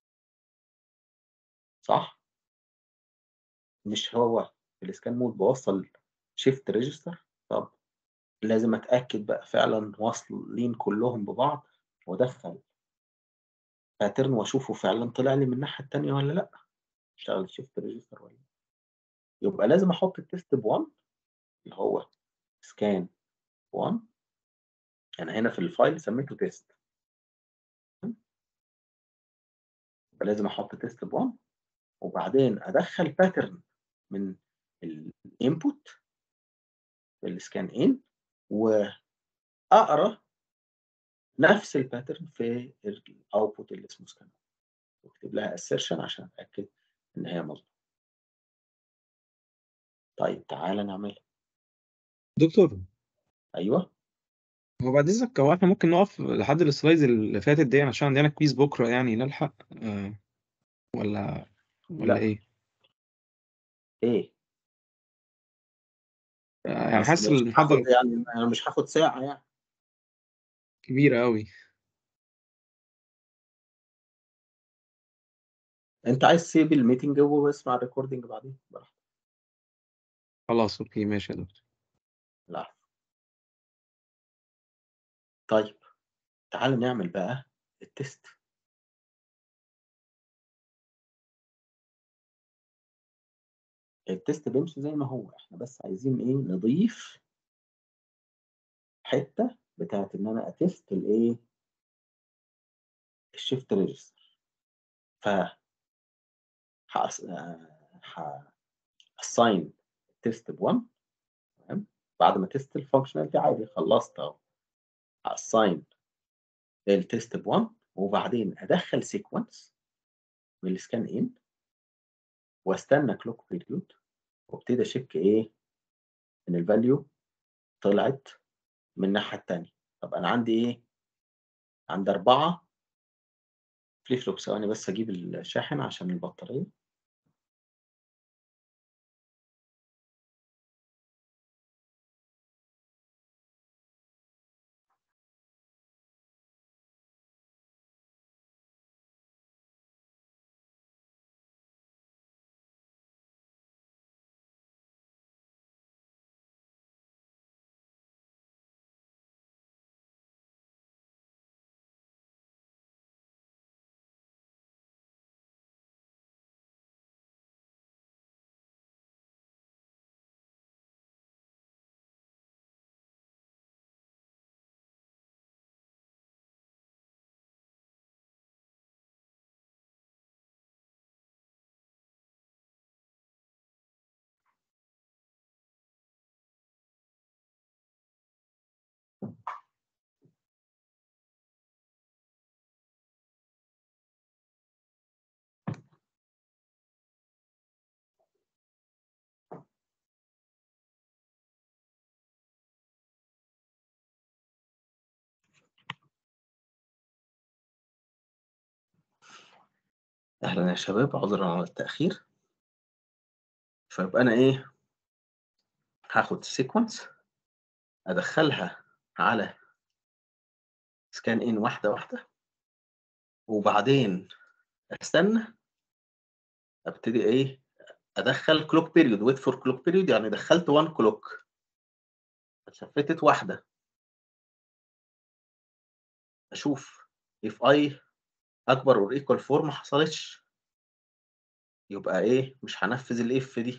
صح مش هو في السكان مود بوصل شيفت ريجستر طب لازم اتاكد بقى فعلا واصلين كلهم ببعض وادخل باترن واشوفه فعلا طلع لي من الناحيه الثانيه ولا لا اشتغل شيفت ريجستر ولا لا يبقى لازم احط التيست ب 1 اللي هو سكان 1 انا هنا في الفايل سميته تيست يبقى لازم احط تيست ب 1 وبعدين ادخل باترن من الانبوت في السكان ان واقرا نفس الباترن في الاوتبوت اللي اسمه سكان واكتب لها assertion عشان اتاكد ان هي مظبوطه طيب تعالى نعملها دكتور ايوه هو بعد اذنك هو احنا ممكن نقف لحد السلايدز اللي فاتت دي عشان عندنا كويز بكره يعني نلحق آه ولا ولا لا. ايه؟ ايه آه يعني بس حاسس مش المحاضره هاخد يعني انا مش هاخد ساعه يعني كبيره قوي انت عايز تسيب الميتنج واسمع الريكوردنج بعدين براحتك خلاص اوكي ماشي يا دكتور لا طيب تعال نعمل بقى التست التست بيمشي زي ما هو احنا بس عايزين ايه نضيف حته بتاعت ان انا اتست الايه الشيفت ريجستر ف ه assign التست ب 1 تمام بعد ما تست الفانكشناليتي عادي خلصت اهو assign التست ب 1 وبعدين ادخل سيكونس من السكان ان واستنى كلوك بيريود وابتدي اشيك ايه ان الفاليو طلعت من الناحيه الثانيه طب انا عندي ايه عندي اربعه فليب فلوب ثواني بس اجيب الشاحن عشان البطاريه اهلا يا شباب عذرا على التاخير فيبقى انا ايه هاخد السيكونس ادخلها على سكان ان واحده واحده وبعدين استنى ابتدي ايه ادخل كلوك بيريود ويت فور كلوك بيريود يعني دخلت 1 كلوك شفتت واحده اشوف if i اكبر اور ايكوال 4 ما حصلتش يبقى ايه مش هنفذ الاف دي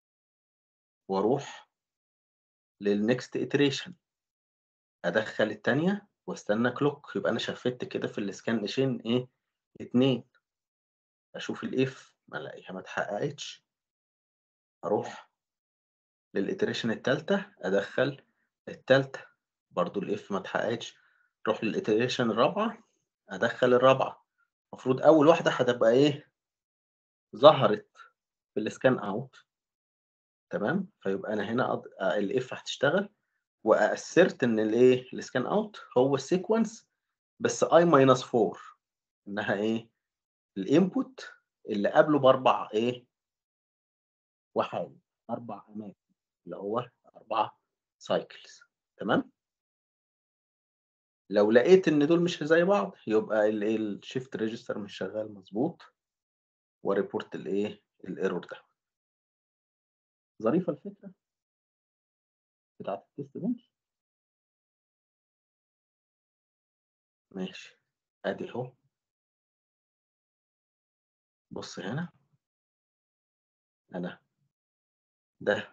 واروح للنكست iteration ادخل الثانيه واستنى كلوك يبقى انا شفت كده في السكان اشين ايه اتنين اشوف الاف ما الاقيها ما اتحققتش اروح للإتريشن التالتة ادخل التالتة برضو الاف ما اتحققتش اروح للإتريشن الرابعة ادخل الرابعة المفروض اول واحدة هتبقى ايه ظهرت في السكان اوت تمام فيبقى انا هنا أض... الاف هتشتغل واسرت ان الايه السكان اوت هو السيكونس بس اي ماينس 4 انها ايه الانبوت اللي قبله باربع ايه وحايد اربع اماكن اللي هو اربع سايكلز تمام لو لقيت ان دول مش زي بعض يبقى الايه الشيفت ريجستر مش شغال مظبوط وريبورت الايه الايرور ده ظريفه الفكره بتاعت التست بنش ماشي ادي اهو بص هنا انا ده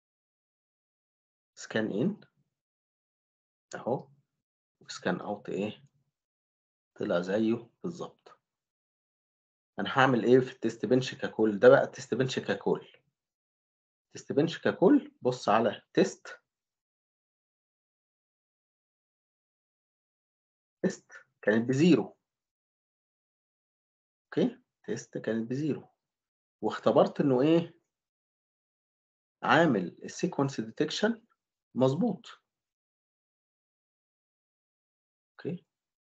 سكان ان اهو وسكان اوت ايه طلع زيه بالظبط انا هعمل ايه في التست بنش ككل ده بقى التست بنش ككل تست بنش ككل بص على تيست تيست كانت بزيرو اوكي تيست كانت بزيرو واختبرت انه ايه عامل السيكونس ديتكشن مظبوط اوكي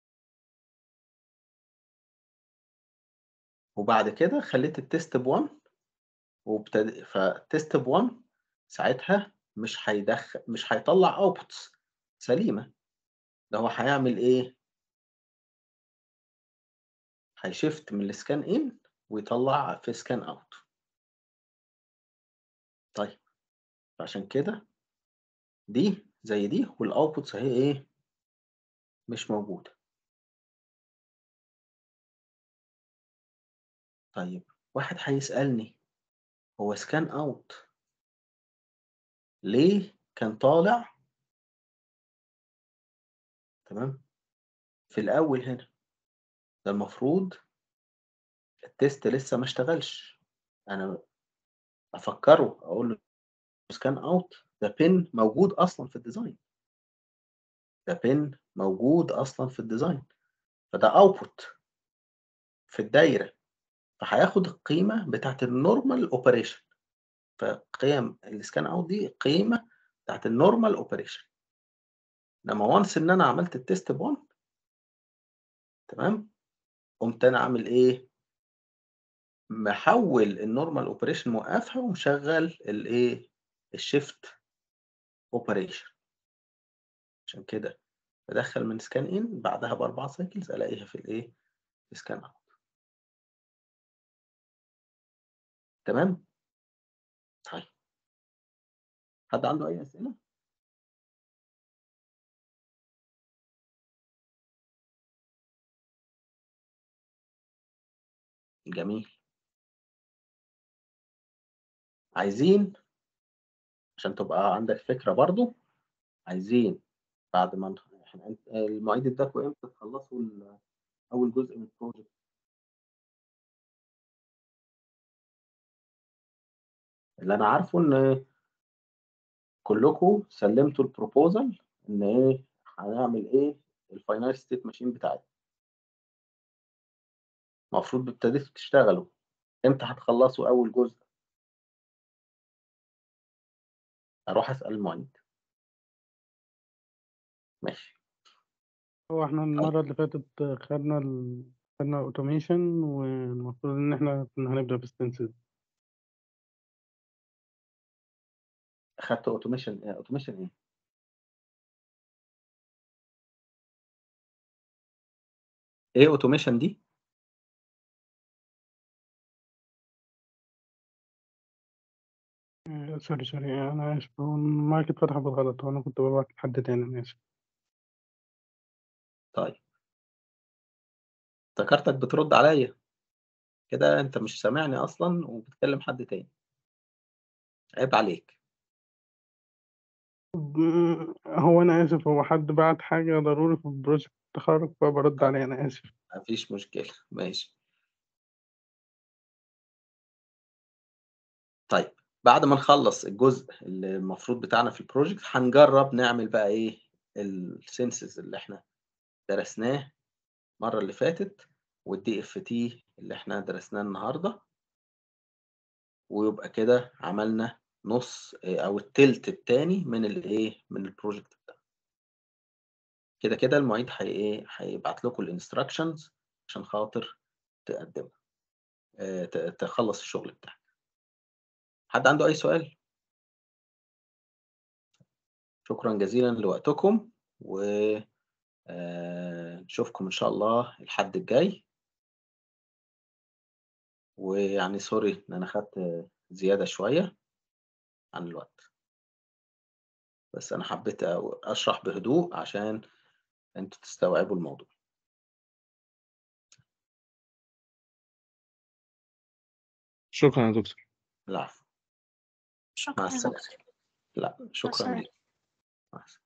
وبعد كده خليت التيست ب1 وابتدى فتيست ب1 ساعتها مش هيدخل مش هيطلع اوتبوتس سليمه ده هو هيعمل ايه هيشفت من السكان ان ويطلع في سكان اوت طيب عشان كده دي زي دي والاوتبوتس اهي ايه مش موجوده طيب واحد هيسألني هو سكان اوت ليه كان طالع تمام في الاول هنا ده المفروض التيست لسه ما اشتغلش انا افكره اقول له سكان اوت ده بين موجود اصلا في الديزاين ده بين موجود اصلا في الديزاين فده اوتبوت في الدايره فهياخد القيمه بتاعت النورمال اوبريشن فقيم السكان اوت دي قيمه بتاعت النورمال اوبريشن لما وانس ان انا عملت التيست ب1 تمام قمت انا عامل ايه محول النورمال اوبريشن موقفها ومشغل الايه الشيفت اوبريشن عشان كده بدخل من سكان ان بعدها باربع سايكلز الاقيها في الايه في سكان اوت تمام طيب حد عنده اي اسئله جميل عايزين عشان تبقى عندك فكرة برضو عايزين بعد ما احنا المعيد اداكوا امتى تخلصوا اول جزء من البروجكت اللي انا عارفه ان كلكم سلمتوا البروبوزال ان ايه هنعمل ايه الفاينل ستيت ماشين بتاعتنا المفروض ابتديتوا تشتغلوا امتى هتخلصوا اول جزء اروح اسال المعيد ماشي هو احنا المرة اللي فاتت خدنا ال... خدنا اوتوميشن والمفروض ان احنا كنا هنبدأ بستنسز اخدت اوتوميشن اوتوميشن ايه ايه اوتوميشن دي آه، سوري سوري انا اسف هو المايك اتفتح بالغلط وانا كنت ببعت لحد تاني انا اسف طيب افتكرتك بترد عليا كده انت مش سامعني اصلا وبتكلم حد تاني عيب عليك ب- هو انا اسف هو حد بعت حاجة ضروري في بروجكت التخرج فبرد عليه انا اسف مفيش مشكلة ماشي طيب بعد ما نخلص الجزء اللي المفروض بتاعنا في البروجكت هنجرب نعمل بقى ايه السنسز اللي احنا درسناه المرة اللي فاتت والدي اف تي اللي احنا درسناه النهارده ويبقى كده عملنا نص آه، او التلت التاني من الايه من البروجكت بتاعنا كده كده المعيد هي ايه هيبعت لكم الانستراكشنز عشان خاطر تقدمها آه، ت- تخلص الشغل بتاعك حد عنده اي سؤال شكرا جزيلا لوقتكم و آه، نشوفكم ان شاء الله الحد الجاي ويعني سوري ان انا خدت زيادة شوية عن الوقت بس انا حبيت أ- اشرح بهدوء عشان انتوا تستوعبوا الموضوع شكرا يا دكتور العفو مع شكرا يا السلامة دكتور لا شكرا السلامة. ليك مع السلامة